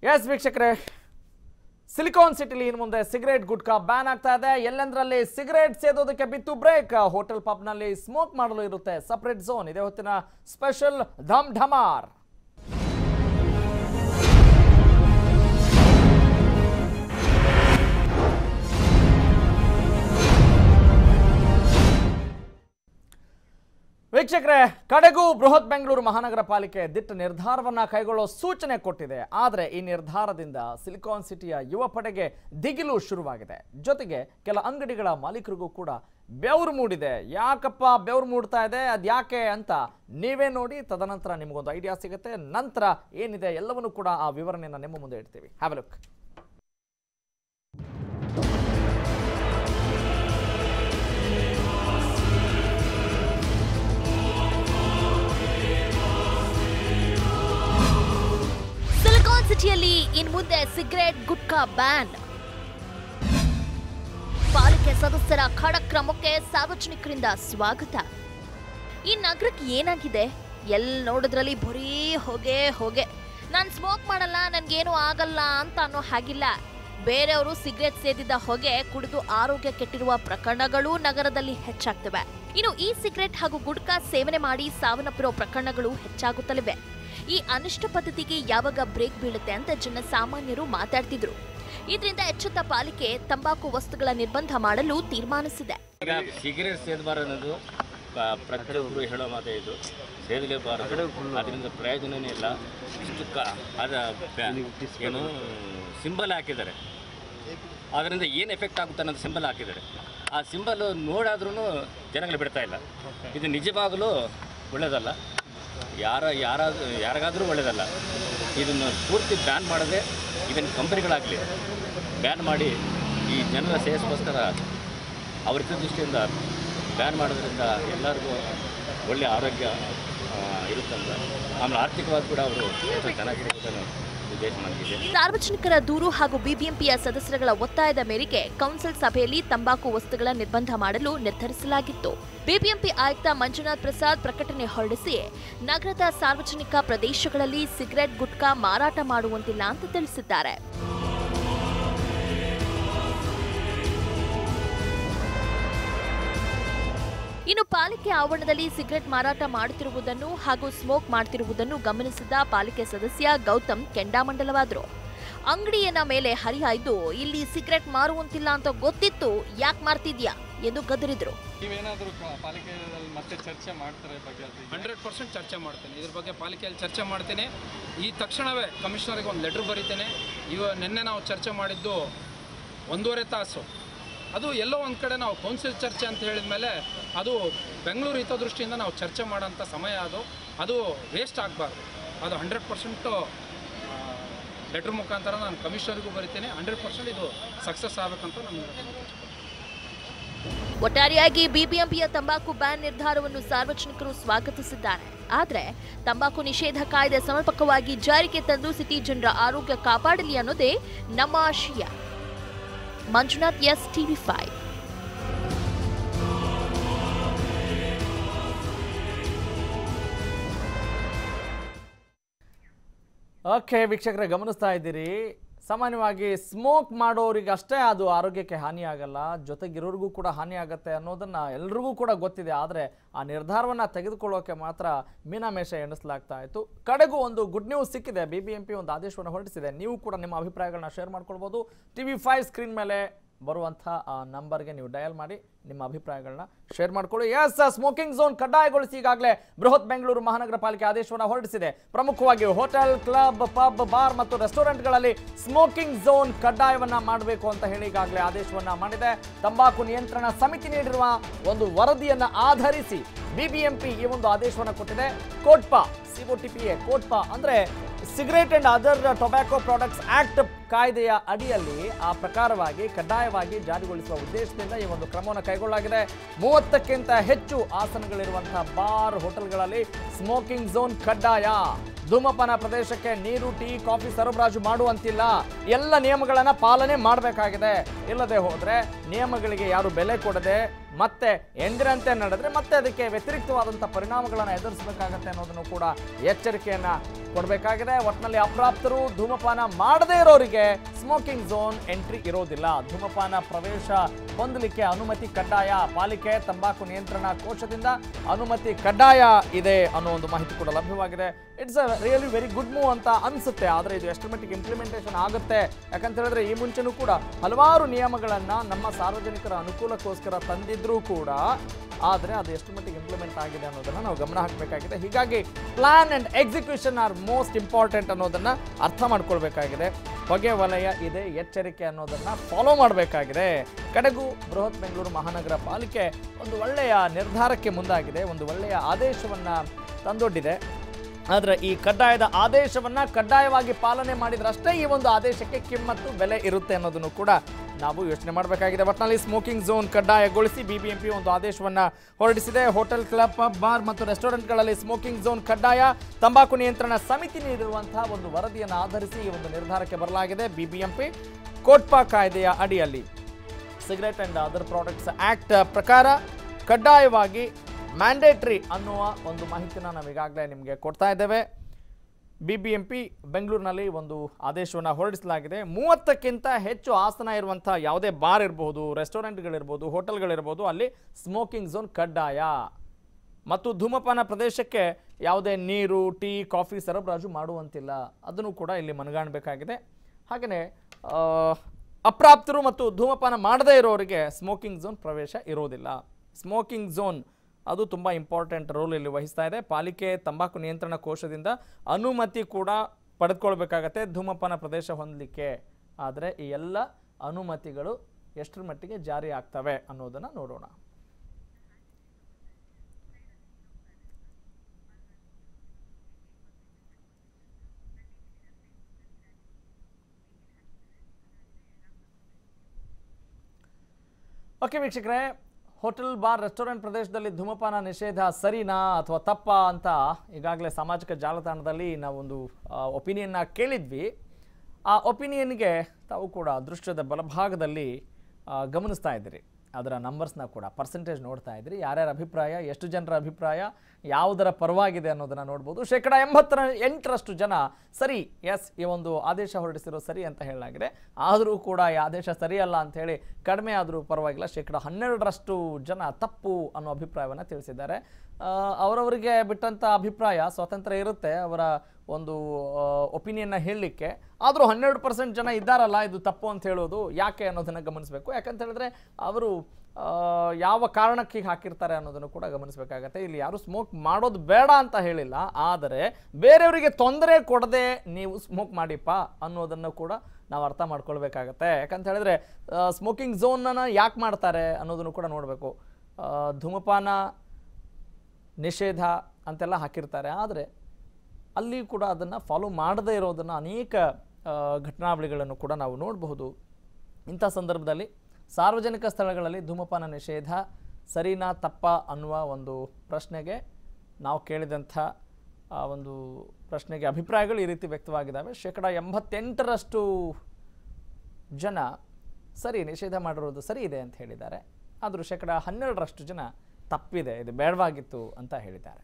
S ವೀಕ್ಷಕರೇ silicon ಸಿಟಿಲಿ ಇನ್ನು ಮುಂದೆ ಸಿಗರೇಟ್ ಗುಟ್ಕಾ ಬ್ಯಾನ್ ಆಗ್ತಾ ಇದೆ ಎಲ್ಲೆಂದ್ರಲ್ಲಿ ಸಿಗರೇಟ್ ಸೇದೋದಕ್ಕೆ ಬಿತ್ತು ಬ್ರೇಕ್ ಹೋಟೆಲ್ ಪಬ್ನಲ್ಲಿ ಸ್ಮೋಕ್ ಮಾಡಲು ಇರುತ್ತೆ ಸಪರೇಟ್ ಝೋನ್ ಇದೇ ಹೊತ್ತಿನ ಸ್ಪೆಷಲ್ ಧಮ್ ಢಮಾರ್ ವೀಕ್ಷಕರೇ ಕಡೆಗೂ ಬೃಹತ್ ಬೆಂಗಳೂರು ಮಹಾನಗರ ಪಾಲಿಕೆ ದಿಟ್ಟ ನಿರ್ಧಾರವನ್ನ ಕೈಗೊಳ್ಳೋ ಸೂಚನೆ ಕೊಟ್ಟಿದೆ ಆದರೆ ಈ ನಿರ್ಧಾರದಿಂದ ಸಿಲಿಕಾನ್ ಸಿಟಿಯ ಯುವ ಪಡೆಗೆ ದಿಗಿಲು ಶುರುವಾಗಿದೆ ಜೊತೆಗೆ ಕೆಲ ಅಂಗಡಿಗಳ ಮಾಲೀಕರಿಗೂ ಕೂಡ ಬೆವರು ಮೂಡಿದೆ ಯಾಕಪ್ಪ ಬೆವರು ಮೂಡ್ತಾ ಇದೆ ಅದ್ಯಾಕೆ ಅಂತ ನೀವೇ ನೋಡಿ ತದನಂತರ ನಿಮಗೊಂದು ಐಡಿಯಾ ಸಿಗುತ್ತೆ ನಂತರ ಏನಿದೆ ಎಲ್ಲವನ್ನೂ ಕೂಡ ಆ ವಿವರಣೆಯನ್ನು ನಿಮ್ಮ ಮುಂದೆ ಇಡ್ತೀವಿ ಹ್ಯಾವ್ ಲುಕ್ ಸಿಲಿಕಾನ್ ಸಿಟಿಯಲ್ಲಿ ಇನ್ ಮುಂದೆ ಸಿಗರೆಟ್ ಗುಟ್ಕಾ ಬ್ಯಾನ್ ಪಾಲಿಕೆ ಸದಸ್ಯರ ಖಡಕ್ ಕ್ರಮಕ್ಕೆ ಸಾರ್ವಜನಿಕರಿಂದ ಸ್ವಾಗತ ಈ ನಗರಕ್ಕೆ ಏನಾಗಿದೆ ಎಲ್ ನೋಡಿದ್ರಲ್ಲಿ ಬರೀ ಹೊಗೆ ಹೊಗೆ ನಾನು ಸ್ಮೋಕ್ ಮಾಡಲ್ಲ ನನ್ಗೇನು ಆಗಲ್ಲ ಅಂತ ಅನ್ನೋ ಹಾಗಿಲ್ಲ ಬೇರೆಯವರು ಸಿಗರೆಟ್ ಸೇದಿದ್ದ ಹೊಗೆ ಕುಡಿದು ಆರೋಗ್ಯ ಕೆಟ್ಟಿರುವ ಪ್ರಕರಣಗಳು ನಗರದಲ್ಲಿ ಹೆಚ್ಚಾಗ್ತವೆ ಇನ್ನು ಈ ಸಿಗರೆಟ್ ಹಾಗೂ ಗುಡ್ಕಾ ಸೇವನೆ ಮಾಡಿ ಸಾವನ್ನಪ್ಪಿರೋ ಪ್ರಕರಣಗಳು ಹೆಚ್ಚಾಗುತ್ತಲಿವೆ ಈ ಅನಿಷ್ಟ ಪದ್ಧತಿಗೆ ಯಾವಾಗ ಬ್ರೇಕ್ ಬೀಳುತ್ತೆ ಅಂತ ಜನ ಸಾಮಾನ್ಯರು ಮಾತಾಡ್ತಿದ್ರು ಇದರಿಂದ ಎಚ್ಚೆತ್ತ ಪಾಲಿಕೆ ತಂಬಾಕು ವಸ್ತುಗಳ ನಿರ್ಬಂಧ ಮಾಡಲು ತೀರ್ಮಾನಿಸಿದೆ ಈಗ ಸಿಗರೇಟ್ ಸೇದಬಾರದು ಅನ್ನೋದು ಪ- ಪ್ರತಿಯೊಬ್ಬರು ಹೇಳೋ ಮಾತೇ ಇದು ಸೇದಲೇಬಾರದು ಅದರಿಂದ ಪ್ರಯೋಜನವೇ ಇಲ್ಲ ಇಷ್ಟು ಕ ಅದ ಬ್ಯಾ- ಏನು ಸಿಂಬಲ್ ಹಾಕಿದ್ದಾರೆ ಅದರಿಂದ ಏನು ಎಫೆಕ್ಟ್ ಆಗುತ್ತೆ ಅನ್ನೋದು ಸಿಂಬಲ್ ಹಾಕಿದ್ದಾರೆ ಆ ಸಿಂಬಲ್ ನೋಡಾದ್ರೂ ಜನಗಳು ಬಿಡ್ತಾ ಇಲ್ಲ ಇದು ನಿಜವಾಗಲೂ ಒಳ್ಳೆಯದಲ್ಲ ಯಾರ ಯಾರಾದ್ರೂ ಯಾರಿಗಾದರೂ ಒಳ್ಳೆಯದಲ್ಲ ಇದನ್ನು ಪೂರ್ತಿ ಬ್ಯಾನ್ ಮಾಡದೆ ಇವನ್ ಕಂಪನಿಗಳಾಗಲಿ ಬ್ಯಾನ್ ಮಾಡಿ ಈ ಜನರ ಶ್ರೇಯಸ್ಗೋಸ್ಕರ ಅವ್ರ ಹಿತದೃಷ್ಟಿಯಿಂದ ಬ್ಯಾನ್ ಮಾಡೋದ್ರಿಂದ ಎಲ್ಲರಿಗೂ ಒಳ್ಳೆಯ ಆರೋಗ್ಯ ಆ, ಇರುತ್ತಂತ ಆಮೇಲೆ ಆರ್ಥಿಕವಾಗಿ ಕೂಡ ಅವರು ಹೆಚ್ಚು ಚೆನ್ನಾಗಿರ್ಬೇಕು ಅನ್ನೋ ಉದ್ದೇಶ ನನಗಿದೆ ಸಾರ್ವಜನಿಕರ ದೂರು ಹಾಗೂ ಬಿಬಿಎಂಪಿಯ ಸದಸ್ಯರುಗಳ ಒತ್ತಾಯದ ಮೇರೆಗೆ ಕೌನ್ಸಿಲ್ ಸಭೆಯಲ್ಲಿ ತಂಬಾಕು ವಸ್ತುಗಳ ನಿರ್ಬಂಧ ಮಾಡಲು ನಿರ್ಧರಿಸಲಾಗಿತ್ತು ಬಿಬಿಎಂಪಿ ಆಯುಕ್ತ ಮಂಜುನಾಥ್ ಪ್ರಸಾದ್ ಪ್ರಕಟಣೆ ಹೊರಡಿಸಿ ನಗರದ ಸಾರ್ವಜನಿಕ ಪ್ರದೇಶಗಳಲ್ಲಿ ಸಿಗರೆಟ್ ಗುಟ್ಕಾ ಮಾರಾಟ ಮಾಡುವಂತಿಲ್ಲ ಅಂತ ತಿಳಿಸಿದ್ದಾರೆ ಇನ್ನು ಪಾಲಿಕೆ ಆವರಣದಲ್ಲಿ ಸಿಗರೆಟ್ ಮಾರಾಟ ಮಾಡುತ್ತಿರುವುದನ್ನು ಹಾಗೂ ಸ್ಮೋಕ್ ಮಾಡುತ್ತಿರುವುದನ್ನು ಗಮನಿಸಿದ ಪಾಲಿಕೆ ಸದಸ್ಯ ಗೌತಮ್ ಕೆಂಡಾಮಂಡಲವಾದರು ಅಂಗಡಿಯನ್ನ ಮೇಲೆ ಹರಿಹಾಯ್ದು ಇಲ್ಲಿ ಸಿಗರೆಟ್ ಮಾರುವಂತಿಲ್ಲ ಅಂತ ಗೊತ್ತಿತ್ತು ಯಾಕೆ ಮಾರ್ತಿದ್ಯಾ ಎಂದು ಗದರಿದ್ರು ನೀವೇನಾದರೂ ಪಾಲಿಕೆಯಲ್ಲಿ ಮತ್ತೆ ಚರ್ಚೆ ಮಾಡ್ತಾರೆ ಈ ಬಗ್ಗೆ ಅದು? ಹಂಡ್ರೆಡ್ ಪರ್ಸೆಂಟ್ ಚರ್ಚೆ ಮಾಡ್ತೇನೆ ಇದ್ರ ಬಗ್ಗೆ ಪಾಲಿಕೆಯಲ್ಲಿ ಚರ್ಚೆ ಮಾಡ್ತೇನೆ ಈ ತಕ್ಷಣವೇ ಕಮಿಷನರ್ಗೆ ಒಂದು ಲೆಟ್ರ್ ಬರೀತೇನೆ ಇವ ನಿನ್ನೆ ನಾವು ಚರ್ಚೆ ಮಾಡಿದ್ದು ಒಂದೂವರೆ ತಾಸು ಅದು ಎಲ್ಲೋ ಒಂದು ಕಡೆ ನಾವು ಕೌನ್ಸಿಲ್ ಚರ್ಚೆ ಅಂತ ಹೇಳಿದ ಮೇಲೆ ಅದು ಬೆಂಗಳೂರು ಹಿತದೃಷ್ಟಿಯಿಂದ ನಾವು ಚರ್ಚೆ ಮಾಡೋಂಥ ಸಮಯ ಅದು ಅದು ವೇಸ್ಟ್ ಆಗಬಾರ್ದು ಅದು ಹಂಡ್ರೆಡ್ ಪರ್ಸೆಂಟು ಲೆಟ್ರ್ ಮುಖಾಂತರ ನಾನು ಕಮಿಷನರ್ಗೂ ಬರಿತೇನೆ ಹಂಡ್ರೆಡ್ ಪರ್ಸೆಂಟ್ ಇದು ಸಕ್ಸಸ್ ಆಗಬೇಕಂತ ನಾನು ಒಟ್ಟಾರೆಯಾಗಿ ಬಿಬಿಎಂಪಿಯ ತಂಬಾಕು ಬ್ಯಾನ್ ನಿರ್ಧಾರವನ್ನು ಸಾರ್ವಜನಿಕರು ಸ್ವಾಗತಿಸಿದ್ದಾರೆ ಆದರೆ ತಂಬಾಕು ನಿಷೇಧ ಕಾಯ್ದೆ ಸಮರ್ಪಕವಾಗಿ ಜಾರಿಗೆ ತಂದು ಸಿಟಿ ಜನರ ಆರೋಗ್ಯ ಕಾಪಾಡಲಿ ಅನ್ನೋದೇ ನಮ್ಮ ಆಶಯ Manjunath S TV five okay ವೀಕ್ಷಕರೇ ಗಮನಿಸ್ತಾ ಇದ್ದೀರಿ ಸಾಮಾನ್ಯವಾಗಿ ಸ್ಮೋಕ್ ಮಾಡೋರಿಗೆ ಅಷ್ಟೇ ಅದು ಆರೋಗ್ಯಕ್ಕೆ ಹಾನಿ ಆಗಲ್ಲ ಜೊತೆಗಿರೋರಿಗೂ ಕೂಡ ಹಾನಿ ಆಗುತ್ತೆ ಅನ್ನೋದನ್ನ ಎಲ್ರಿಗೂ ಕೂಡ ಗೊತ್ತಿದೆ ಆದರೆ ಆ ನಿರ್ಧಾರವನ್ನು ತೆಗೆದುಕೊಳ್ಳೋಕೆ ಮಾತ್ರ ಮೀನಾಮೇಷ ಎಣಿಸಲಾಗ್ತಾ ಇತ್ತು ಕಡೆಗೂ ಒಂದು ಗುಡ್ ನ್ಯೂಸ್ ಸಿಕ್ಕಿದೆ ಬಿ ಬಿ ಎಂ ಪಿ ಒಂದು ಆದೇಶವನ್ನು ಹೊರಡಿಸಿದೆ ನೀವು ಕೂಡ ನಿಮ್ಮ ಅಭಿಪ್ರಾಯಗಳನ್ನ ಶೇರ್ ಮಾಡ್ಕೊಳ್ಬೋದು ಟಿ ವಿ ಫೈವ್ ಸ್ಕ್ರೀನ್ ಮೇಲೆ ಬರುವಂಥ ಆ ನಂಬರ್ಗೆ ನೀವು ಡಯಲ್ ಮಾಡಿ ನಿಮ್ಮ ಅಭಿಪ್ರಾಯಗಳನ್ನ ಶೇರ್ ಮಾಡ್ಕೊಳ್ಳಿ ಎಸ್ ಸ್ಮೋಕಿಂಗ್ ಝೋನ್ ಕಡ್ಡಾಯಗೊಳಿಸಿ ಈಗಾಗಲೇ ಬೃಹತ್ ಬೆಂಗಳೂರು ಮಹಾನಗರ ಪಾಲಿಕೆ ಆದೇಶವನ್ನು ಹೊರಡಿಸಿದೆ ಪ್ರಮುಖವಾಗಿ ಹೋಟೆಲ್ ಕ್ಲಬ್ ಪಬ್ ಬಾರ್ ಮತ್ತು ರೆಸ್ಟೋರೆಂಟ್ಗಳಲ್ಲಿ ಸ್ಮೋಕಿಂಗ್ ಝೋನ್ ಕಡ್ಡಾಯವನ್ನ ಮಾಡಬೇಕು ಅಂತ ಹೇಳಿ ಈಗಾಗಲೇ ಆದೇಶವನ್ನ ಮಾಡಿದೆ ತಂಬಾಕು ನಿಯಂತ್ರಣ ಸಮಿತಿ ನೀಡಿರುವ ಒಂದು ವರದಿಯನ್ನ ಆಧರಿಸಿ ಬಿಬಿಎಂಪಿ ಈ ಒಂದು ಆದೇಶವನ್ನು ಕೊಟ್ಟಿದೆ ಕೋಟ್ಪಾ ಸಿಒಟಿಪಿಎ ಕೋಟ್ಪಾ ಅಂದ್ರೆ cigarette and other tobacco products act ಕಾಯ್ದೆಯ ಅಡಿಯಲ್ಲಿ ಆ ಪ್ರಕಾರವಾಗಿ ಕಡ್ಡಾಯವಾಗಿ ಜಾರಿಗೊಳಿಸುವ ಉದ್ದೇಶದಿಂದ ಈ ಒಂದು ಕ್ರಮವನ್ನು ಕೈಗೊಳ್ಳಲಾಗಿದೆ ಮೂವತ್ತಕ್ಕಿಂತ ಹೆಚ್ಚು ಆಸನಗಳಿರುವಂತಹ ಬಾರ್ ಹೋಟೆಲ್ಗಳಲ್ಲಿ ಸ್ಮೋಕಿಂಗ್ ಝೋನ್ ಕಡ್ಡಾಯ ಧೂಮಪಾನ ಪ್ರದೇಶಕ್ಕೆ ನೀರು ಟೀ ಕಾಫಿ ಸರಬರಾಜು ಮಾಡುವಂತಿಲ್ಲ ಎಲ್ಲ ನಿಯಮಗಳನ್ನ ಪಾಲನೆ ಮಾಡಬೇಕಾಗಿದೆ ಇಲ್ಲದೆ ಹೋದ್ರೆ ನಿಯಮಗಳಿಗೆ ಯಾರು ಬೆಲೆ ಕೊಡದೆ ಮತ್ತೆ ಎಂದಿನಂತೆ ನಡೆದ್ರೆ ಮತ್ತೆ ಅದಕ್ಕೆ ವ್ಯತಿರಿಕ್ತವಾದಂಥ ಪರಿಣಾಮಗಳನ್ನು ಎದುರಿಸಬೇಕಾಗತ್ತೆ ಅನ್ನೋದನ್ನು ಕೂಡ ಎಚ್ಚರಿಕೆಯನ್ನ ಕೊಡಬೇಕಾಗಿದೆ ಒಟ್ಟಿನಲ್ಲಿ ಅಪ್ರಾಪ್ತರು ಧೂಮಪಾನ ಮಾಡದೇ ಇರೋರಿಗೆ ಸ್ಮೋಕಿಂಗ್ ಝೋನ್ ಎಂಟ್ರಿ ಇರೋದಿಲ್ಲ ಧೂಮಪಾನ ಪ್ರವೇಶ ಹೊಂದಲಿಕ್ಕೆ ಅನುಮತಿ ಕಡ್ಡಾಯ ಪಾಲಿಕೆ ತಂಬಾಕು ನಿಯಂತ್ರಣ ಕೋಶದಿಂದ ಅನುಮತಿ ಕಡ್ಡಾಯ ಇದೆ ಅನ್ನೋ ಒಂದು ಮಾಹಿತಿ ಕೂಡ ಲಭ್ಯವಾಗಿದೆ it's a really very good move ಅಂತ ಅನ್ಸುತ್ತೆ ಆದರೆ ಇದು ಎಷ್ಟು ಮಟ್ಟಿಗೆ ಇಂಪ್ಲಿಮೆಂಟೇಷನ್ ಆಗುತ್ತೆ ಯಾಕಂತ ಹೇಳಿದ್ರೆ ಈ ಮುಂಚೆನೂ ಕೂಡ ಹಲವಾರು ನಿಯಮಗಳನ್ನ ನಮ್ಮ ಸಾರ್ವಜನಿಕರ ಅನುಕೂಲಕ್ಕೋಸ್ಕರ ತಂದಿದ್ರೂ ಕೂಡ ಆದರೆ ಅದು ಎಷ್ಟು ಮಟ್ಟಿಗೆ ಇಂಪ್ಲಿಮೆಂಟ್ ಆಗಿದೆ ಅನ್ನೋದನ್ನ ನಾವು ಗಮನ ಹಾಕಬೇಕಾಗಿದೆ ಹೀಗಾಗಿ plan and execution are most important ಅನ್ನೋದನ್ನ ಅರ್ಥ ಮಾಡ್ಕೊಳ್ಬೇಕಾಗಿದೆ ಹೊಗೆ ವಲಯ ಇದೆ ಎಚ್ಚರಿಕೆ ಅನ್ನೋದನ್ನ ಫಾಲೋ ಮಾಡಬೇಕಾಗಿದೆ ಕಡೆಗೂ ಬೃಹತ್ ಬೆಂಗಳೂರು ಮಹಾನಗರ ಪಾಲಿಕೆ ಒಂದು ಒಳ್ಳೆಯ ನಿರ್ಧಾರಕ್ಕೆ ಮುಂದಾಗಿದೆ ಒಂದು ಒಳ್ಳೆಯ ಆದೇಶವನ್ನ ತಂದೊಡ್ಡಿದೆ ಆದರೆ ಈ ಕಡ್ಡಾಯದ ಆದೇಶವನ್ನ ಕಡ್ಡಾಯವಾಗಿ ಪಾಲನೆ ಮಾಡಿದ್ರಷ್ಟೇ ಈ ಒಂದು ಆದೇಶಕ್ಕೆ ಕಿಮ್ಮತ್ತು ಬೆಲೆ ಇರುತ್ತೆ ಅನ್ನೋದನ್ನು ಕೂಡ ನಾವು ಯೋಚನೆ ಮಾಡಬೇಕಾಗಿದೆ ಒಟ್ಟಿನಲ್ಲಿ ಸ್ಮೋಕಿಂಗ್ ಝೋನ್ ಕಡ್ಡಾಯಗೊಳಿಸಿ ಬಿಬಿಎಂಪಿ ಒಂದು ಆದೇಶವನ್ನ ಹೊರಡಿಸಿದೆ ಹೋಟೆಲ್ ಕ್ಲಬ್ ಪಬ್ ಬಾರ್ ಮತ್ತು ರೆಸ್ಟೋರೆಂಟ್ಗಳಲ್ಲಿ ಸ್ಮೋಕಿಂಗ್ ಝೋನ್ ಕಡ್ಡಾಯ ತಂಬಾಕು ನಿಯಂತ್ರಣ ಸಮಿತಿ ನೀಡಿರುವಂತಹ ಒಂದು ವರದಿಯನ್ನು ಆಧರಿಸಿ ಈ ಒಂದು ನಿರ್ಧಾರಕ್ಕೆ ಬರಲಾಗಿದೆ ಬಿಬಿಎಂಪಿ ಕೋಟ್ಪಾ ಕಾಯ್ದೆಯ ಅಡಿಯಲ್ಲಿ cigarette and other products act ಪ್ರಕಾರ ಕಡ್ಡಾಯವಾಗಿ ಮ್ಯಾಂಡೇಟ್ರಿ ಅನ್ನುವ ಒಂದು ಮಾಹಿತಿನ ನಾವು ಈಗಾಗಲೇ ನಿಮಗೆ ಕೊಡ್ತಾ ಇದ್ದೇವೆ ಬಿ ಬಿ ಎಂ ಪಿ ಬೆಂಗಳೂರಿನಲ್ಲಿ ಒಂದು ಆದೇಶವನ್ನು ಹೊರಡಿಸಲಾಗಿದೆ ಮೂವತ್ತಕ್ಕಿಂತ ಹೆಚ್ಚು ಆಸನ ಇರುವಂಥ ಯಾವುದೇ ಬಾರ್ ಇರ್ಬೋದು ರೆಸ್ಟೋರೆಂಟ್ಗಳಿರ್ಬೋದು ಹೋಟೆಲ್ಗಳಿರ್ಬೋದು ಅಲ್ಲಿ ಸ್ಮೋಕಿಂಗ್ ಝೋನ್ ಕಡ್ಡಾಯ ಮತ್ತು ಧೂಮಪಾನ ಪ್ರದೇಶಕ್ಕೆ ಯಾವುದೇ ನೀರು ಟೀ ಕಾಫಿ ಸರಬರಾಜು ಮಾಡುವಂತಿಲ್ಲ ಅದನ್ನು ಕೂಡ ಇಲ್ಲಿ ಮನಗಾಣಬೇಕಾಗಿದೆ ಹಾಗೆಯೇ ಆ, ಅಪ್ರಾಪ್ತರು ಮತ್ತು ಧೂಮಪಾನ ಮಾಡದೇ ಇರೋರಿಗೆ ಸ್ಮೋಕಿಂಗ್ ಝೋನ್ ಪ್ರವೇಶ ಇರೋದಿಲ್ಲ ಸ್ಮೋಕಿಂಗ್ ಝೋನ್ ಅದು ತುಂಬ ಇಂಪಾರ್ಟೆಂಟ್ ರೋಲ್ ಇಲ್ಲಿ ವಹಿಸ್ತಾ ಇದೆ ಪಾಲಿಕೆ ತಂಬಾಕು ನಿಯಂತ್ರಣ ಕೋಶದಿಂದ ಅನುಮತಿ ಕೂಡ ಪಡೆದುಕೊಳ್ಬೇಕಾಗತ್ತೆ ಧೂಮಪಾನ ಪ್ರದೇಶ ಹೊಂದಲಿಕ್ಕೆ ಆದರೆ ಈ ಎಲ್ಲ ಅನುಮತಿಗಳು ಎಷ್ಟರ ಮಟ್ಟಿಗೆ ಜಾರಿ ಆಗ್ತವೆ ಅನ್ನೋದನ್ನು ನೋಡೋಣ ಓಕೆ ವೀಕ್ಷಕರೇ ಹೋಟೆಲ್ ಬಾರ್ ರೆಸ್ಟೋರೆಂಟ್ ಪ್ರದೇಶದಲ್ಲಿ ಧೂಮಪಾನ ನಿಷೇಧ ಸರಿನಾ ಅಥವಾ ತಪ್ಪಾ ಅಂತ ಈಗಾಗಲೇ ಸಾಮಾಜಿಕ ಜಾಲತಾಣದಲ್ಲಿ ನಾವೊಂದು ಒಪಿನಿಯನ್ನ ಕೇಳಿದ್ವಿ ಆ ಒಪಿನಿಯನ್ಗೆ ತಾವು ಕೂಡ ಅದೃಷ್ಟದ ಬಲಭಾಗದಲ್ಲಿ ಆ, ಗಮನಿಸ್ತಾ ಇದ್ದೀರಿ ಅದರ ನಂಬರ್ಸ್ನ ಕೂಡ ಪರ್ಸೆಂಟೇಜ್ ನೋಡ್ತಾ ಇದ್ರಿ ಯಾರ್ಯಾರ ಅಭಿಪ್ರಾಯ ಎಷ್ಟು ಜನರ ಅಭಿಪ್ರಾಯ ಯಾವುದರ ಪರವಾಗಿದೆ ಅನ್ನೋದನ್ನು ನೋಡ್ಬೋದು ಶೇಕಡ ಎಂಬತ್ತರ ಎಂಟರಷ್ಟು ಜನ ಸರಿ ಎಸ್ ಈ ಒಂದು ಆದೇಶ ಹೊರಡಿಸಿರೋ ಸರಿ ಅಂತ ಹೇಳಲಾಗಿದೆ ಆದರೂ ಕೂಡ ಈ ಆದೇಶ ಸರಿಯಲ್ಲ ಅಂತ ಹೇಳಿ ಕಡಿಮೆ ಆದರೂ ಪರವಾಗಿಲ್ಲ ಶೇಕಡ ಹನ್ನೆರಡರಷ್ಟು ಜನ ತಪ್ಪು ಅನ್ನೋ ಅಭಿಪ್ರಾಯವನ್ನು ತಿಳಿಸಿದ್ದಾರೆ ಆ, ಅವರವರಿಗೆ ಬಿಟ್ಟಂಥ ಅಭಿಪ್ರಾಯ ಸ್ವಾತಂತ್ರ್ಯ ಇರುತ್ತೆ ಅವರ ಒಂದು ಒಪಿನಿಯನ್ನ ಹೇಳಲಿಕ್ಕೆ ಆದರೂ ಹನ್ನೆರಡು ಪರ್ಸೆಂಟ್ ಜನ ಇದ್ದಾರಲ್ಲ ಇದು ತಪ್ಪು ಅಂತ ಹೇಳೋದು ಯಾಕೆ ಅನ್ನೋದನ್ನು ಗಮನಿಸಬೇಕು ಯಾಕಂತ ಹೇಳಿದ್ರೆ ಅವರು ಆ, ಯಾವ ಕಾರಣಕ್ಕೆ ಹೀಗೆ ಹಾಕಿರ್ತಾರೆ ಅನ್ನೋದನ್ನು ಕೂಡ ಗಮನಿಸಬೇಕಾಗತ್ತೆ ಇಲ್ಲಿ ಯಾರು ಸ್ಮೋಕ್ ಮಾಡೋದು ಬೇಡ ಅಂತ ಹೇಳಿಲ್ಲ ಆದರೆ ಬೇರೆಯವರಿಗೆ ತೊಂದರೆ ಕೊಡದೆ ನೀವು ಸ್ಮೋಕ್ ಮಾಡಿಪ್ಪ ಅನ್ನೋದನ್ನು ಕೂಡ ನಾವು ಅರ್ಥ ಮಾಡ್ಕೊಳ್ಬೇಕಾಗತ್ತೆ ಯಾಕಂತ ಹೇಳಿದ್ರೆ ಸ್ಮೋಕಿಂಗ್ ಝೋನನ್ನು ಯಾಕೆ ಮಾಡ್ತಾರೆ ಅನ್ನೋದನ್ನು ಕೂಡ ನೋಡಬೇಕು ಧೂಮಪಾನ ನಿಷೇಧ ಅಂತೆಲ್ಲ ಹಾಕಿರ್ತಾರೆ ಆದರೆ ಅಲ್ಲಿ ಕೂಡ ಅದನ್ನು ಫಾಲೋ ಮಾಡದೇ ಇರೋದನ್ನು ಅನೇಕ ಆ, ಘಟನಾವಳಿಗಳನ್ನು ಕೂಡ ನಾವು ನೋಡಬಹುದು ಇಂಥ ಸಂದರ್ಭದಲ್ಲಿ ಸಾರ್ವಜನಿಕ ಸ್ಥಳಗಳಲ್ಲಿ ಧೂಮಪಾನ ನಿಷೇಧ ಸರಿನಾ ತಪ್ಪ ಅನ್ನುವ ಒಂದು ಪ್ರಶ್ನೆಗೆ ನಾವು ಕೇಳಿದಂಥ ಆ ಒಂದು ಪ್ರಶ್ನೆಗೆ ಅಭಿಪ್ರಾಯಗಳು ಈ ರೀತಿ ವ್ಯಕ್ತವಾಗಿದ್ದಾವೆ ಶೇಕಡ ಎಂಬತ್ತೆಂಟರಷ್ಟು ಜನ ಸರಿ ನಿಷೇಧ ಮಾಡಿರೋದು ಸರಿ ಇದೆ ಅಂತ ಹೇಳಿದ್ದಾರೆ ಆದರೂ ಶೇಕಡ ಹನ್ನೆರಡರಷ್ಟು ಜನ ತಪ್ಪಿದೆ ಇದು ಬೇಡವಾಗಿತ್ತು ಅಂತ ಹೇಳಿದ್ದಾರೆ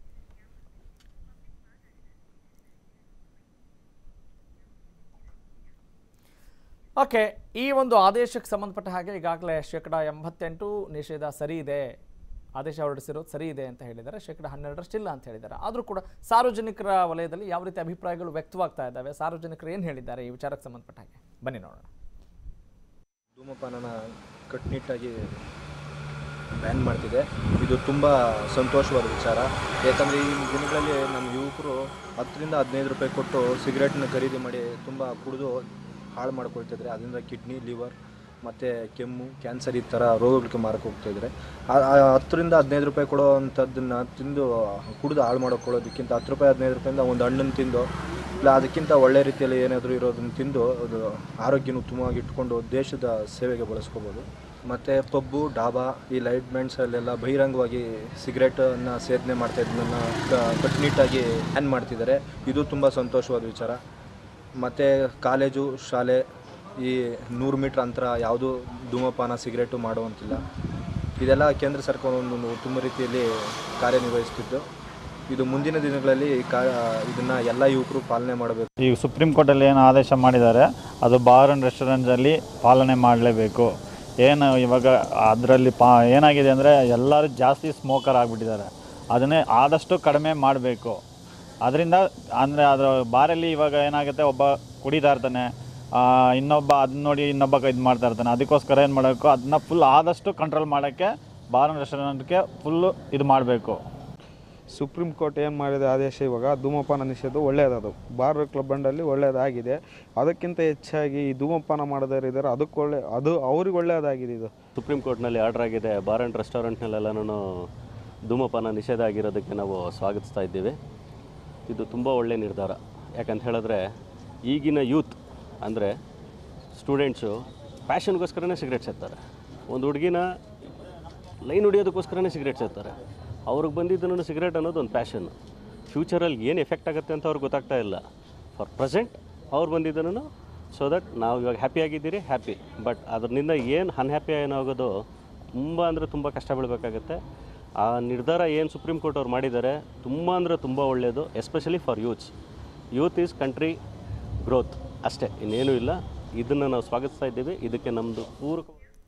ಓಕೆ ಈ ಒಂದು ಆದೇಶಕ್ಕೆ ಸಂಬಂಧಪಟ್ಟ ಹಾಗೆ ಈಗಾಗಲೇ ಶೇಕಡ ಎಂಬತ್ತೆಂಟು ನಿಷೇಧ ಸರಿ ಇದೆ ಆದೇಶ ಹೊರಡಿಸಿರೋದು ಸರಿ ಇದೆ ಅಂತ ಹೇಳಿದ್ದಾರೆ ಶೇಕಡ ಹನ್ನೆರಡರಷ್ಟು ಇಲ್ಲ ಅಂತ ಹೇಳಿದ್ದಾರೆ ಆದರೂ ಕೂಡ ಸಾರ್ವಜನಿಕರ ವಲಯದಲ್ಲಿ ಯಾವ ರೀತಿ ಅಭಿಪ್ರಾಯಗಳು ವ್ಯಕ್ತವಾಗ್ತಾ ಇದ್ದಾವೆ ಸಾರ್ವಜನಿಕರು ಏನು ಹೇಳಿದ್ದಾರೆ ಈ ವಿಚಾರಕ್ಕೆ ಸಂಬಂಧಪಟ್ಟ ಹಾಗೆ ಬನ್ನಿ ನೋಡೋಣ ಧೂಮಪಾನನ ಕಟ್ಟುನಿಟ್ಟಾಗಿ ಬ್ಯಾನ್ ಮಾಡ್ತಿದೆ ಇದು ತುಂಬ ಸಂತೋಷವಾದ ವಿಚಾರ ಯಾಕಂದರೆ ಈ ದಿನಗಳಲ್ಲಿ ನಮ್ಮ ಯುವಕರು ಹತ್ತರಿಂದ ಹದಿನೈದು ರೂಪಾಯಿ ಕೊಟ್ಟು ಸಿಗರೇಟ್ನ ಖರೀದಿ ಮಾಡಿ ತುಂಬ ಕುಡಿದು ಹಾಳು ಮಾಡ್ಕೊಳ್ತಿದ್ದಾರೆ ಅದರಿಂದ ಕಿಡ್ನಿ ಲಿವರ್ ಮತ್ತು ಕೆಮ್ಮು ಕ್ಯಾನ್ಸರ್ ಈ ಥರ ರೋಗಗಳಿಗೆ ಮಾರಕ್ಕೆ ಹೋಗ್ತಾಯಿದ್ದಾರೆ ಹತ್ತರಿಂದ ಹದಿನೈದು ರೂಪಾಯಿ ಕೊಡೋವಂಥದ್ದನ್ನು ತಿಂದು ಕುಡಿದು ಹಾಳು ಮಾಡ್ಕೊಳ್ಳೋದಕ್ಕಿಂತ ಹತ್ತು ರೂಪಾಯಿ ಹದಿನೈದು ರೂಪಾಯಿಂದ ಒಂದು ಹಣ್ಣನ್ನು ತಿಂದು ಇಲ್ಲ ಅದಕ್ಕಿಂತ ಒಳ್ಳೆ ರೀತಿಯಲ್ಲಿ ಏನಾದರೂ ಇರೋದನ್ನು ತಿಂದು ಅದು ಆರೋಗ್ಯನ ಉತ್ತಮವಾಗಿ ಇಟ್ಕೊಂಡು ದೇಶದ ಸೇವೆಗೆ ಬಳಸ್ಕೋಬೋದು ಮತ್ತು ಪಬ್ಬು ಡಾಬಾ ಈ ಲೈಟ್ ಬ್ಯಾಂಡ್ಸಲ್ಲೆಲ್ಲ ಬಹಿರಂಗವಾಗಿ ಸಿಗರೇಟನ್ನು ಸೇವನೆ ಮಾಡ್ತಾ ಇದ್ದನ್ನು ಕಟ್ಟುನಿಟ್ಟಾಗಿ ಬ್ಯಾನ್ ಮಾಡ್ತಿದ್ದಾರೆ ಇದು ತುಂಬ ಸಂತೋಷವಾದ ವಿಚಾರ ಮತ್ತು ಕಾಲೇಜು ಶಾಲೆ ಈ ನೂರು ಮೀಟ್ರ್ ಅಂತರ ಯಾವುದೂ ಧೂಮಪಾನ ಸಿಗರೇಟು ಮಾಡುವಂತಿಲ್ಲ ಇದೆಲ್ಲ ಕೇಂದ್ರ ಸರ್ಕಾರ ಒಂದು ಉತ್ತಮ ರೀತಿಯಲ್ಲಿ ಕಾರ್ಯನಿರ್ವಹಿಸ್ತಿದ್ದು ಇದು ಮುಂದಿನ ದಿನಗಳಲ್ಲಿ ಕಾ ಇದನ್ನು ಎಲ್ಲ ಯುವಕರು ಪಾಲನೆ ಮಾಡಬೇಕು ಈಗ ಸುಪ್ರೀಂ ಕೋರ್ಟಲ್ಲಿ ಏನು ಆದೇಶ ಮಾಡಿದ್ದಾರೆ ಅದು ಬಾರ್ ಆ್ಯಂಡ್ ರೆಸ್ಟೋರೆಂಟ್ಸಲ್ಲಿ ಪಾಲನೆ ಮಾಡಲೇಬೇಕು ಏನು ಇವಾಗ ಅದರಲ್ಲಿ ಪಾ ಏನಾಗಿದೆ ಅಂದರೆ ಎಲ್ಲರೂ ಜಾಸ್ತಿ ಸ್ಮೋಕರ್ ಆಗಿಬಿಟ್ಟಿದ್ದಾರೆ ಅದನ್ನೇ ಆದಷ್ಟು ಕಡಿಮೆ ಮಾಡಬೇಕು ಅದರಿಂದ ಅಂದರೆ ಅದರ ಬಾರಲ್ಲಿ ಇವಾಗ ಏನಾಗುತ್ತೆ ಒಬ್ಬ ಕುಡಿತಾ ಇರ್ತಾನೆ ಆ, ಇನ್ನೊಬ್ಬ ಅದನ್ನ ನೋಡಿ ಇನ್ನೊಬ್ಬ ಇದು ಮಾಡ್ತಾ ಇರ್ತಾನೆ ಅದಕ್ಕೋಸ್ಕರ ಏನು ಮಾಡಬೇಕು ಅದನ್ನ ಫುಲ್ ಆದಷ್ಟು ಕಂಟ್ರೋಲ್ ಮಾಡೋಕ್ಕೆ ಬಾರ್ ಆ್ಯಂಡ್ ರೆಸ್ಟೋರೆಂಟ್ಗೆ ಫುಲ್ಲು ಇದು ಮಾಡಬೇಕು ಸುಪ್ರೀಂ ಕೋರ್ಟ್ ಏನು ಮಾಡಿದ ಆದೇಶ ಇವಾಗ ಧೂಮಪಾನ ನಿಷೇಧ ಒಳ್ಳೆಯದದು ಬಾರ್ ಕ್ಲಬ್ ಅಂಡಲ್ಲಿ ಒಳ್ಳೆಯದಾಗಿದೆ ಅದಕ್ಕಿಂತ ಹೆಚ್ಚಾಗಿ ಈ ಧೂಮಪಾನ ಮಾಡೋದವ್ರು ಇದ್ದಾರೆ ಅದಕ್ಕೆ ಒಳ್ಳೆ ಅದು ಅವ್ರಿಗೆ ಒಳ್ಳೆಯದಾಗಿದೆ ಇದು ಸುಪ್ರೀಂ ಕೋರ್ಟ್ನಲ್ಲಿ ಆರ್ಡರ್ ಆಗಿದೆ ಬಾರ್ ಆ್ಯಂಡ್ ರೆಸ್ಟೋರೆಂಟ್ನಲ್ಲೆಲ್ಲನೂ ಧೂಮಪಾನ ನಿಷೇಧ ಆಗಿರೋದಕ್ಕೆ ನಾವು ಸ್ವಾಗತಿಸ್ತಾ ಇದ್ದೀವಿ ಇದು ತುಂಬ ಒಳ್ಳೆಯ ನಿರ್ಧಾರ ಯಾಕಂತ ಹೇಳಿದ್ರೆ ಈಗಿನ ಯೂತ್ ಅಂದರೆ ಸ್ಟೂಡೆಂಟ್ಸು ಪ್ಯಾಷನ್ಗೋಸ್ಕರನೇ ಸಿಗರೇಟ್ ಸೇರ್ತಾರೆ ಒಂದು ಹುಡುಗಿನ ಲೈನ್ ಹೊಡಿಯೋದಕ್ಕೋಸ್ಕರನೇ ಸಿಗರೇಟ್ ಸೇರ್ತಾರೆ ಅವ್ರಿಗೆ ಬಂದಿದ್ದನ್ನು ಸಿಗರೇಟ್ ಅನ್ನೋದು ಒಂದು ಪ್ಯಾಷನ್ ಫ್ಯೂಚರಲ್ಲಿ ಏನು ಎಫೆಕ್ಟ್ ಆಗುತ್ತೆ ಅಂತ ಅವ್ರಿಗೆ ಗೊತ್ತಾಗ್ತಾ ಇಲ್ಲ ಫಾರ್ ಪ್ರೆಸೆಂಟ್ ಅವ್ರು ಬಂದಿದ್ದನ್ನು ಸೊ ದಟ್ ನಾವು ಇವಾಗ ಹ್ಯಾಪಿ ಆಗಿದ್ದೀರಿ ಹ್ಯಾಪಿ ಬಟ್ ಅದರಿಂದ ಏನು ಅನ್ಹ್ಯಾಪಿ ಏನಾಗೋದು ತುಂಬ ಅಂದರೆ ತುಂಬ ಕಷ್ಟ ಬೀಳಬೇಕಾಗತ್ತೆ ಆ ನಿರ್ಧಾರ ಏನು ಸುಪ್ರೀಂ ಕೋರ್ಟ್ ಅವ್ರು ಮಾಡಿದ್ದಾರೆ ತುಂಬ ಅಂದರೆ ತುಂಬ ಒಳ್ಳೆಯದು especially for youths youth is country growth ಅಷ್ಟೇ ಇನ್ನೇನೂ ಇಲ್ಲ ಇದನ್ನು ನಾವು ಸ್ವಾಗತಿಸ್ತಾ ಇದ್ದೀವಿ ಇದಕ್ಕೆ ನಮ್ಮದು ಪೂರಕ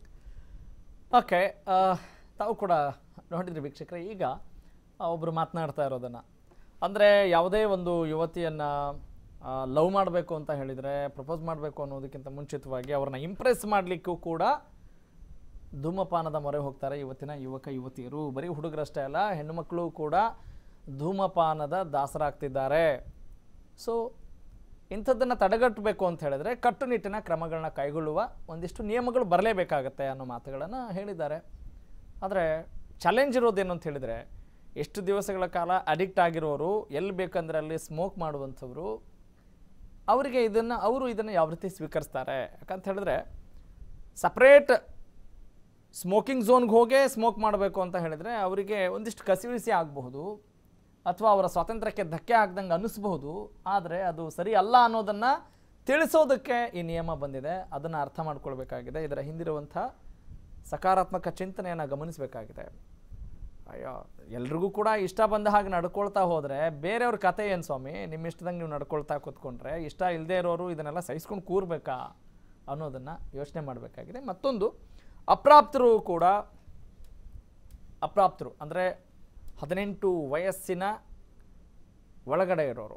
ಓಕೆ ಆ, ತಾವು ಕೂಡ ನೋಡಿದ್ರಿ ವೀಕ್ಷಕರೇ ಈಗ ಆ, ಒಬ್ರು ಮಾತನಾಡ್ತಾ ಇರೋದನ್ನು ಅಂದರೆ ಯಾವುದೇ ಒಂದು ಯುವತಿಯನ್ನು ಲವ್ ಮಾಡಬೇಕು ಅಂತ ಹೇಳಿದರೆ ಪ್ರಪೋಸ್ ಮಾಡಬೇಕು ಅನ್ನೋದಕ್ಕಿಂತ ಮುಂಚಿತವಾಗಿ ಅವ್ರನ್ನ ಇಂಪ್ರೆಸ್ ಮಾಡಲಿಕ್ಕೂ ಕೂಡ ಧೂಮಪಾನದ ಮೊರೆ ಹೋಗ್ತಾರೆ ಇವತ್ತಿನ ಯುವಕ ಯುವತಿಯರು ಬರೀ ಹುಡುಗರಷ್ಟೇ ಅಲ್ಲ ಹೆಣ್ಣುಮಕ್ಕಳು ಕೂಡ ಧೂಮಪಾನದ ದಾಸರಾಗ್ತಿದ್ದಾರೆ ಸೊ ಇಂಥದ್ದನ್ನು ತಡೆಗಟ್ಟಬೇಕು ಅಂತ ಹೇಳಿದ್ರೆ ಕಟ್ಟುನಿಟ್ಟಿನ ಕ್ರಮಗಳನ್ನ ಕೈಗೊಳ್ಳುವ ಒಂದಿಷ್ಟು ನಿಯಮಗಳು ಬರಲೇಬೇಕಾಗತ್ತೆ ಅನ್ನೋ ಮಾತುಗಳನ್ನು ಹೇಳಿದ್ದಾರೆ ಆದರೆ ಚಾಲೆಂಜ್ ಇರೋದೇನು ಅಂತ ಹೇಳಿದರೆ ಎಷ್ಟು ದಿವಸಗಳ ಕಾಲ ಅಡಿಕ್ಟ್ ಆಗಿರೋರು ಎಲ್ಲಿ ಬೇಕಂದ್ರೆ ಅಲ್ಲಿ ಸ್ಮೋಕ್ ಮಾಡುವಂಥವ್ರು ಅವರಿಗೆ ಇದನ್ನು ಅವರು ಇದನ್ನು ಯಾವ ರೀತಿ ಸ್ವೀಕರಿಸ್ತಾರೆ ಯಾಕಂತ ಹೇಳಿದ್ರೆ ಸಪ್ರೇಟ್ ಸ್ಮೋಕಿಂಗ್ ಝೋನ್ಗೆ ಹೋಗೇ ಸ್ಮೋಕ್ ಮಾಡಬೇಕು ಅಂತ ಹೇಳಿದರೆ ಅವರಿಗೆ ಒಂದಿಷ್ಟು ಕಸಿವಿಸಿ ಆಗಬಹುದು ಅಥವಾ ಅವರ ಸ್ವಾತಂತ್ರ್ಯಕ್ಕೆ ಧಕ್ಕೆ ಆಗ್ದಂಗೆ ಅನ್ನಿಸ್ಬಹುದು ಆದರೆ ಅದು ಸರಿ ಅಲ್ಲ ಅನ್ನೋದನ್ನು ತಿಳಿಸೋದಕ್ಕೆ ಈ ನಿಯಮ ಬಂದಿದೆ ಅದನ್ನು ಅರ್ಥ ಮಾಡ್ಕೊಳ್ಬೇಕಾಗಿದೆ ಇದರ ಹಿಂದಿರುವಂಥ ಸಕಾರಾತ್ಮಕ ಚಿಂತನೆಯನ್ನು ಗಮನಿಸಬೇಕಾಗಿದೆ ಅಯ್ಯೋ ಎಲ್ರಿಗೂ ಕೂಡ ಇಷ್ಟ ಬಂದ ಹಾಗೆ ನಡ್ಕೊಳ್ತಾ ಹೋದರೆ ಬೇರೆಯವ್ರ ಕತೆ ಏನು ಸ್ವಾಮಿ ನಿಮ್ಮ ಇಷ್ಟದಂಗೆ ನೀವು ನಡ್ಕೊಳ್ತಾ ಕೂತ್ಕೊಂಡ್ರೆ ಇಷ್ಟ ಇಲ್ಲದೆ ಇರೋರು ಇದನ್ನೆಲ್ಲ ಸಹಿಸ್ಕೊಂಡು ಕೂರ್ಬೇಕಾ ಅನ್ನೋದನ್ನು ಯೋಚನೆ ಮಾಡಬೇಕಾಗಿದೆ ಮತ್ತೊಂದು ಅಪ್ರಾಪ್ತರು ಕೂಡ ಅಪ್ರಾಪ್ತರು ಅಂದರೆ ಹದಿನೆಂಟು ವಯಸ್ಸಿನ ಒಳಗಡೆ ಇರೋರು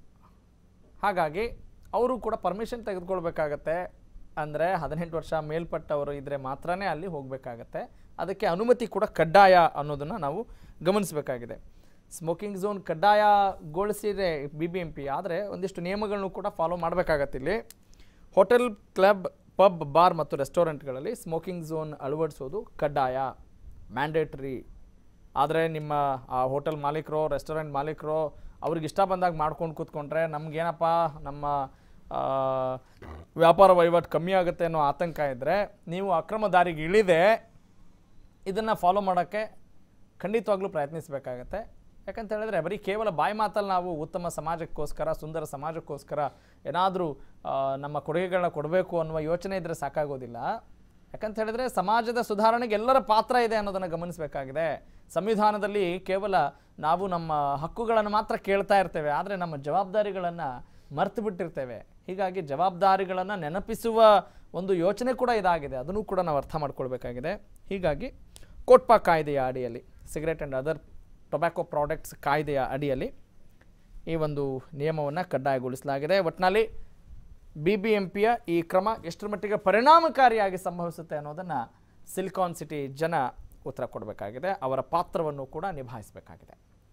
ಹಾಗಾಗಿ ಅವರು ಕೂಡ ಪರ್ಮಿಷನ್ ತೆಗೆದುಕೊಳ್ಬೇಕಾಗತ್ತೆ ಅಂದರೆ ಹದಿನೆಂಟು ವರ್ಷ ಮೇಲ್ಪಟ್ಟವರು ಇದ್ದರೆ ಮಾತ್ರನೇ ಅಲ್ಲಿ ಹೋಗಬೇಕಾಗತ್ತೆ ಅದಕ್ಕೆ ಅನುಮತಿ ಕೂಡ ಕಡ್ಡಾಯ ಅನ್ನೋದನ್ನು ನಾವು ಗಮನಿಸಬೇಕಾಗಿದೆ ಸ್ಮೋಕಿಂಗ್ ಝೋನ್ ಕಡ್ಡಾಯಗೊಳಿಸಿದೆ ಬಿ ಬಿ ಎಂ ಪಿ ಆದರೆ ಒಂದಿಷ್ಟು ನಿಯಮಗಳನ್ನು ಕೂಡ ಫಾಲೋ ಮಾಡಬೇಕಾಗತ್ತೆ ಇಲ್ಲಿ ಹೋಟೆಲ್ ಕ್ಲಬ್ ಪಬ್ ಬಾರ್ ಮತ್ತು ರೆಸ್ಟೋರೆಂಟ್ಗಳಲ್ಲಿ ಸ್ಮೋಕಿಂಗ್ ಝೋನ್ ಅಳವಡಿಸೋದು ಕಡ್ಡಾಯ ಮ್ಯಾಂಡೇಟ್ರಿ ಆದರೆ ನಿಮ್ಮ ಆ ಹೋಟೆಲ್ ಮಾಲೀಕರು ರೆಸ್ಟೋರೆಂಟ್ ಮಾಲೀಕರು ಅವ್ರಿಗೆ ಇಷ್ಟ ಬಂದಾಗ ಮಾಡ್ಕೊಂಡು ಕೂತ್ಕೊಂಡ್ರೆ ನಮಗೇನಪ್ಪ ನಮ್ಮ ಆ, ವ್ಯಾಪಾರ ವಹಿವಾಟು ಕಮ್ಮಿ ಆಗುತ್ತೆ ಅನ್ನೋ ಆತಂಕ ಇದ್ದರೆ ನೀವು ಅಕ್ರಮ ದಾರಿಗೆ ಇಳಿದೆ ಇದನ್ನು ಫಾಲೋ ಮಾಡೋಕ್ಕೆ ಖಂಡಿತವಾಗ್ಲೂ ಪ್ರಯತ್ನಿಸಬೇಕಾಗತ್ತೆ ಯಾಕಂತ ಹೇಳಿದ್ರೆ ಬರೀ ಕೇವಲ ಬಾಯಿ ಮಾತಲ್ಲಿ ನಾವು ಉತ್ತಮ ಸಮಾಜಕ್ಕೋಸ್ಕರ ಸುಂದರ ಸಮಾಜಕ್ಕೋಸ್ಕರ ಏನಾದರೂ ನಮ್ಮ ಕೊಡುಗೆಗಳನ್ನ ಕೊಡಬೇಕು ಅನ್ನುವ ಯೋಚನೆ ಇದ್ದರೆ ಸಾಕಾಗೋದಿಲ್ಲ ಯಾಕಂತ ಹೇಳಿದ್ರೆ ಸಮಾಜದ ಸುಧಾರಣೆಗೆ ಎಲ್ಲರ ಪಾತ್ರ ಇದೆ ಅನ್ನೋದನ್ನು ಗಮನಿಸಬೇಕಾಗಿದೆ ಸಂವಿಧಾನದಲ್ಲಿ ಕೇವಲ ನಾವು ನಮ್ಮ ಹಕ್ಕುಗಳನ್ನು ಮಾತ್ರ ಕೇಳ್ತಾ ಇರ್ತೇವೆ ಆದರೆ ನಮ್ಮ ಜವಾಬ್ದಾರಿಗಳನ್ನು ಮರ್ತು ಬಿಟ್ಟಿರ್ತೇವೆ ಹೀಗಾಗಿ ಜವಾಬ್ದಾರಿಗಳನ್ನು ನೆನಪಿಸುವ ಒಂದು ಯೋಚನೆ ಕೂಡ ಇದಾಗಿದೆ ಅದನ್ನು ಕೂಡ ನಾವು ಅರ್ಥ ಮಾಡ್ಕೊಳ್ಬೇಕಾಗಿದೆ ಹೀಗಾಗಿ ಕೋಟ್ಪಾ ಕಾಯ್ದೆಯ ಅಡಿಯಲ್ಲಿ cigarette and other tobacco products ಕಾಯ್ದೆಯ ಅಡಿಯಲ್ಲಿ ಈ ಒಂದು ನಿಯಮವನ್ನು ಕಡ್ಡಾಯಗೊಳಿಸಲಾಗಿದೆ ಒಟ್ಟಿನಲ್ಲಿ ಬಿ ಬಿ ಎಂ ಪಿಯ ಈ ಕ್ರಮ ಎಷ್ಟರ ಮಟ್ಟಿಗೆ ಪರಿಣಾಮಕಾರಿಯಾಗಿ ಸಂಭವಿಸುತ್ತೆ ಅನ್ನೋದನ್ನು ಸಿಲಿಕಾನ್ ಸಿಟಿ ಜನ ಉತ್ತರ ಕೊಡಬೇಕಾಗಿದೆ ಅವರ ಪಾತ್ರವನ್ನು ಕೂಡ ನಿಭಾಯಿಸಬೇಕಾಗಿದೆ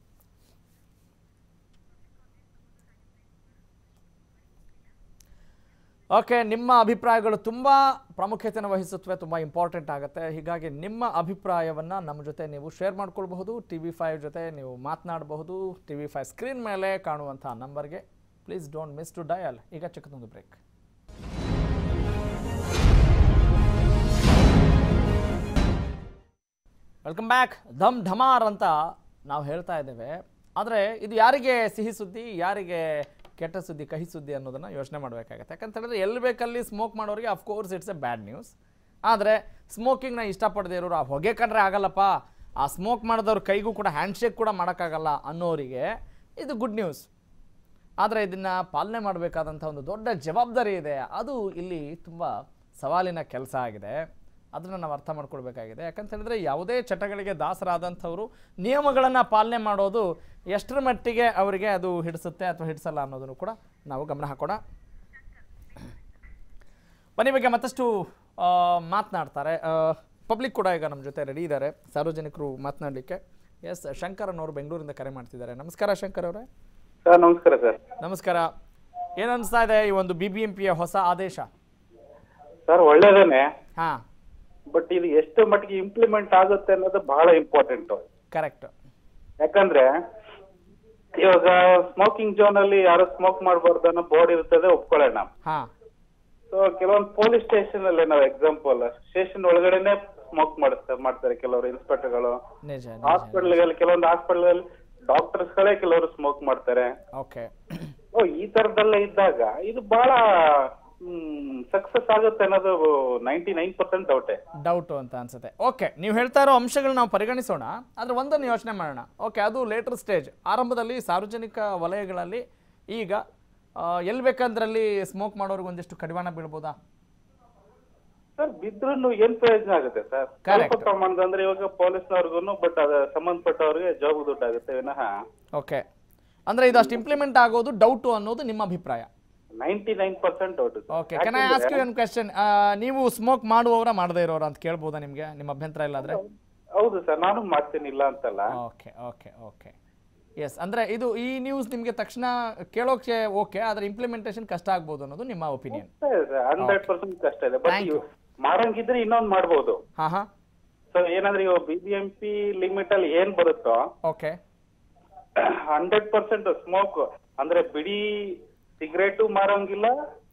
ಓಕೆ ನಿಮ್ಮ ಅಭಿಪ್ರಾಯಗಳು ತುಂಬ ಪ್ರಾಮುಖ್ಯತೆಯನ್ನು ವಹಿಸುತ್ತವೆ ತುಂಬ ಇಂಪಾರ್ಟೆಂಟ್ ಆಗುತ್ತೆ ಹೀಗಾಗಿ ನಿಮ್ಮ ಅಭಿಪ್ರಾಯವನ್ನು ನಮ್ಮ ಜೊತೆ ನೀವು ಶೇರ್ ಮಾಡ್ಕೊಳ್ಬಹುದು ಟಿ ವಿ ಫೈವ್ ಜೊತೆ ನೀವು ಮಾತನಾಡಬಹುದು ಟಿ ವಿ ಫೈವ್ ಸ್ಕ್ರೀನ್ ಮೇಲೆ ಕಾಣುವಂಥ ನಂಬರ್ಗೆ please don't miss to dial ಈಗ ಚಿಕ್ಕದೊಂದು ಬ್ರೇಕ್ ವೆಲ್ಕಮ್ ಬ್ಯಾಕ್ ಧಮ್ ಧಮಾರ್ ಅಂತ ನಾವು ಹೇಳ್ತಾ ಇದ್ದೇವೆ ಆದರೆ ಇದು ಯಾರಿಗೆ ಸಿಹಿ ಸುದ್ದಿ ಯಾರಿಗೆ ಕೆಟ್ಟ ಸುದ್ದಿ ಕಹಿ ಸುದ್ದಿ ಅನ್ನೋದನ್ನು ಯೋಚನೆ ಮಾಡಬೇಕಾಗತ್ತೆ ಯಾಕಂತ ಹೇಳಿದ್ರೆ ಎಲ್ಲಿ ಬೇಕಲ್ಲಿ ಸ್ಮೋಕ್ ಮಾಡೋರಿಗೆ of course it's a bad news ಆದರೆ ಸ್ಮೋಕಿಂಗ್ನ ಇಷ್ಟಪಡದೇ ಇರೋರು ಆ ಹೊಗೆ ಕಂಡ್ರೆ ಆಗಲ್ಲಪ್ಪ ಆ ಸ್ಮೋಕ್ ಮಾಡಿದವ್ರ ಕೈಗೂ ಕೂಡ ಹ್ಯಾಂಡ್ಶೇಕ್ ಕೂಡ ಮಾಡೋಕ್ಕಾಗಲ್ಲ ಅನ್ನೋರಿಗೆ ಇದು ಗುಡ್ ನ್ಯೂಸ್ ಆದರೆ ಇದನ್ನು ಪಾಲನೆ ಮಾಡಬೇಕಾದಂಥ ಒಂದು ದೊಡ್ಡ ಜವಾಬ್ದಾರಿ ಇದೆ ಅದು ಇಲ್ಲಿ ತುಂಬ ಸವಾಲಿನ ಕೆಲಸ ಆಗಿದೆ ಅದನ್ನು ನಾವು ಅರ್ಥ ಮಾಡ್ಕೊಳ್ಬೇಕಾಗಿದೆ ಯಾಕಂತ ಹೇಳಿದ್ರೆ ಯಾವುದೇ ಚಟಗಳಿಗೆ ದಾಸರಾದಂಥವರು ನಿಯಮಗಳನ್ನು ಪಾಲನೆ ಮಾಡೋದು ಎಷ್ಟರ ಮಟ್ಟಿಗೆ ಅವರಿಗೆ ಅದು ಹಿಡಿಸುತ್ತೆ ಅಥವಾ ಹಿಡಿಸಲ್ಲ ಅನ್ನೋದನ್ನು ಕೂಡ ನಾವು ಗಮನ ಹಾಕೋಣ ಬನ್ನಿ ಬಗ್ಗೆ ಮತ್ತಷ್ಟು ಆ, ಮಾತನಾಡ್ತಾರೆ ಪಬ್ಲಿಕ್ ಕೂಡ ಈಗ ನಮ್ಮ ಜೊತೆ ರೆಡಿ ಇದ್ದಾರೆ ಸಾರ್ವಜನಿಕರು ಮಾತನಾಡಲಿಕ್ಕೆ ಎಸ್ ಶಂಕರ್ ಅನ್ನೋರು ಬೆಂಗಳೂರಿಂದ ಕರೆ ಮಾಡ್ತಿದ್ದಾರೆ ನಮಸ್ಕಾರ ಶಂಕರ್ ಅವರೇ ಸರ್ ನಮಸ್ಕಾರ ಸರ್ ನಮಸ್ಕಾರ ಏನು ಅನಿಸ್ತಾ ಇದೆ ಈ ಒಂದು ಬಿ ಬಿ ಎಂ ಪಿಯ ಹೊಸ ಆದೇಶ ಸರ್ ಒಳ್ಳೇದೇನೆ ಹಾಂ ಬಟ್ ಇದು ಎಷ್ಟು ಮಟ್ಟಿಗೆ ಇಂಪ್ಲಿಮೆಂಟ್ ಆಗುತ್ತೆ ಅನ್ನೋದು ಬಹಳ ಇಂಪಾರ್ಟೆಂಟ್ ಕರೆಕ್ಟ್ ಯಾಕಂದ್ರೆ ಇವಾಗ ಸ್ಮೋಕಿಂಗ್ ಝೋನ್ ಅಲ್ಲಿ ಯಾರು ಸ್ಮೋಕ್ ಮಾಡಬಾರ್ದು ಅನ್ನೋ ಬೋರ್ಡ್ ಇರ್ತದೆ ಒಪ್ಕೊಳ್ಳೋಣ ಹಾಂ ಸೊ ಕೆಲವೊಂದು ಪೊಲೀಸ್ ಸ್ಟೇಷನ್ ಅಲ್ಲಿ ನಾವು ಎಕ್ಸಾಂಪಲ್ ಸ್ಟೇಷನ್ ಒಳಗಡೆನೆ ಸ್ಮೋಕ್ ಮಾಡಿಸ್ತಾರೆ ಮಾಡ್ತಾರೆ ಕೆಲವರು ಇನ್ಸ್ಪೆಕ್ಟರ್ಗಳು ನಿಜ ಹಾಸ್ಪಿಟಲ್ಗಳಲ್ಲಿ ಕೆಲವೊಂದು ಹಾಸ್ಪಿಟಲ್ ಡಾಕ್ಟರ್ಸ್ ಗಳೇ ಕೆಲವರು ಸ್ಮೋಕ್ ಮಾಡ್ತಾರೆ ಓಕೆ ಓ ಈ ತರದೆಲ್ಲ ಇದ್ದಾಗ ಇದು ಬಹಳ ಸಕ್ಸಸ್ ಆಗುತ್ತೆ ಅನ್ನೋದು ನೈಂಟಿ ನೈನ್ ಪರ್ಸೆಂಟ್ ಡೌಟೇ ಡೌಟು ಅಂತ ಅನ್ಸುತ್ತೆ ಓಕೆ ನೀವು ಹೇಳ್ತಾ ಇರೋ ಅಂಶಗಳು ನಾವು ಪರಿಗಣಿಸೋಣ ಆದರೆ ಒಂದನ್ನು ಯೋಚನೆ ಮಾಡೋಣ ಓಕೆ ಅದು ಲೇಟರ್ ಸ್ಟೇಜ್ ಆರಂಭದಲ್ಲಿ ಸಾರ್ವಜನಿಕ ವಲಯಗಳಲ್ಲಿ ಈಗ ಎಲ್ಲಿ ಬೇಕಂದ್ರಲ್ಲಿ ಸ್ಮೋಕ್ ಮಾಡೋರ್ಗೆ ಒಂದಿಷ್ಟು ಕಡಿವಾಣ ಬೀಳ್ಬೋದಾ ಸರ್ ಬಿದ್ರು ಏನ್ ಪ್ರಯೋಜನ ಆಗುತ್ತೆ ಸರ್ Correct. ಸ್ವಲ್ಪ ಪ್ರಮಾಣದ ಅಂದ್ರೆ ಇವಾಗ ಪೊಲೀಸ್ನವ್ರಿಗೂ ಬಟ್ ಅದ ಸಂಬಂಧಪಟ್ಟವ್ರಿಗೆ ಜಾಬ್ ದುಡ್ಡಾಗುತ್ತೆ ವಿನಃ ಓಕೆ ಅಂದರೆ ಇದು ಅಷ್ಟು ಇಂಪ್ಲಿಮೆಂಟ್ ಆಗೋದು ಡೌಟು ಅನ್ನೋದು ನಿಮ್ಮ ಅಭಿಪ್ರಾಯ ninety nine percent doubt okay can I ask you one question ನೀವು ಸ್ಮೋಕ್ ಮಾಡುವವರ ಮಾಡದೇ ಇರೋರ ಅಂತ ಕೇಳ್ಬೋದಾ ನಿಮಗೆ ನಿಮ್ಮ ಅಭ್ಯಂತರ ಇಲ್ಲಾದ್ರೆ ಹೌದು ಸರ್ ನಾನು ಮಾಡ್ತೀನಿ ಇಲ್ಲ ಅಂತಲ್ಲ ಓಕೆ ಓಕೆ ಓಕೆ ಎಸ್ ಅಂದರೆ ಇದು ಈ ನ್ಯೂಸ್ ನಿಮಗೆ ತಕ್ಷಣ ಕೇಳೋಕೆ ಓಕೆ ಆದರೆ ಇಂಪ್ಲಿಮೆಂಟೇಷನ್ ಕಷ್ಟ ಆಗ್ಬೋದು ಅನ್ನೋದು ನಿಮ್ಮ ಒಪಿನಿಯನ್ ಹಂಡ್ರೆಡ್ ಪರ್ಸೆಂಟ್ ಕಷ್ಟ ಇದೆ ಬಟ್ Thank you. ಮಾಡಂಗಿದ್ರೆ ಇನ್ನೊಂದ್ ಮಾಡ್ಬೋದು ಹಾಂ ಹಾಂ ಸೊ ಏನಂದ್ರೆ ಇವಾಗ B B M P limit ಅಲ್ಲಿ ಏನ್ ಬರುತ್ತೋ ಓಕೆ ಹಂಡ್ರೆಡ್ ಪರ್ಸೆಂಟ್ ಸ್ಮೋಕ್ ಅಂದ್ರೆ ಬಿಡಿ ಸಿಗರೇಟು ಮಾರಂಗಿಲ್ಲ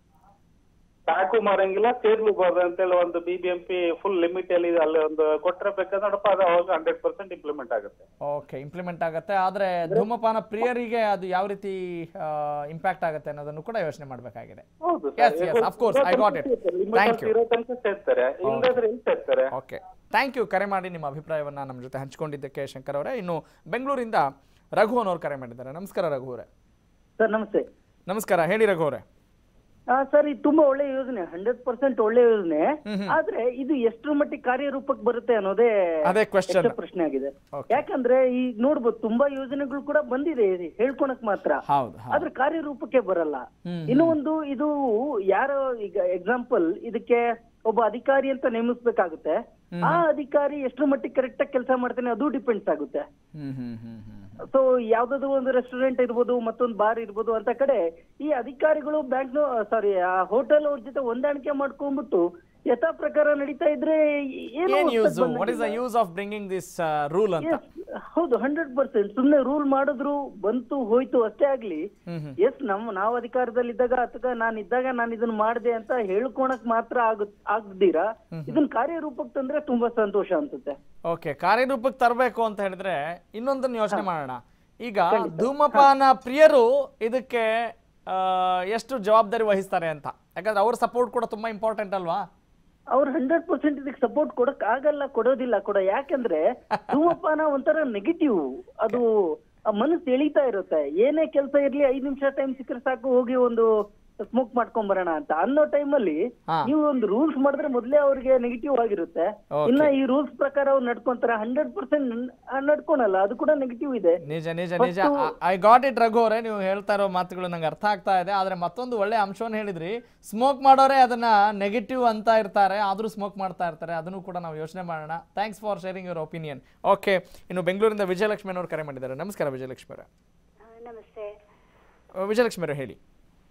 ಪ್ಯಾಕು ಮಾರಂಗಿಲ್ಲ ಸೇರ್ಲೂಬಾರ್ದು ಅಂತೇಳಿ ಒಂದು B B M P full limit ಅಲ್ಲಿ ಅಲ್ಲಿ ಒಂದು ಕೊಟ್ರೆ ಬೇಕಾದ್ರೆ ನೋಡಪ್ಪ ಅದು ಅವಾಗ ಹಂಡ್ರೆಡ್ ಪರ್ಸೆಂಟ್ ಇಂಪ್ಲಿಮೆಂಟ್ ಆಗುತ್ತೆ ಓಕೆ ಇಂಪ್ಲಿಮೆಂಟ್ ಆಗುತ್ತೆ ಆದರೆ ಧೂಮಪಾನ ಪ್ರಿಯರಿಗೆ ಅದು ಯಾವ ರೀತಿ ಇಂಪ್ಯಾಕ್ಟ್ ಆಗುತ್ತೆ ಅನ್ನೋದನ್ನು ಕೂಡ ಯೋಚನೆ ಮಾಡಬೇಕಾಗಿದೆ ಹೌದು Yes, yes, of course, I got it. Thank you. ಇರೋ ತನಕ ಸೇರ್ತಾರೆ ಇಲ್ಲದ್ರೆ ಎಲ್ಲಿ ಸೇರ್ತಾರೆ ಓಕೆ ಥ್ಯಾಂಕ್ ಯು ಕರೆ ಮಾಡಿ ನಿಮ್ಮ ಅಭಿಪ್ರಾಯವನ್ನು ನಮ್ಮ ಜೊತೆ ಹಂಚಿಕೊಂಡಿದ್ದಕ್ಕೆ ಶಂಕರ್ ಅವರೇ ಇನ್ನು ಬೆಂಗಳೂರಿಂದ ರಘು ಅನ್ನೋರು ಕರೆ ಮಾಡಿದ್ದಾರೆ ನಮಸ್ಕಾರ ರಘು ಅವರೇ ಸರ್ ನಮಸ್ತೆ ನಮಸ್ಕಾರ ಹೇಳಿ ರಘು ಅವರೇ ಆ, ಸರ್ ಇದು ತುಂಬಾ ಒಳ್ಳೆ ಯೋಜನೆ ಹಂಡ್ರೆಡ್ ಪರ್ಸೆಂಟ್ ಒಳ್ಳೆ ಯೋಜನೆ ಆದ್ರೆ ಇದು ಎಷ್ಟರ ಮಟ್ಟಿಗೆ ಕಾರ್ಯರೂಪಕ್ಕೆ ಬರುತ್ತೆ ಅನ್ನೋದೇ ಅದೇ question. ಯಕ್ಷ ಪ್ರಶ್ನೆ ಆಗಿದೆ ಯಾಕಂದ್ರೆ ಈಗ ನೋಡ್ಬೋದು ತುಂಬಾ ಯೋಜನೆಗಳು ಕೂಡ ಬಂದಿದೆ ಇದು ಹೇಳ್ಕೊಳಕ್ ಮಾತ್ರ ಹೌದು ಆದ್ರೆ ಕಾರ್ಯರೂಪಕ್ಕೆ ಬರಲ್ಲ ಇನ್ನು ಒಂದು ಇದು ಯಾರೋ ಈಗ ಎಕ್ಸಾಂಪಲ್ ಇದಕ್ಕೆ ಒಬ್ಬ ಅಧಿಕಾರಿ ಅಂತ ನೇಮಿಸ್ಬೇಕಾಗುತ್ತೆ ಆ ಅಧಿಕಾರಿ ಎಷ್ಟರ ಮಟ್ಟಿಗೆ ಕರೆಕ್ಟ್ ಆಗಿ ಕೆಲಸ ಮಾಡ್ತಾನೆ ಅದು ಡಿಪೆಂಡ್ಸ್ ಆಗುತ್ತೆ ಹ್ಮ್ ಹ್ಮ್ ಹ್ಮ್ ಹ್ಮ್ ಸೊ ಯಾವ್ದಾದ್ರು ಒಂದು ರೆಸ್ಟೋರೆಂಟ್ ಇರ್ಬೋದು ಮತ್ತೊಂದು ಬಾರ್ ಇರ್ಬೋದು ಅಂತ ಕಡೆ ಈ ಅಧಿಕಾರಿಗಳು ಬ್ಯಾಂಕ್ ಸಾರಿ ಆ ಹೋಟೆಲ್ ಅವ್ರ ಜೊತೆ ಹೊಂದಾಣಿಕೆ ಮಾಡ್ಕೊಂಡ್ಬಿಟ್ಟು ಯಥಾ ಪ್ರಕಾರ ನಡೀತಾ ಇದ್ರೆ ಏನು ಏನ್ ಯೂಸ್ ಹೊಸ್ದಾಗ್ ವಾಟ್ ಇಸ್ ದ ಬಂದಂಗಿಲ್ಲ. Use of bringing this rule ಅಂತ Yes, ಹೌದು ಹಂಡ್ರೆಡ್ ಪರ್ಸೆಂಟ್ ಸುಮ್ನೆ ರೂಲ್ ಮಾಡಿದ್ರು ಬಂತು ಹೋಯ್ತು ಅಷ್ಟೇ ಆಗ್ಲಿ ಹ್ಮ್ ಹ್ಮ್ ಎಸ್ ನಮ್ ನಾವ್ ಅಧಿಕಾರದಲ್ಲಿದ್ದಾಗ ಅಥವಾ ನಾನು ಇದ್ದಾಗ ನಾನು ಇದನ್ನ ಮಾಡಿದೆ ಅಂತ ಹೇಳ್ಕೊಳಕ್ ಮಾತ್ರ ಆಗುತ್ ಆಗ್ದಿರಾ ಇದನ್ನ ಕಾರ್ಯರೂಪಕ್ಕೆ ತಂದ್ರೆ ತುಂಬಾ ಸಂತೋಷ ಅನ್ಸುತ್ತೆ ಓಕೆ ಕಾರ್ಯರೂಪಕ್ಕೆ ತರಬೇಕು ಅಂತ ಹೇಳಿದ್ರೆ ಇನ್ನೊಂದನ್ನು ಯೋಚನೆ ಮಾಡೋಣ ಈಗ ಧೂಮಪಾನ ಪ್ರಿಯರು ಇದಕ್ಕೆ ಆ, ಎಷ್ಟು ಜವಾಬ್ದಾರಿ ವಹಿಸ್ತಾರೆ ಅಂತ ಯಾಕಂದ್ರೆ ಅವ್ರ ಸಪೋರ್ಟ್ ಕೂಡ ತುಂಬಾ ಇಂಪಾರ್ಟೆಂಟ್ ಅಲ್ವಾ ಅವ್ರು ಹಂಡ್ರೆಡ್ ಪರ್ಸೆಂಟ್ ಇದಕ್ಕೆ ಸಪೋರ್ಟ್ ಕೊಡಕ್ ಆಗಲ್ಲ ಕೊಡೋದಿಲ್ಲ ಕೊಡ ಯಾಕಂದ್ರೆ ಧೂಮಪಾನ ಒಂಥರ ನೆಗೆಟಿವ್ ಅದು ಆ ಮನಸ್ಸು ಎಳಿತಾ ಇರುತ್ತೆ ಏನೇ ಕೆಲಸ ಇರ್ಲಿ ಐದ್ ನಿಮಿಷ ಟೈಮ್ ಸಿಕ್ಕರೆ ಸಾಕು ಹೋಗಿ ಒಂದು ಸ್ಮೋಕ್ ಮಾಡ್ಕೊಂಡ್ ಬರೋಣ ಅಂತ ಅನ್ನೋ ಟೈಮಲ್ಲಿ ಹಾ. ನೀವು ಒಂದು ರೂಲ್ಸ್ ಮಾಡಿದ್ರೆ ಮೊದ್ಲೇ ಅವ್ರಿಗೆ ನೆಗೆಟಿವ್ ಆಗಿರುತ್ತೆ Okay. ಇನ್ನ ಈ ರೂಲ್ಸ್ ಪ್ರಕಾರ ಅವ್ರು ನಡ್ಕೊಂತಾರೆ ಹಂಡ್ರೆಡ್ ಪರ್ಸೆಂಟ್ ನಡ್ಕೊಳಲ್ಲ ಅದು ಕೂಡ ನೆಗೆಟಿವ್ ಇದೆ ನಿಜ ನಿಜ ನಿಜ ಮತ್ತು- ಐ ಗಾಟ್ ಇಟ್ ರಘು ಅವರೇ ನೀವು ಹೇಳ್ತಾ ಇರೋ ಮಾತುಗಳು ನಂಗೆ ಅರ್ಥ ಆಗ್ತಾ ಇದೆ ಆದರೆ ಮತ್ತೊಂದು ಒಳ್ಳೆ ಅಂಶವನ್ನು ಹೇಳಿದ್ರಿ ಸ್ಮೋಕ್ ಮಾಡೋರೇ ಅದನ್ನ ನೆಗೆಟಿವ್ ಅಂತ ಇರ್ತಾರೆ ಆದರೂ ಸ್ಮೋಕ್ ಮಾಡ್ತಾ ಇರ್ತಾರೆ ಅದನ್ನು ಕೂಡ ನಾವು ಯೋಚನೆ ಮಾಡೋಣ thanks for sharing your opinion okay ಇನ್ನು ಬೆಂಗಳೂರಿಂದ ವಿಜಯಲಕ್ಷ್ಮಿ ಅವರು ಕರೆ ಮಾಡಿದ್ದಾರೆ ನಮಸ್ಕಾರ ವಿಜಯಲಕ್ಷ್ಮಿ ಅವರೇ ನಮಸ್ತೆ ಅಹ್, ವಿಜಯಲಕ್ಷ್ಮಿ ಅವರೇ ಹೇಳಿ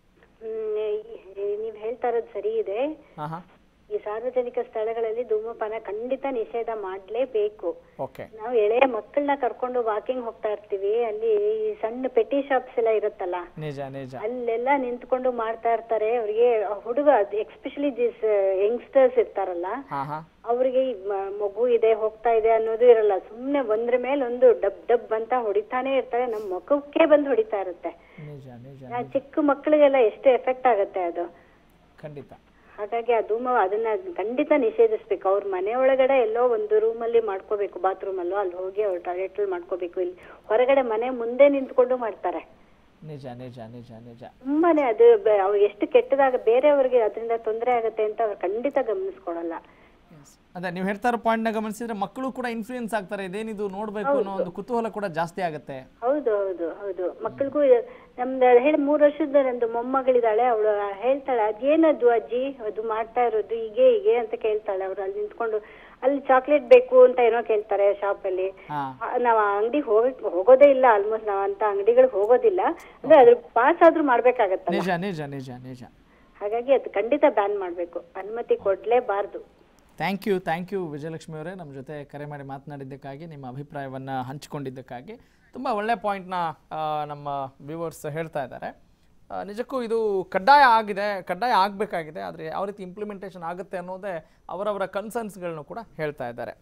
ನೀವು ಹೇಳ್ತಾ ಇರೋದು ಸರಿ ಇದೆ ಹಾಂ ಹಾಂ ಈ ಸಾರ್ವಜನಿಕ ಸ್ಥಳಗಳಲ್ಲಿ ಧೂಮಪಾನ ಖಂಡಿತ ನಿಷೇಧ ಮಾಡಲೇಬೇಕು ಓಕೆ ನಾವು ಎಳೆಯ ಮಕ್ಕಳನ್ನ ಕರ್ಕೊಂಡು ವಾಕಿಂಗ್ ಹೋಗ್ತಾ ಇರ್ತೀವಿ ಅಲ್ಲಿ ಈ ಸಣ್ಣ ಪೆಟಿ ಶಾಪ್ಸ್ ಎಲ್ಲ ಇರುತ್ತಲ್ಲ ನಿಜ ನಿಜ ಅಲ್ಲೆಲ್ಲ ನಿಂತ್ಕೊಂಡು ಮಾಡ್ತಾ ಇರ್ತಾರೆ ಅವ್ರಿಗೆ ಆ ಹುಡುಗ ಎಕ್ಸ್ಪೆಷಲಿ ದಿಸ್ ಯಂಗ್ಸ್ಟರ್ಸ್ ಇರ್ತಾರಲ್ಲ ಹಾಂ ಹಾಂ ಅವ್ರಿಗೆ ಈ ಮ- ಮಗು ಇದೆ ಹೋಗ್ತಾ ಇದೆ ಅನ್ನೋದು ಇರಲ್ಲ ಸುಮ್ನೆ ಒಂದ್ರ ಮೇಲೆ ಒಂದು ಡಬ್ ಡಬ್ ಅಂತ ಹೊಡಿತಾನೆ ಇರ್ತಾರೆ ನಮ್ ಮುಖಕ್ಕೆ ಬಂದು ಹೊಡಿತಾ ಇರುತ್ತೆ ನಿಜ ನಿಜ ಆ ಚಿಕ್ಕ ಮಕ್ಕಳಿಗೆಲ್ಲ ಎಷ್ಟು ಎಫೆಕ್ಟ್ ಆಗುತ್ತೆ ಅದು ಖಂಡಿತ ಹಾಗಾಗಿ ಆ ಧೂಮ ಅದನ್ನ ಖಂಡಿತ ನಿಷೇಧಿಸ್ಬೇಕು ಅವ್ರ ಮನೆ ಒಳಗಡೆ ಎಲ್ಲೋ ಒಂದು ರೂಮಲ್ಲಿ ಮಾಡ್ಕೋಬೇಕು ಬಾತ್ರೂಮ್ ಅಲ್ಲೋ ಅಲ್ಲಿ ಹೋಗಿ ಅವ್ರು ಟಾಯ್ಲೆಟ್ ಅಲ್ಲಿ ಮಾಡ್ಕೋಬೇಕು ಇಲ್ಲಿ ಹೊರಗಡೆ ಮನೆ ಮುಂದೆ ನಿಂತ್ಕೊಂಡು ಮಾಡ್ತಾರೆ ನಿಜ ನಿಜ ನಿಜ ನಿಜ ತುಂಬಾನೇ ಅದು ಬ- ಅವ್ರಿಗೆ ಎಷ್ಟು ಕೆಟ್ಟದಾಗ ಬೇರೆಯವ್ರಿಗೆ ಅದರಿಂದ ತೊಂದರೆ ಆಗುತ್ತೆ ಅಂತ ಅವ್ರು ಖಂಡಿತ ಗಮನಿಸ್ಕೊಳಲ್ಲ ಅದೇ ನೀವು ಹೇಳ್ತಾ ಇರೋ ಪಾಯಿಂಟ್ನ ಗಮನಿಸಿದ್ರೆ ಮಕ್ಕಳು ಕೂಡ ಇನ್ಫ್ಲೂಯೆನ್ಸ್ ಆಗ್ತಾರೆ ಇದೇನಿದು ನೋಡಬೇಕು ಅನ್ನೋ ಒಂದು ಕುತೂಹಲ ಕೂಡ ಜಾಸ್ತಿ ಆಗುತ್ತೆ ಹೌದು ಹೌದು ಹೌದು ಮಕ್ಕಳಿಗೂ ನಮ್ದು ಹೇಳಿ ಮೂರ್ ವರ್ಷದ ನಂದು ಮೊಮ್ಮಗಳಿದ್ದಾಳೆ ಅವಳು ಹೇಳ್ತಾಳೆ ಅದೇನದು ಅಜ್ಜಿ ಅದು ಮಾಡ್ತಾ ಇರೋದು ಹೀಗೆ ಹೀಗೆ ಅಂತ ಕೇಳ್ತಾಳೆ ಅವ್ರು ಅಲ್ಲಿ ನಿಂತ್ಕೊಂಡು ಅಲ್ಲಿ ಚಾಕ್ಲೇಟ್ ಬೇಕು ಅಂತ ಏನೋ ಕೇಳ್ತಾರೆ ಶಾಪ್ ಅಲ್ಲಿ ಹಾ ಆ, ನಾವ್ ಆ ಅಂಗಡಿ ಹೋಗ್ ಹೋಗೋದೇ ಇಲ್ಲ ಆಲ್ಮೋಸ್ಟ್ ನಾವ್ ಅಂತ ಅಂಗಡಿಗಳಿಗೆ ಹೋಗೋದಿಲ್ಲ ಅಂದ್ರೆ ಅದ್ರ ಪಾಸ್ ಆದ್ರೂ ಮಾಡ್ಬೇಕಾಗತ್ತಲ್ಲ ನಿಜ ನಿಜ ನಿಜ ನಿಜ ಹಾಗಾಗಿ ಅದು ಖಂಡಿತ ಬ್ಯಾನ್ ಮಾಡ್ಬೇಕು ಅನುಮತಿ ಕೊಡ್ಲೇಬಾರ್ದು thank you thank you Vijayalakshmi ಅವರೇ ನಮ್ಮ ಜೊತೆ ಕರೆ ಮಾಡಿ ಮಾತನಾಡಿದ್ದಕ್ಕಾಗಿ ನಿಮ್ಮ ಅಭಿಪ್ರಾಯವನ್ನು ಹಂಚಿಕೊಂಡಿದ್ದಕ್ಕಾಗಿ ತುಂಬ ಒಳ್ಳೆ ಪಾಯಿಂಟ್ನ ನಮ್ಮ ವ್ಯೂವರ್ಸ್ ಹೇಳ್ತಾ ಇದ್ದಾರೆ ಆ, ನಿಜಕ್ಕೂ ಇದು ಕಡ್ಡಾಯ ಆಗಿದೆ ಕಡ್ಡಾಯ ಆಗಬೇಕಾಗಿದೆ ಆದರೆ ಯಾವ ರೀತಿ ಇಂಪ್ಲಿಮೆಂಟೇಷನ್ ಆಗುತ್ತೆ ಅನ್ನೋದೇ ಅವರವರ ಕನ್ಸರ್ನ್ಸ್ಗಳನ್ನು ಕೂಡ ಹೇಳ್ತಾ ಇದ್ದಾರೆ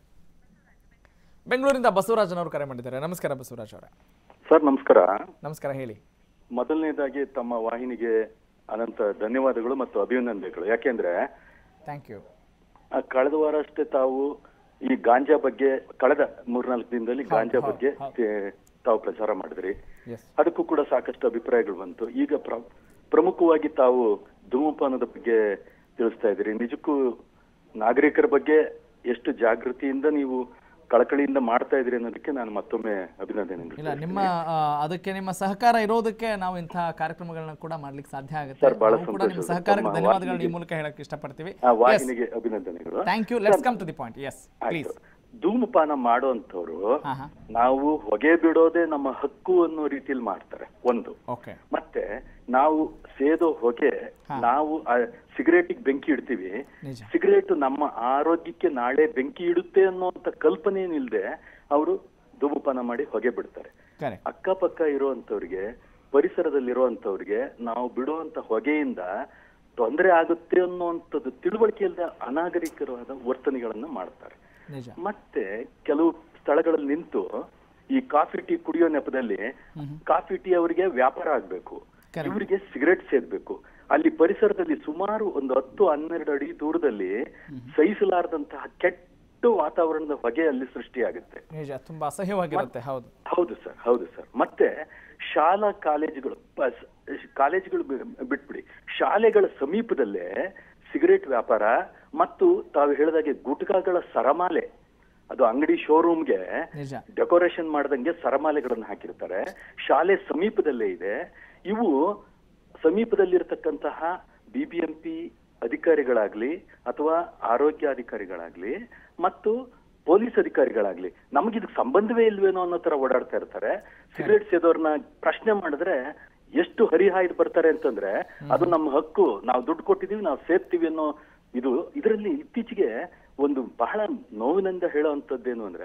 ಬೆಂಗಳೂರಿಂದ ಬಸವರಾಜನವರು ಕರೆ ಮಾಡಿದ್ದಾರೆ ನಮಸ್ಕಾರ ಬಸವರಾಜ್ ಅವರೇ ಸರ್ ನಮಸ್ಕಾರ ನಮಸ್ಕಾರ ಹೇಳಿ ಮೊದಲನೇದಾಗಿ ತಮ್ಮ ವಾಹಿನಿಗೆ ಅನಂತ ಧನ್ಯವಾದಗಳು ಮತ್ತು ಅಭಿನಂದನೆಗಳು ಯಾಕೆಂದ್ರೆ ಥ್ಯಾಂಕ್ ಯು ಆ, ಕಳೆದ ವಾರ ಅಷ್ಟೇ ತಾವು ಈ ಗಾಂಜಾ ಬಗ್ಗೆ ಕಳೆದ ಮೂರ್ನಾಲ್ಕು ದಿನದಲ್ಲಿ ಗಾಂಜಾ ಹೌದು, ಬಗ್ಗೆ ಹೌದು. ತೇ- ತಾವು ಪ್ರಚಾರ ಮಾಡಿದ್ರಿ ಎಸ್ ಅದಕ್ಕೂ ಕೂಡ ಸಾಕಷ್ಟು ಅಭಿಪ್ರಾಯಗಳು ಬಂತು ಈಗ ಪ್ರ- ಪ್ರಮುಖವಾಗಿ ತಾವು ಧೂಮಪಾನದ ಬಗ್ಗೆ ತಿಳಿಸ್ತಾ ಇದ್ದೀರಿ ನಿಜಕ್ಕೂ ನಾಗರಿಕರ ಬಗ್ಗೆ ಎಷ್ಟು ಜಾಗೃತಿಯಿಂದ ನೀವು ಕಳಕಳಿಯಿಂದ ಮಾಡ್ತಾ ಇದ್ದೀರಿ ಅನ್ನೋದಕ್ಕೆ ನಾನು ಮತ್ತೊಮ್ಮೆ ಅಭಿನಂದನೆಗಳು ಇಲ್ಲ ನಿಮ್ಮ ಆ, ಅದಕ್ಕೆ ನಿಮ್ಮ ಸಹಕಾರ ಇರೋದಕ್ಕೆ ನಾವು ಇಂತಹ ಕಾರ್ಯಕ್ರಮಗಳನ್ನ ಕೂಡ ಮಾಡ್ಲಿಕ್ಕೆ ಸಾಧ್ಯ ಆಗುತ್ತೆ ಸರ್, ಬಹಳ ನಾವು ಕೂಡ ನಿಮ್ಮ ಸಂತೋಷ. ಸಹಕಾರಕ್ಕೆ ತಮ್ಮ ಧನ್ಯವಾದಗಳನ್ನ ಈ ವಾಹಿನಿಗೆ- ಮೂಲಕ ಹೇಳಕ್ ಇಷ್ಟಪಡ್ತೀವಿ ಆ ವಾಹಿನಿಗೆ ಅಭಿನಂದನೆಗಳು thank you let's come to the point yes please ಆಯ್ತು. ಧೂಮಪಾನ ಮಾಡುವಂತವ್ರು ನಾವು ಹೊಗೆ ಬಿಡೋದೇ ನಮ್ಮ ಹಕ್ಕು ಅನ್ನೋ ರೀತಿಯಲ್ಲಿ ಮಾಡ್ತಾರೆ ಒಂದು ಓಕೆ ಮತ್ತೆ ನಾವು ಸೇದೋ ಹೊಗೆ ನಾವು ಸಿಗರೇಟಿಗೆ ಬೆಂಕಿ ಇಡ್ತೀವಿ ನಿಜ ಸಿಗರೇಟ್ ನಮ್ಮ ಆರೋಗ್ಯಕ್ಕೆ ನಾಳೆ ಬೆಂಕಿ ಇಡುತ್ತೆ ಅನ್ನೋಂತ ಕಲ್ಪನೆ ಏನಿಲ್ದೆ ಅವರು ಧೂಮಪಾನ ಮಾಡಿ ಹೊಗೆ ಬಿಡ್ತಾರೆ ಕರೆಕ್ಟ್ ಅಕ್ಕಪಕ್ಕ ಇರುವಂತವ್ರಿಗೆ ಪರಿಸರದಲ್ಲಿರುವಂತವ್ರಿಗೆ ನಾವು ಬಿಡುವಂತ ಹೊಗೆಯಿಂದ ತೊಂದರೆ ಆಗುತ್ತೆ ಅನ್ನುವಂಥದ್ದು ತಿಳುವಳಿಕೆ ಇಲ್ಲದ ಅನಾಗರಿಕರವಾದ ವರ್ತನೆಗಳನ್ನ ಮಾಡ್ತಾರೆ ನಿಜ ಮತ್ತೆ ಕೆಲವು ಸ್ಥಳಗಳಲ್ಲಿ ನಿಂತು ಈ ಕಾಫಿ ಟೀ ಕುಡಿಯೋ ನೆಪದಲ್ಲಿ ಕಾಫಿ ಟೀ ಅವರಿಗೆ ವ್ಯಾಪಾರ ಆಗ್ಬೇಕು ಇವರಿಗೆ ಸಿಗರೆಟ್ ಸೇದ್ಬೇಕು ಅಲ್ಲಿ ಪರಿಸರದಲ್ಲಿ ಸುಮಾರು ಒಂದು ಹತ್ತು ಹನ್ನೆರಡು ಅಡಿ ದೂರದಲ್ಲಿ ಸಹಿಸಲಾರದಂತಹ ಕೆಟ್ಟ ವಾತಾವರಣದ ಹೊಗೆ ಅಲ್ಲಿ ಸೃಷ್ಟಿಯಾಗುತ್ತೆ ನಿಜ ತುಂಬಾ ಅಸಹ್ಯವಾಗಿರುತ್ತೆ ಹೌದು ಹೌದು ಸರ್ ಹೌದು ಸರ್ ಮತ್ತೆ ಶಾಲಾ ಕಾಲೇಜುಗಳು ಪ- ಕಾಲೇಜುಗಳು ಬಿ- ಬಿಟ್ಬಿಡಿ ಶಾಲೆಗಳ ಸಮೀಪದಲ್ಲೇ ಸಿಗರೇಟ್ ವ್ಯಾಪಾರ ಮತ್ತು ತಾವು ಹೇಳಿದಾಗೆ ಗುಟ್ಕಾಗಳ ಸರಮಾಲೆ ಅದು ಅಂಗಡಿ ಶೋರೂಮ್ಗೆ ನಿಜ ಡೆಕೋರೇಷನ್ ಮಾಡ್ದಂಗೆ ಸರಮಾಲೆಗಳನ್ನು ಹಾಕಿರ್ತಾರೆ ಶಾಲೆ ಸಮೀಪದಲ್ಲೇ ಇದೆ ಇವು ಸಮೀಪದಲ್ಲಿರ್ತಕ್ಕಂತಹ ಬಿಬಿಎಂಪಿ ಅಧಿಕಾರಿಗಳಾಗ್ಲಿ ಅಥವಾ ಆರೋಗ್ಯ ಅಧಿಕಾರಿಗಳಾಗ್ಲಿ ಮತ್ತು ಪೊಲೀಸ್ ಅಧಿಕಾರಿಗಳಾಗ್ಲಿ ನಮಗಿದಕ್ಕೆ ಸಂಬಂಧವೇ ಇಲ್ವೇನೋ ಅನ್ನೋ ತರ ಓಡಾಡ್ತಾ ಇರ್ತಾರೆ ಸಿಗರೇಟ್ ಸೇದೋರ್ನ ಪ್ರಶ್ನೆ ಮಾಡಿದ್ರೆ ಎಷ್ಟು ಹರಿಹಾಯ್ದು ಬರ್ತಾರೆ ಅಂತಂದ್ರೆ ಅದು ನಮ್ಮ ಹಕ್ಕು ನಾವು ದುಡ್ಡು ಕೊಟ್ಟಿದೀವಿ ನಾವು ಸೇರ್ತೀವಿ ಅನ್ನೋ ಇದು ಇದರಲ್ಲಿ ಇತ್ತೀಚೆಗೆ ಒಂದು ಬಹಳ ನೋವಿನಿಂದ ಹೇಳೋವಂಥದ್ದೇನು ಅಂದ್ರೆ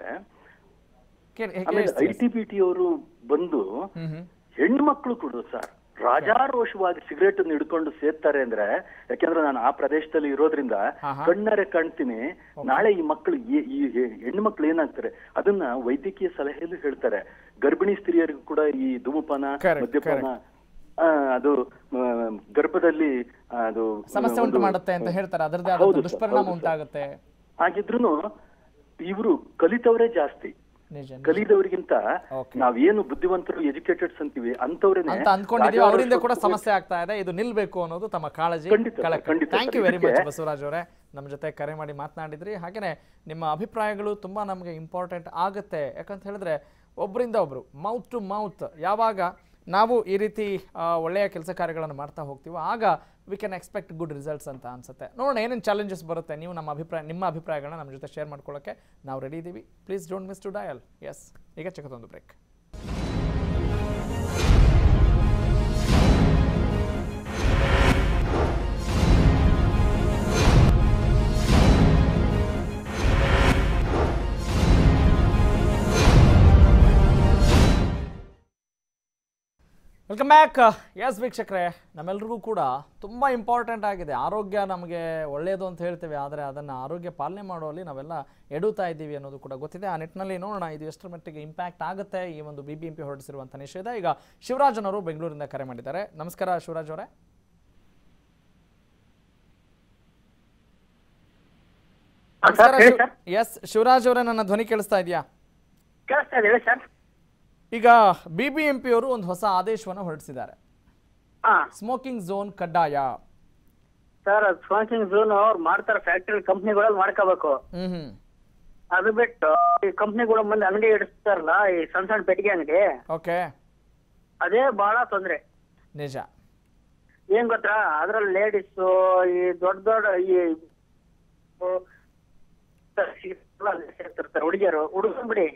ಕೇಳಿ ಹೇ- ಆಮೇಲೆ ಐ ಕೇಳಿಸ್ತೀವಿ. ಟಿ ಬಿ ಟಿ ಅವರು ಬಂದು ಹ್ಮ್ ಹ್ಮ್ ಹೆಣ್ಮಕ್ಳು ಕೂಡ ಸರ್ ರಾಜಾರೋಷವಾಗಿ ಸಿಗರೇಟ್ ಅನ್ನು ಹಿಡ್ಕೊಂಡು ಸೇರ್ತಾರೆ ಅಂದ್ರೆ ಯಾಕೆಂದ್ರೆ ನಾನು ಆ ಪ್ರದೇಶದಲ್ಲಿ ಇರೋದ್ರಿಂದ ಕಣ್ಣರೆ ಕಾಣ್ತೀನಿ ನಾಳೆ ಈ ಮಕ್ಕಳು ಈ- ಈ ಹೆಣ್ಮಕ್ಳು ಏನಾಗ್ತಾರೆ ಅದನ್ನ ವೈದ್ಯಕೀಯ ಸಲಹೆಯಲ್ಲೂ ಹೇಳ್ತಾರೆ ಗರ್ಭಿಣಿ ಸ್ತ್ರೀಯರಿಗೂ ಕೂಡ ಈ ಧೂಮಪಾನ Correct, ಮದ್ಯಪಾನ ಆ, ಅದು ಆ, ಗರ್ಭದಲ್ಲಿ ಅದು ಸಮಸ್ಯೆ ಉಂಟು ಒಂದು- ಮಾಡುತ್ತೆ ಅಂತ ಹೇಳ್ತಾರೆ ಅದರದೇ ಹೌದು ಆದ ಸರ್, ದುಷ್ಪರಿಣಾಮ ಹೌದು ಸರ್. ಉಂಟಾಗುತ್ತೆ ಹಾಗಿದ್ರು ಇವರು ಕಲಿತವರೇ ಜಾಸ್ತಿ ನಿಜ ನಿಜ. ಕಲಿದವರಿಗಿಂತ ನಾವೇನು ಬುದ್ಧಿವಂತರು ಎಜುಕೇಟೆಡ್ಸ್ ಅಂತೀವಿ ಅಂತವ್ರೇನೆ ಅಂತ ಅಂದ್ಕೊಂಡಿದೀವಿ ಅವರಿಂದ ಕೂಡ ರಾಜಾರೋಷವಾಗಿ- ಸಮಸ್ಯೆ ಆಗ್ತಾ ಇದೆ ಇದು ನಿಲ್ಬೇಕು ಅನ್ನೋದು ತಮ್ಮ ಕಾಳಜಿ ಖಂಡಿತ ಸರ್, ಖಂಡಿತ thank you sir. Very much ಇದಕ್ಕೆ- ಬಸವರಾಜ್ ಅವರೇ ನಮ್ಮ ಜೊತೆ ಕರೆ ಮಾಡಿ ಮಾತನಾಡಿದ್ರಿ ಹಾಗೇನೆ ನಿಮ್ಮ ಅಭಿಪ್ರಾಯಗಳು ತುಂಬಾ ನಮಗೆ ಇಂಪಾರ್ಟೆಂಟ್ ಆಗುತ್ತೆ ಯಾಕಂತ ಹೇಳಿದ್ರೆ ಒಬ್ಬರಿಂದ ಒಬ್ರು ಮೌತ್ ಟು ಮೌತ್ ಯಾವಾಗ ನಾವು ಈ ರೀತಿ ಆ, ಒಳ್ಳೆಯ ಕೆಲಸ ಕಾರ್ಯಗಳನ್ನು ಮಾಡ್ತಾ ಹೋಗ್ತೀವೋ ಆಗ we can expect good results ಅಂತ ಅನ್ಸುತ್ತೆ ನೋಡೋಣ ಏನೇನು ಚಾಲೆಂಜಸ್ ಬರುತ್ತೆ ನೀವು ನಮ್ಮ ಅಭಿಪ್ರಾಯ ನಿಮ್ಮ ಅಭಿಪ್ರಾಯಗಳನ್ನ ನಮ್ಮ ಜೊತೆ ಶೇರ್ ಮಾಡ್ಕೊಳ್ಳೋಕ್ಕೆ ನಾವು ರೆಡಿ ಇದ್ದೀವಿ please don't miss to dial yes ಈಗ ಚಿಕ್ಕದೊಂದು ಬ್ರೇಕ್ ವೆಲ್ಕಮ್ ಬ್ಯಾಕ್ ಎಸ್ ವೀಕ್ಷಕರೇ ನಮ್ಮೆಲ್ರಿಗೂ ಕೂಡ ತುಂಬ ಇಂಪಾರ್ಟೆಂಟ್ ಆಗಿದೆ ಆರೋಗ್ಯ ನಮಗೆ ಒಳ್ಳೆಯದು ಅಂತ ಹೇಳ್ತೇವೆ ಆದರೆ ಅದನ್ನು ಆರೋಗ್ಯ ಪಾಲನೆ ಮಾಡುವಲ್ಲಿ ನಾವೆಲ್ಲ ಎಡುತ್ತಾ ಇದ್ದೀವಿ ಅನ್ನೋದು ಕೂಡ ಗೊತ್ತಿದೆ ಆ ನಿಟ್ಟಿನಲ್ಲಿ ನೋಡೋಣ ಇದು ಎಷ್ಟರ ಮಟ್ಟಿಗೆ ಇಂಪ್ಯಾಕ್ಟ್ ಆಗುತ್ತೆ ಈ ಒಂದು ಬಿ ಬಿ ಎಂ ಪಿ ಹೊರಡಿಸಿರುವಂಥ ನಿಷೇಧ ಈಗ ಶಿವರಾಜನವರು ಬೆಂಗಳೂರಿಂದ ಕರೆ ಮಾಡಿದ್ದಾರೆ ನಮಸ್ಕಾರ ಶಿವರಾಜ್ ಅವರೇ ನಮಸ್ಕಾರ ಹೇಳಿ ಶಿವ್- ಎಸ್ ಶಿವರಾಜ್ ಅವರೇ ನನ್ನ ಧ್ವನಿ ಕೇಳಿಸ್ತಾ ಇದೆಯಾ ಕೇಳಿಸ್ತಾ ಇದೆ ಹೇಳಿ ಸರ್ ಈಗ ಬಿ ಬಿ ಎಂ ಪಿ ಅವರು ಒಂದು ಹೊಸ ಆದೇಶವನ್ನು ಹೊರಡಿಸಿದ್ದಾರೆ ಸ್ಮೋಕಿಂಗ್ ಝೋನ್ ಕಡ್ಡಾಯ ಸರ್ ಸ್ಪಾನ್ಸಿಂಗ್ ಝೋನ್ ಅವ್ರು ಮಾಡ್ತಾರೆ ಫ್ಯಾಕ್ಟ್ರಿ ಕಂಪ್ನಿಗಳಲ್ಲಿ ಮಾಡ್ಕೋಬೇಕು ಹ್ಮ್ ಹ್ಮ್ ಅದು ಬಿಟ್ಟು ಈ ಕಂಪ್ನಿಗಳ ಮುಂದೆ ಅಂಗಡಿ ಇಡಿಸ್ತಾರಲ್ಲ ಈ ಸಣ್ಣ ಸಣ್ಣ ಪೆಟ್ಟಿಗೆ ಅಂಗಡಿ ಓಕೆ ಅದೇ ಬಹಳ ತೊಂದ್ರೆ ನಿಜ ಏನ್ ಗೊತ್ತಾ ಅದ್ರಲ್ಲಿ ಲೇಡೀಸ್ ಈ ದೊಡ್ಡ ದೊಡ್ಡ ಈ ಸೇರ್ತಿರ್ತಾರೆ ಹುಡುಗಿಯರು ಹುಡುಗರು ಬಿಡಿ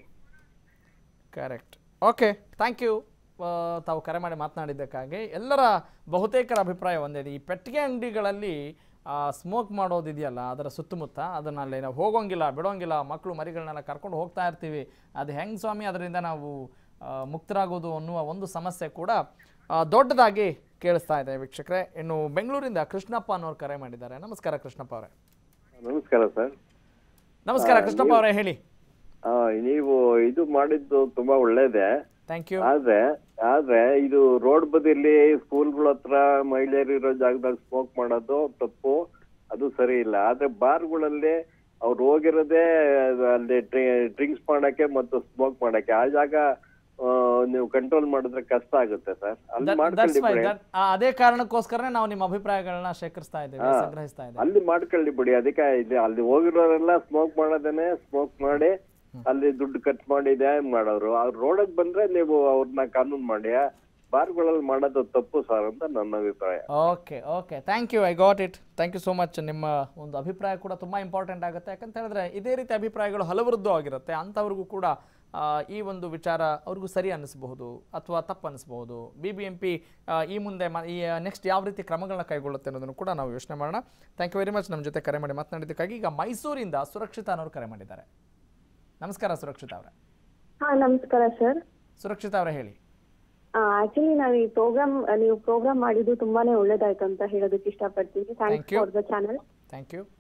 ಕರೆಕ್ಟ್ ಓಕೆ ಥ್ಯಾಂಕ್ ಯು ತಾವು ಕರೆ ಮಾಡಿ ಮಾತನಾಡಿದ್ದಕ್ಕಾಗಿ ಎಲ್ಲರ ಬಹುತೇಕರ ಅಭಿಪ್ರಾಯ ಒಂದೇ ಈ ಪೆಟ್ಟಿಗೆ ಅಂಗಡಿಗಳಲ್ಲಿ ಸ್ಮೋಕ್ ಮಾಡೋದಿದೆಯಲ್ಲ ಅದರ ಸುತ್ತಮುತ್ತ ಅದನ್ನ ಅಲ್ಲಿ ನಾವು ಹೋಗೋಂಗಿಲ್ಲ ಬಿಡೋಂಗಿಲ್ಲ ಮಕ್ಕಳು ಮರಿಗಳನ್ನೆಲ್ಲ ಕರ್ಕೊಂಡು ಹೋಗ್ತಾ ಇರ್ತೀವಿ ಅದು ಹೆಂಗೆ ಸ್ವಾಮಿ ಅದರಿಂದ ನಾವು ಆ, ಮುಕ್ತರಾಗೋದು ಅನ್ನುವ ಒಂದು ಸಮಸ್ಯೆ ಕೂಡ ಆ, ದೊಡ್ಡದಾಗಿ ಕೇಳಿಸ್ತಾ ಇದೆ ವೀಕ್ಷಕರೇ ಇನ್ನು ಬೆಂಗಳೂರಿಂದ ಕೃಷ್ಣಪ್ಪ ಅನ್ನೋರು ಕರೆ ಮಾಡಿದ್ದಾರೆ ನಮಸ್ಕಾರ ಕೃಷ್ಣಪ್ಪ ಅವರೇ ನಮಸ್ಕಾರ ಸರ್ ನಮಸ್ಕಾರ ಆ, ಕೃಷ್ಣಪ್ಪ ನೀವು- ಅವರೇ ಹೇಳಿ ಆ, ನೀವು ಇದು ಮಾಡಿದ್ದು ತುಂಬಾ ಒಳ್ಳೇದೇ ಥ್ಯಾಂಕ್ ಯು ಆದ್ರೆ ಆದ್ರೆ ಇದು ರೋಡ್ ಬದಿಯಲ್ಲಿ ಸ್ಕೂಲ್ಗಳ ಹತ್ರ ಮಹಿಳೆಯರು ಇರೋ ಜಾಗದಲ್ಲಿ ಸ್ಮೋಕ್ ಮಾಡೋದು ತಪ್ಪು ಅದು ಸರಿ ಇಲ್ಲ ಆದ್ರೆ ಬಾರ್ಗಳಲ್ಲಿ ಅವ್ರು ಹೋಗಿರೋದೇ ಅಲ್ಲಿ ಡ್ರಿಂಕ್ಸ್ ಮಾಡಕ್ಕೆ ಮತ್ತು ಸ್ಮೋಕ್ ಮಾಡಕ್ಕೆ ಆ ಜಾಗ ಆ, ನೀವು ಕಂಟ್ರೋಲ್ ಮಾಡಿದ್ರೆ ಕಷ್ಟ ಆಗುತ್ತೆ ಸರ್ ಅಲ್ಲಿ That- that's ಮಾಡ್ಕೊಳ್ಳಿ why ಬಿಡಿ that- ಆ, ಅದೇ ಕಾರಣಕ್ಕೋಸ್ಕರನೇ ನಾವು ನಿಮ್ಮ ಅಭಿಪ್ರಾಯಗಳನ್ನ ಶೇಖರಿಸ್ತಾ ಇದ್ದೇವೆ ಹಾ. ಸಂಗ್ರಹಿಸ್ತಾ ಇದ್ದೇವೆ ಅಲ್ಲಿ ಮಾಡ್ಕೊಳ್ಳಿ ಬಿಡಿ ಅದಕ್ಕೆ ಇಲ್ಲಿ ಅಲ್ಲಿ ಹೋಗಿರೋರೆಲ್ಲ ಸ್ಮೋಕ್ ಮಾಡೋದೇನೆ ಸ್ಮೋಕ್ ಮಾಡಿ ಅಲ್ಲಿ ದುಡ್ಡು ಖರ್ಚು ಮಾಡಿ ಇದೇ ಮಾಡೋರು ಅವ್ರು ರೋಡಕ್ ಬಂದ್ರೆ ನೀವು ಅವ್ರನ್ನ ಕಾನೂನು ಮಾಡಿ ಬಾರ್ಗಳಲ್ಲಿ ಮಾಡೋದು ತಪ್ಪು ಸರ್ ಅಂತ ನನ್ನ ಅಭಿಪ್ರಾಯ okay okay thank you I got it thank you so much ನಿಮ್ಮ ಒಂದು ಅಭಿಪ್ರಾಯ ಕೂಡ ತುಂಬ ಇಂಪಾರ್ಟೆಂಟ್ ಆಗುತ್ತೆ ಯಾಕಂತ ಹೇಳಿದ್ರೆ ಇದೇ ರೀತಿ ಅಭಿಪ್ರಾಯಗಳು ಹಲವರದ್ದು ಆಗಿರುತ್ತೆ ಅಂಥವ್ರಿಗೂ ಕೂಡ ಆ, ಈ ಒಂದು ವಿಚಾರ ಅವ್ರಿಗೂ ಸರಿ ಅನ್ನಿಸಬಹುದು ಅಥವಾ ತಪ್ಪು ಅನ್ನಿಸಬಹುದು ಬಿ ಬಿ ಎಂ ಪಿ ಈ ಮುಂದೆ ಮ- ಈ ನೆಕ್ಸ್ಟ್ ಯಾವ ರೀತಿ ಕ್ರಮಗಳನ್ನ ಕೈಗೊಳ್ಳುತ್ತೆ ಅನ್ನೋದನ್ನು ಕೂಡ ನಾವು ಯೋಚನೆ ಮಾಡೋಣ ಥ್ಯಾಂಕ್ ಯು ವೆರಿ ಮಚ್ ನಮ್ಮ ಜೊತೆ ಕರೆ ಮಾಡಿ ಮಾತನಾಡಿದ್ದಕ್ಕಾಗಿ ಈಗ ಮೈಸೂರಿಂದ ಸುರಕ್ಷಿತ ಅನ್ನೋರು ಕರೆ ಮಾಡಿದ್ದಾರೆ ನಮಸ್ಕಾರ ಸುರಕ್ಷಿತ ಅವರೇ ಹಾ ನಮಸ್ಕಾರ ಸರ್ ಸುರಕ್ಷಿತ ಅವರೇ ಹೇಳಿ ಆಕ್ಚುಲಿ ನಾನು ಈ ಪ್ರೋಗ್ರಾಮ್ ನೀವು ಪ್ರೋಗ್ರಾಮ್ ಮಾಡಿದ್ದು ತುಂಬಾನೇ ಒಳ್ಳೇದಾಯ್ತು ಅಂತ ಹೇಳೋದಕ್ಕೆ ಇಷ್ಟಪಡ್ತೀನಿ Thank thanks you. For the channel thank you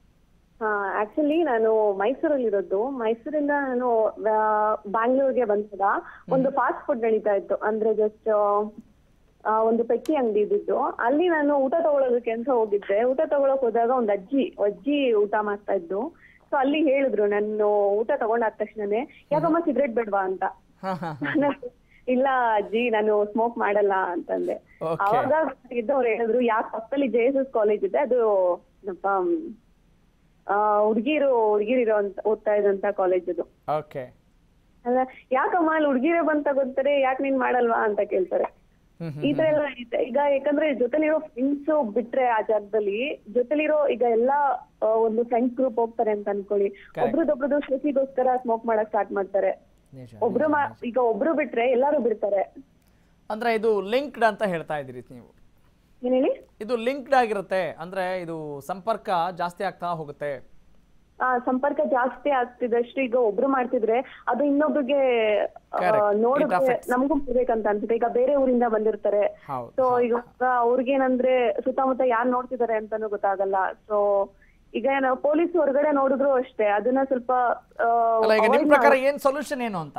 actually ನಾನು ಮೈಸೂರಲ್ಲಿ ಇರೋದು ಮೈಸೂರಿಂದ ನಾನು ಬ್ಯಾಂಗ್ಳೂರ್ಗೆ ಬಂದಾಗ ಒಂದು ಫಾಸ್ಟ್ ಫುಡ್ ನಡೀತಾ ಇತ್ತು ಅಂದ್ರೆ ಜಸ್ಟ್ ಒಂದು ಪೆಟ್ಟಿ ಅಂಗಡಿ ಇದ್ದಿದ್ದು ಅಲ್ಲಿ ನಾನು ಊಟ ತಗೊಳ್ಳೋದಕ್ಕೆ ಅಂತ ಹೋಗಿದ್ದೆ ಊಟ ತಗೊಳಕ್ ಹೋದಾಗ ಒಂದು ಅಜ್ಜಿ ಅಜ್ಜಿ ಊಟ ಮಾಡ್ತಾ ಇದ್ದು ಸೊ ಅಲ್ಲಿ ಹೇಳಿದ್ರು ನಾನು ಊಟ ತಗೊಂಡಾದ ತಕ್ಷಣನೇ ಯಾಕಮ್ಮ ಸಿಗರೇಟ್ ಬೇಡ್ವಾ ಅಂತ ನಾನು, ಇಲ್ಲ ಅಜ್ಜಿ ನಾನು ಸ್ಮೋಕ್ ಮಾಡಲ್ಲ ಅಂತಂದೆ Okay. ಅವಾಗ ಇದ್ದವ್ರು ಹೇಳಿದ್ರು ಯಾಕೆ ಪಕ್ಕದಲ್ಲಿ ಜೆ ಎಸ್ ಎಸ್ ಕಾಲೇಜ್ ಇದೆ ಅದು ಏನಪ್ಪ ಹುಡುಗಿರು ಹುಡುಗಿರಿರೋ ಅಂತ ಓದ್ತಾ ಇದ್ದಂತ ಕಾಲೇಜ್ ಅದು ಓಕೆ ಅಲ್ಲ ಯಾಕಮ್ಮ ಅಲ್ಲಿ ಹುಡುಗಿರೇ ಬಂತ ಗೊತ್ತಾರೆ ಯಾಕೆ ನೀನ್ ಮಾಡಲ್ವಾ ಅಂತ ಕೇಳ್ತಾರೆ ಈ ತರ ಎಲ್ಲ ಇದೆ ಈಗ ಯಾಕಂದ್ರೆ ಜೊತೆಲಿರೋ ಫ್ರೆಂಡ್ಸ್ ಬಿಟ್ರೆ ಆ ಜಾಗದಲ್ಲಿ ಜೊತೆಲಿರೋ ಈಗ ಎಲ್ಲಾ ಆ, ಒಂದು ಫ್ರೆಂಡ್ಸ್ ಗ್ರೂಪ್ ಹೋಗ್ತಾರೆ ಅಂತ ಅನ್ಕೊಳ್ಳಿ ಒಬ್ರದೊಬ್ರದ್ದು ಶೋಕಿಗೋಸ್ಕರ ಸ್ಮೋಕ್ ಮಾಡಕ್ ಸ್ಟಾರ್ಟ್ ಮಾಡ್ತಾರೆ ಒಬ್ರು ಮಾ- ಈಗ ಒಬ್ರು ಬಿಟ್ರೆ ಎಲ್ಲಾರು ಬಿಡ್ತಾರೆ ಅಂದ್ರೆ ಇದು ಲಿಂಕ್ಡ್ ಅಂತ ಹೇಳ್ತಾ ಇದ್ದೀರಿ ನೀವು ಏನ್ ಹೇಳಿ ಇದು ಲಿಂಕ್ಡ್ ಆಗಿರುತ್ತೆ ಅಂದ್ರೆ ಇದು ಸಂಪರ್ಕ ಜಾಸ್ತಿ ಆಗ್ತಾ ಹೋಗುತ್ತೆ ಆ ಸಂಪರ್ಕ ಜಾಸ್ತಿ ಆಗ್ತಿದಷ್ಟು ಈಗ ಒಬ್ರು ಮಾಡ್ತಿದ್ರೆ ಅದು ಇನ್ನೊಬ್ರಿಗೆ ಆ, Correct. It ನೋಡಿದ್ರೆ affects. ನಮಗೂ ಬರ್ಬೇಕಂತ ಅನ್ಸುತ್ತೆ ಈಗ ಬೇರೆ ಊರಿಂದ ಬಂದಿರ್ತಾರೆ ಹೌದು ಸೊ ಈಗ ಅವ್ರಿಗೇನಂದ್ರೆ ಸುತ್ತಮುತ್ತ ಯಾರ್ ನೋಡ್ತಿದ್ದಾರೆ ಅಂತಾನು ಗೊತ್ತಾಗಲ್ಲ ಸೊ ಈಗ ನಾವು ಪೊಲೀಸ್ ಹೊರಗಡೆ ನೋಡಿದ್ರು ಅಷ್ಟೇ ಅದನ್ನ ಸ್ವಲ್ಪ ಅಲ್ಲ ಈಗ ನಿಮ್ ಪ್ರಕಾರ ಏನ್ ಸೊಲ್ಯೂಷನ್ ಏನು ಅಂತ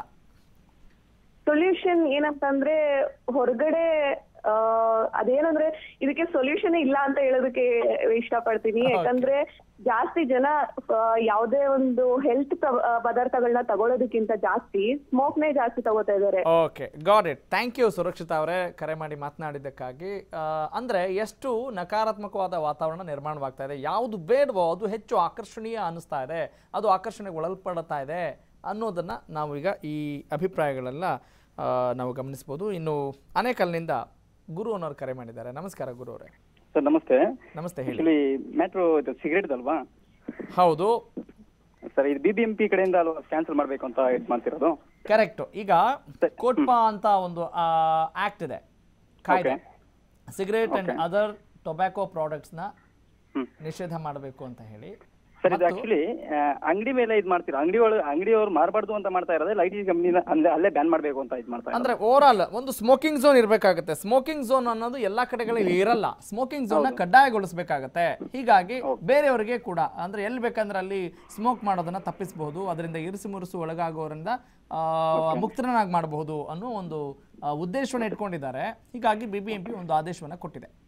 ಸೊಲ್ಯೂಷನ್ ಏನಂತಂದ್ರೆ ಹೊರಗಡೆ ಆ, ಅದೇನಂದ್ರೆ ಇದಕ್ಕೆ ಸೊಲ್ಯೂಷನ್ ಇಲ್ಲ ಅಂತ ಹೇಳೋದಕ್ಕೆ ಇಷ್ಟಪಡ್ತೀನಿ ಯಾಕಂದ್ರೆ ಜಾಸ್ತಿ ಜನ ಆ, ಯಾವುದೇ ಒಂದು ಹೆಲ್ತ್ ಪದಾರ್ಥಗಳನ್ನ ತಗೊಳ್ಳೋದಕ್ಕಿಂತ ಜಾಸ್ತಿ ಸ್ಮೋಕ್ನೇ ಜಾಸ್ತಿ ತಗೋತಾ ಇದಾರೆ okay got it thank you Surakshita ಅವರೇ ಕರೆ ಮಾಡಿ ಮಾತನಾಡಿದ್ದಕ್ಕಾಗಿ ಆ, ಅಂದ್ರೆ ಎಷ್ಟು ನಕಾರಾತ್ಮಕವಾದ ವಾತಾವರಣ ನಿರ್ಮಾಣವಾಗ್ತಾ ಇದೆ ಯಾವುದು ಬೇಡವೋ ಅದು ಹೆಚ್ಚು ಆಕರ್ಷಣೀಯ ಅನ್ನಿಸ್ತಾ ಇದೆ ಅದು ಆಕರ್ಷಣೆಗೆ ಒಳಪಡ್ತಾ ಇದೆ ಅನ್ನೋದನ್ನ ನಾವೀಗ ಈ ಅಭಿಪ್ರಾಯಗಳೆಲ್ಲ ಆ, ನಾವು ಗಮನಿಸ್ಬೋದು ಇನ್ನು ಅನೇಕಲ್ನಿಂದ ಗುರು ಅನ್ನೋರು ಕರೆ ಮಾಡಿದ್ದಾರೆ ನಮಸ್ಕಾರ ಗುರು ಅವರೇ ಸರ್ ನಮಸ್ತೆ ನಮಸ್ತೆ ಹೇಳಿ ಆಕ್ಚುಲಿ ಮ್ಯಾಟ್ರು ಇದು ಸಿಗರೇಟ್ ಅಲ್ವಾ ಹೌದು ಸರ್ ಇದು ಬಿ ಬಿ ಎಂ ಪಿ ಕಡೆಯಿಂದ ಅಲ್ವಾ ಕ್ಯಾನ್ಸಲ್ ಮಾಡಬೇಕು ಅಂತ ಇದು ಮಾಡ್ತಿರೋದು ಕರೆಕ್ಟ್ ಈಗ ಕೋಟ್ಪಾ ಅಂತ ಒಂದು ಆಕ್ಟ್ ಇದೆ ಕಾಯ್ದೆ ಸಿಗರೇಟ್ ಅಂಡ್ ಅದರ್ ಟೊಬ್ಯಾಕೋ ಪ್ರಾಡಕ್ಟ್ಸ್ನ ನಿಷೇಧ ಮಾಡಬೇಕು ಅಂತ ಹೇಳಿ ಸರ್ ಇದು ಆಕ್ಚುಲಿ ಅಂಗಡಿ ಮೇಲೆ ಇದು ಮಾಡ್ತೀರಾ ಅಂಗಡಿ ಒಳಗೆ ಅಂಗಡಿಯವ್ರು ಮಾರಬಾರ್ದು ಅಂತ ಮಾಡ್ತಾ ಇರೋದೇ ಲೈಟ್ ಕಂಪ್ನಿನ ಅಲ್ಲೇ ಅಲ್ಲೇ ಬ್ಯಾನ್ ಮಾಡಬೇಕು ಅಂತ ಇದು ಮಾಡ್ತಾ ಅಂದ್ರೆ ಓವರ್ ಆಲ್ ಒಂದು ಸ್ಮೋಕಿಂಗ್ ಝೋನ್ ಇರಬೇಕಾಗುತ್ತೆ ಸ್ಮೋಕಿಂಗ್ ಝೋನ್ ಅನ್ನೋದು ಎಲ್ಲಾ ಕಡೆಗಳಲ್ಲಿ ಇರಲ್ಲ ಸ್ಮೋಕಿಂಗ್ ಝೋನ್ ನ ಕಡ್ಡಾಯಗೊಳಿಸಬೇಕಾಗತ್ತೆ ಹೀಗಾಗಿ ಬೇರೆಯವರಿಗೆ ಕೂಡ ಅಂದ್ರೆ ಎಲ್ಲಿ ಬೇಕಂದ್ರೆ ಅಲ್ಲಿ ಸ್ಮೋಕ್ ಮಾಡೋದನ್ನ ತಪ್ಪಿಸಬಹುದು ಅದರಿಂದ ಇರಿಸು ಮುರುಸು ಒಳಗಾಗೋರಿಂದ ಆ, ಮುಕ್ತರನ್ನಾಗಿ ಮಾಡಬಹುದು ಅನ್ನೋ ಒಂದು ಆ, ಉದ್ದೇಶವನ್ನ ಇಟ್ಕೊಂಡಿದ್ದಾರೆ ಹೀಗಾಗಿ ಬಿ ಬಿ ಎಂ ಪಿ ಒಂದು ಆದೇಶವನ್ನ ಕೊಟ್ಟಿದೆ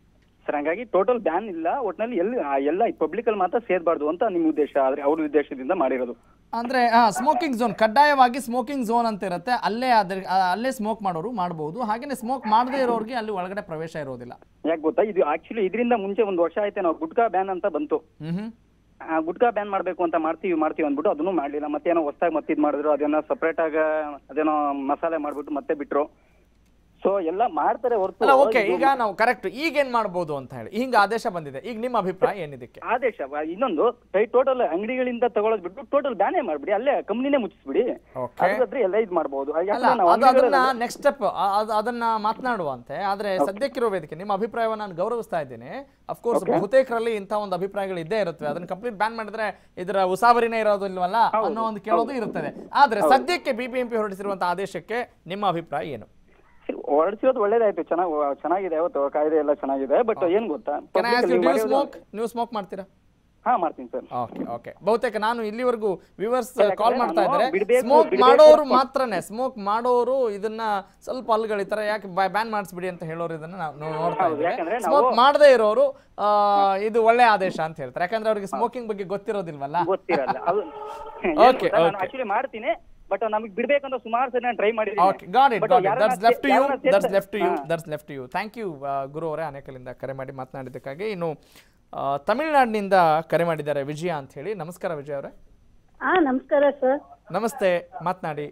ಸರ್ ಹಂಗಾಗಿ ಟೋಟಲ್ ಬ್ಯಾನ್ ಇಲ್ಲ ಒಟ್ನಲ್ಲಿ ಎಲ್ಲಿ ಆ, ಎಲ್ಲ ಪಬ್ಲಿಕ್ ಅಲ್ಲಿ ಮಾತ್ರ ಸೇರ್ಬಾರ್ದು ಅಂತ ನಿಮ್ಮ ಉದ್ದೇಶ ಆದ್ರೆ ಅವ್ರ ಉದ್ದೇಶದಿಂದ ಮಾಡಿರೋದು ಅಂದ್ರೆ ಸ್ಮೋಕಿಂಗ್ ಝೋನ್ ಕಡ್ಡಾಯವಾಗಿ ಸ್ಮೋಕಿಂಗ್ ಝೋನ್ ಅಂತ ಇರುತ್ತೆ ಅಲ್ಲೇ ಅದ್ರ ಆ, ಅಲ್ಲೇ ಸ್ಮೋಕ್ ಮಾಡೋರು ಮಾಡಬಹುದು ಹಾಗೇನೆ ಸ್ಮೋಕ್ ಮಾಡದೇ ಇರೋರಿಗೆ ಅಲ್ಲಿ ಒಳಗಡೆ ಪ್ರವೇಶ ಇರೋದಿಲ್ಲ ಯಾಕೆ ಗೊತ್ತಾ ಇದು ಆಕ್ಚುಲಿ ಇದರಿಂದ ಮುಂಚೆ ಒಂದು ವರ್ಷ ಆಯ್ತು ನಾವು ಗುಟ್ಕಾ ಬ್ಯಾನ್ ಅಂತ ಬಂತು ಹ್ಮ್ ಆ, ಗುಟ್ಕಾ ಬ್ಯಾನ್ ಮಾಡ್ಬೇಕು ಅಂತ ಮಾಡ್ತೀವಿ ಮಾಡ್ತೀವಿ ಅಂದ್ಬಿಟ್ಟು ಅದನ್ನು ಮಾಡ್ಲಿಲ್ಲ ಮತ್ತೇನೋ ಹೊಸದಾಗಿ ಮತ್ತೆ ಇದ್ ಮಾಡಿದ್ರು ಅದೇನೋ ಸಪರೇಟ್ ಆಗ ಅದೇನೋ ಮಸಾಲೆ ಮಾಡ್ಬಿಟ್ಟು ಮತ್ತೆ ಬಿಟ್ರು ಸೊ ಎಲ್ಲ ಮಾಡ್ತಾರೆ ಹೊರತು ಅಲ್ಲ ಓಕೆ ಇದು ಈಗ ನಾವು ಕರೆಕ್ಟ್ ಈಗ ಏನ್ ಮಾಡ್ಬೋದು ಅಂತ ಹೇಳಿ ಹಿಂಗ ಆದೇಶ ಬಂದಿದೆ ಈಗ ನಿಮ್ಮ ಅಭಿಪ್ರಾಯ ಏನಿದಕ್ಕೆ ಆದೇಶ ವ- ಇನ್ನೊಂದು ಟೋಟಲ್ ಅಂಗಡಿಗಳಿಂದ ತಗೊಳ್ಳೋದ್ ಬಿಟ್ಟು ಟೋಟಲ್ ಬ್ಯಾನೇ ಮಾಡ್ಬಿಡಿ ಅಲ್ಲೇ ಕಂಪ್ನಿನೇ ಮುಚ್ಚಿಸ್ಬಿಡಿ ಅದಾದ್ರೆ ಎಲ್ಲ ಇದ್ ಮಾಡ್ಬೋದು ಅಲ್ಲ ಯಾಕಂದ್ರೆ ನಾವು ಅದು ಅದನ್ನ ಅಂಗಡಿಗಳಲ್ಲಿ- ನೆಕ್ಸ್ಟ್ ಸ್ಟೆಪ್ ಅದನ್ನ ಮಾತನಾಡುವಂತೆ ಆದ್ರೆ ಸದ್ಯಕ್ಕಿರೋ ವೇದಿಕೆ ನಿಮ್ಮ ಅಭಿಪ್ರಾಯವನ್ನು ನಾನು ಗೌರವಿಸ್ತಾ ಇದ್ದೀನಿ ಅಫ್ಕೋರ್ಸ್ Okay. ಬಹುತೇಕರಲ್ಲಿ ಇಂಥ ಒಂದು ಅಭಿಪ್ರಾಯಗಳು ಇದ್ದೇ ಇರುತ್ತವೆ ಅದನ್ನ ಕಂಪ್ಲೀಟ್ ಬ್ಯಾನ್ ಮಾಡಿದ್ರೆ ಇದರ ಉಸಾಬರಿನೇ ಇರೋದಿಲ್ವಲ್ಲ ಅನ್ನೋ ಒಂದು ಕೇಳೋದು ಇರುತ್ತದೆ ಆದ್ರೆ ಹೌದು. ಸದ್ಯಕ್ಕೆ ಬಿಬಿಎಂಪಿ ಹೊರಡಿಸಿರುವಂತಹ ಆದೇಶಕ್ಕೆ ನಿಮ್ಮ ಅಭಿಪ್ರಾಯ ಏನು ಹೊರಡಿಸಿರೋದು ಒಳ್ಳೇದಾಯ್ತು ಚೆನ್ನಾಗಿ ಚೆನ್ನಾಗಿದೆ ಅವತ್ತು ಕಾಯ್ದೆ ಎಲ್ಲ ಚೆನ್ನಾಗಿದೆ ಬಟ್ ಏನ್ ಗೊತ್ತಾ Can I public ask you, ಅಲ್ಲಿ do you ಮಾಡಿರೋದು- smoke? ನೀವು ಸ್ಮೋಕ್ ಮಾಡ್ತೀರಾ ಹಾ ಮಾಡ್ತೀನಿ ಸರ್ ಓಕೆ ಓಕೆ ಬಹುತೇಕ ನಾನು ಇಲ್ಲಿವರೆಗೂ ವಿವರ್ಸ್ ಯಾಕಂದ್ರೆ ಕಾಲ್ ಮಾಡ್ತಾ ನಾನು ಇದ್ದಾರೆ ಬಿಡ್ಬೇಕು, ಸ್ಮೋಕ್ ಬಿಡ್ಬೇಕು ಮಾಡೋರು ಅಂತ- ಮಾತ್ರನೇ ಸ್ಮೋಕ್ ಮಾಡೋರು ಇದನ್ನ ಸ್ವಲ್ಪ ಅಲ್ಗಳಿತಾರೆ ಯಾಕೆ ಬ್ಯಾನ್ ಮಾಡಿಸ್ಬಿಡಿ ಅಂತ ಹೇಳೋರು ಇದನ್ನ ನಾವು ನೋ- ನೋಡ್ತಾ ಹೌದು, ಇದ್ದೇವೆ ಯಾಕಂದ್ರೆ ನಾವು- ಸ್ಮೋಕ್ ಮಾಡದೇ ಇರೋರು ಆ, ಇದು ಒಳ್ಳೆ ಆದೇಶ ಅಂತ ಹೇಳ್ತಾರೆ ಯಾಕಂದ್ರೆ ಅವ್ರಿಗೆ ಸ್ಮೋಕಿಂಗ್ ಬಗ್ಗೆ ಗೊತ್ತಿರೋದಿಲ್ವಲ್ಲ ಗೊತ್ತಿರಲ್ಲ ಅದು Okay, ನಾನು okay. ಆಕ್ಚುಲಿ ಮಾಡ್ತೀನಿ ಬಟ್ ನಮಗೆ ಬಿಡ್ಬೇಕಂತ ಸುಮಾರು ಸರಿ ನಾನು ಟ್ರೈ ಮಾಡಿದ್ದೀನಿ okay got it But got it ಯಾರನ್ನ ದಟ್ಸ್ ಲೆಫ್ಟ್ ಟು ಯು ಯಾರನ್ನ ದಟ್ಸ್ ಸೇರ್ತಾರೆ- ಲೆಫ್ಟ್ ಟು ಯು ಹಾ. That's left to you thank you Guru ಅವರೇ ಅನೇಕಲಿಂದ ಕರೆ ಮಾಡಿ ಮಾತನಾಡಿದ್ದಕ್ಕಾಗಿ ಇನ್ನು ಆ, ತಮಿಳ್ನಾಡಿನಿಂದ ಕರೆ ಮಾಡಿದ್ದಾರೆ ವಿಜಯ ಅಂತ ಹೇಳಿ ನಮಸ್ಕಾರ ವಿಜಯ ಅವರೇ ಹಾ ನಮಸ್ಕಾರ ಸರ್ ನಮಸ್ತೆ ಮಾತನಾಡಿ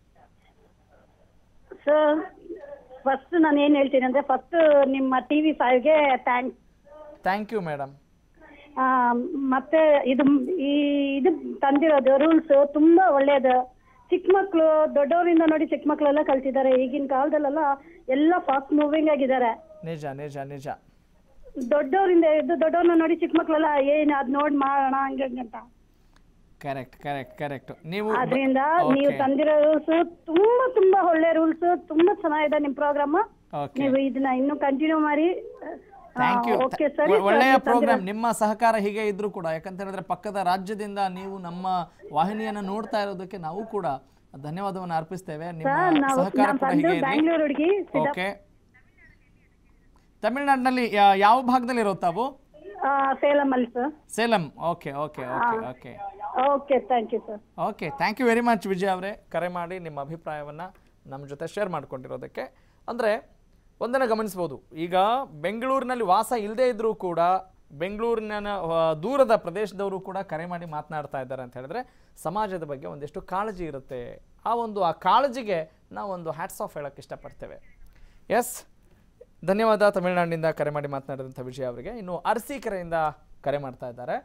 ಸರ್ ಫಸ್ಟ್ ನಾನು ಏನ್ ಹೇಳ್ತೀನಿ ಅಂದ್ರೆ ಫಸ್ಟ್ ನಿಮ್ಮ ಟಿವಿ ಫೈವ್ಗೆ ಥ್ಯಾಂಕ್ಸ್ ಥ್ಯಾಂಕ್ ಯು ಮೇಡಮ್ ಮತ್ತೆ ಇದು ಈ ಇದು ತಂದಿರೋದು ರೂಲ್ಸ್ ತುಂಬಾ ಒಳ್ಳೇದು ಚಿಕ್ಕ ಮಕ್ಳು ದೊಡ್ಡವರಿಂದ ನೋಡಿ ಚಿಕ್ಕ ಮಕ್ಳೆಲ್ಲ ಕಲ್ತಿದ್ದಾರೆ ಈಗಿನ ಕಾಲದಲ್ಲೆಲ್ಲ ಎಲ್ಲ ಫಾಸ್ಟ್ ಮೂವಿಂಗ್ ಆಗಿದ್ದಾರೆ ನಿಜ ನಿಜ ನಿಜ ದೊಡ್ಡವರಿಂದ ಇದ್ದು ದೊಡ್ಡವ್ರನ್ನ ನೋಡಿ ಚಿಕ್ಕ ಮಕ್ಳೆಲ್ಲ ಏನ್ ಅದ್ ನೋಡಿ ಮಾಡೋಣ ಹಂಗೆ ಹಂಗೆ ಅಂತ ಕರೆಕ್ಟ್ ಕರೆಕ್ಟ್ ಕರೆಕ್ಟ್ ನೀವು ಆದ್ರಿಂದ Okay. ನೀವು ತಂದಿರೋ ರೂಲ್ಸ್ ತುಂಬಾ ತುಂಬಾ ಒಳ್ಳೆ ರೂಲ್ಸ್ ತುಂಬಾ ಚೆನ್ನಾಗಿದೆ ನಿಮ್ ಪ್ರೋಗ್ರಾಮ್ Okay. ನೀವು ಇದನ್ನ ಇನ್ನೂ ಕಂಟಿನ್ಯೂ ಮಾಡಿ ಥ್ಯಾಂಕ್ ಯು ಓಕೆ ಸರಿ ಒಳ್ಳೆಯ ಸರ್, ನೀವು ಪ್ರೋಗ್ರಾಮ್ ತಂದಿರೋ- ನಿಮ್ಮ ಸಹಕಾರ ಹೀಗೆ ಇದ್ರೂ ಕೂಡ ಯಾಕಂತ ಹೇಳಿದ್ರೆ ಪಕ್ಕದ ರಾಜ್ಯದಿಂದ ನೀವು ನಮ್ಮ ವಾಹಿನಿಯನ್ನು ನೋಡ್ತಾ ಇರೋದಕ್ಕೆ ನಾವು ಕೂಡ ಧನ್ಯವಾದವನ್ನು ಅರ್ಪಿಸ್ತೇವೆ ನಿಮ್ಮ ಸರ್ ನಾವು ಸಹಕಾರ ನಾನು ಕೂಡ ಬಂದು ಹೀಗೆ ಇರಲಿ ಬ್ಯಾಂಗ್ಳೂರ್ ಹುಡುಗಿ ಸಿದ್ದಾ- ಓಕೆ ತಮಿಳ್ನಾಡಿನಲ್ಲಿ ಯಾ- ಯಾವ ಭಾಗದಲ್ಲಿ ಇರೋ ತಾವು ಆ, ಸೇಲಂ ಅಲ್ಲಿ sir Salem okay okay okay okay okay thank you sir okay thank you very much Vijay ಅವರೇ ಕರೆ ಮಾಡಿ ನಿಮ್ಮ ಅಭಿಪ್ರಾಯವನ್ನು ನಮ್ಮ ಜೊತೆ ಶೇರ್ ಮಾಡ್ಕೊಂಡಿರೋದಕ್ಕೆ ಅಂದರೆ ಒಂದನ್ನು ಗಮನಿಸ್ಬೋದು ಈಗ ಬೆಂಗಳೂರಿನಲ್ಲಿ ವಾಸ ಇಲ್ಲದೇ ಇದ್ದರೂ ಕೂಡ ಬೆಂಗಳೂರಿನ ಆ, ದೂರದ ಪ್ರದೇಶದವರು ಕೂಡ ಕರೆ ಮಾಡಿ ಮಾತನಾಡ್ತಾ ಇದ್ದಾರೆ ಅಂತ ಹೇಳಿದ್ರೆ ಸಮಾಜದ ಬಗ್ಗೆ ಒಂದಿಷ್ಟು ಕಾಳಜಿ ಇರುತ್ತೆ ಆ ಒಂದು ಆ ಕಾಳಜಿಗೆ ನಾವು ಒಂದು ಹ್ಯಾಟ್ಸ್ ಆಫ್ ಹೇಳೋಕ್ಕೆ ಇಷ್ಟಪಡ್ತೇವೆ ಎಸ್ ಧನ್ಯವಾದ ತಮಿಳುನಾಡಿನಿಂದ ಕರೆ ಮಾಡಿ ಮಾತನಾಡಿದಂಥ ವಿಜಯ್ ಅವರಿಗೆ ಇನ್ನು ಅರಸೀಕೆರೆಯಿಂದ ಕರೆ ಮಾಡ್ತಾ ಇದ್ದಾರೆ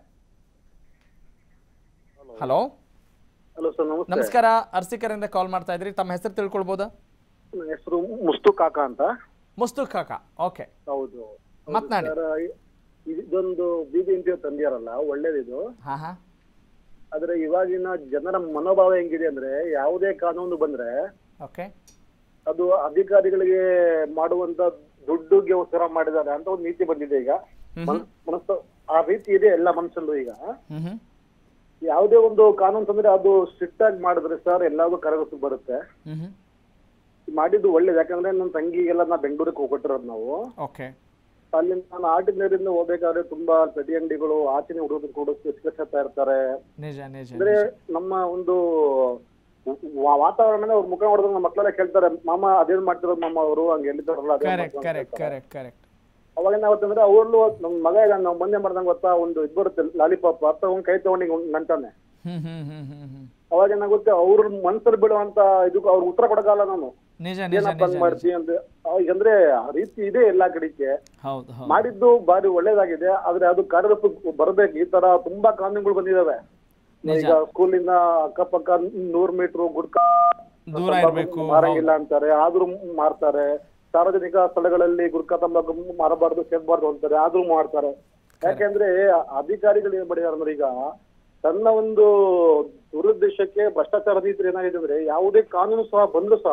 ಹಲೋ ಹಲೋ ಸರ್ ನಮಸ್ತೆ ನಮಸ್ಕಾರ ಅರಸೀಕೆರೆಯಿಂದ ಕಾಲ್ ಮಾಡ್ತಾ ಇದ್ರಿ ತಮ್ಮ ಹೆಸರು ತಿಳ್ಕೊಳ್ಬೋದಾ ನನ್ನ ಹೆಸರು ಮುಸ್ತು ಕಾಕ ಅಂತ ಮುಸ್ತು ಕಾಕ ಓಕೆ ಹೌದು ಮಾತ್ನಾಡಿ. ಸರ್, ಇದೊಂದು ಬಿಬಿಎಂಪಿ ತಂದಿಯಾರಲ್ಲ ಒಳ್ಳೇದಿದು ಹಾ ಹಾ ಆದ್ರೆ ಇವಾಗಿನ ಜನರ ಮನೋಭಾವ ಹೆಂಗಿದೆ ಅಂದ್ರೆ ಯಾವುದೇ ಕಾನೂನು ಬಂದ್ರೆ ಓಕೆ ಅದು ಅಧಿಕಾರಿಗಳಿಗೆ ಮಾಡುವಂತ ದುಡ್ಡುಗೋಸ್ಕರ ಮಾಡಿದ್ದಾರೆ ಅಂತ ಒಂದು ನೀತಿ ಬಂದಿದೆ ಈಗ ಮನ್- ಮನಸ್ಸು ಆ ರೀತಿ ಇದೆ ಎಲ್ಲ ಮನಸ್ಸಲ್ಲೂ ಈಗ ಹ್ಮ್ ಹ್ಮ್ ಯಾವುದೇ ಒಂದು ಕಾನೂನು ತಂದ್ರೆ ಅದು ಸ್ಟ್ರಿಕ್ಟ್ ಆಗಿ ಮಾಡಿದ್ರೆ ಸರ್ ಎಲ್ಲಾದ್ರೂ ಕರಗಸು ಬರುತ್ತೆ ಹ್ಮ್ ಹ್ಮ್ ಮಾಡಿದ್ದು ಒಳ್ಳೇದು ಯಾಕಂದ್ರೆ ನನ್ನ ತಂಗಿಗೆಲ್ಲ ನಾ ಬೆಂಗಳೂರಿಗೆ ಹೋಗ್ಕೊಟ್ಟಿರೋದು ನಾವು ಓಕೆ ಅಲ್ಲಿ ನಾನು ಆಟಿನರಿಂದ ಹೋಗ್ಬೇಕಾದ್ರೆ ತುಂಬಾ ಪೆಟಿ ಅಂಗಡಿಗಳು ಆಚಿನ ಹುಡುಗರು ಕೂಡ ಸಿಕ್ಕತ್ತಾ ಇರ್ತಾರೆ ನಿಜ ನಿಜ ಅಂದ್ರೆ ನಮ್ಮ ಒಂದು ವಾ- ವಾತಾವರಣನೇ ಅವ್ರ ಮುಖ ನೋಡಿದ್ರೆ ನಮ್ಮ ಮಕ್ಕಳೆಲ್ಲ ಕೇಳ್ತಾರೆ ಮಾಮ ಅದೇನ್ ಮಾಡ್ತಿರೋದು ಮಾಮ ಅವರು ಹಂಗೆ ಎಲ್ಲಿದ್ದಾರಲ್ಲ ಅದೇ ಕರೆಕ್ಟ್ ಕರೆಕ್ಟ್ ಕರೆಕ್ಟ್ ಕರೆಕ್ಟ್ ಅವಾಗ ಏನಾಗುತ್ತಂದ್ರೆ ಅವ್ರಲ್ಲೂ ನಮ್ ಮಗ ಇದ್ದಾನೆ ನಾವು ಮೊನ್ನೆ ಮಾಡ್ದಂಗ್ ಗೊತ್ತಾ ಒಂದು ಇದು ಬರುತ್ತೆ ಲಾಲಿಪಾಪ್ ಅತ್ತ ಒಂದ್ ಕೈ ತಗೊಂಡು ಹಿಂಗ್ ನಂಟಾನೆ ಹ್ಮ್ ಹ್ಮ್ ಹ್ಮ್ ಹ್ಮ್ ಹ್ಮ್ ಅವಾಗ ಏನಾಗುತ್ತೆ ಅವ್ರ ಮನ್ಸಲ್ಲಿ ಬಿಡುವಂತ ಇದಕ್ಕೆ ಅವ್ರ ಉತ್ತರ ಕೊಡಕ್ಕಾಗಲ್ಲ ನಾನು ನಿಜ ನಿಜ ಏನಪ್ಪ ನಿಜ ಮಾಡ್ತೀವಿ ಅಂತ ಈಗಂದ್ರೆ ಆ ರೀತಿ ಇದೆ ಎಲ್ಲಾ ಕಡೆಗೆ ಹೌದು ಹೌದು ಮಾಡಿದ್ದು ಬಾರಿ ಒಳ್ಳೇದಾಗಿದೆ ಆದ್ರೆ ಅದು ಕಾರ್ಯರೂಪ ಬರ್ಬೇಕು ಈ ತರ ತುಂಬಾ ಕಾನೂನುಗಳು ಬಂದಿದಾವೆ ಈಗ ಸ್ಕೂಲಿಂದ ಅಕ್ಕಪಕ್ಕ ನೂರ್ ಮೀಟರ್ ಗುಡ್ಕ ದೂರ ಇರ್ಬೇಕು, ಮಾರಂಗಿಲ್ಲ ಅಂತಾರೆ ಆದ್ರೂ ಮಾರ್ತಾರೆ ಸಾರ್ವಜನಿಕ ಸ್ಥಳಗಳಲ್ಲಿ ಗುಡ್ಕ ತಂಬಾಕು ಮಾರಬಾರ್ದು ಸೇರ್ಬಾರ್ದು ಅಂತಾರೆ ಆದ್ರೂ ಮಾಡ್ತಾರೆ ಯಾಕೆಂದ್ರೆ ಅಧಿಕಾರಿಗಳು ಏನ್ ಮಾಡಿದಾರೆ ಅಂದ್ರೆ ಈಗ ತನ್ನ ಒಂದು ದುರುದ್ದೇಶಕ್ಕೆ ಭ್ರಷ್ಟಾಚಾರ ನೀತಿ ಏನಾಗಿದೆ ಅಂದ್ರೆ ಯಾವುದೇ ಕಾನೂನು ಸಹ ಬಂದ್ರು ಸಹ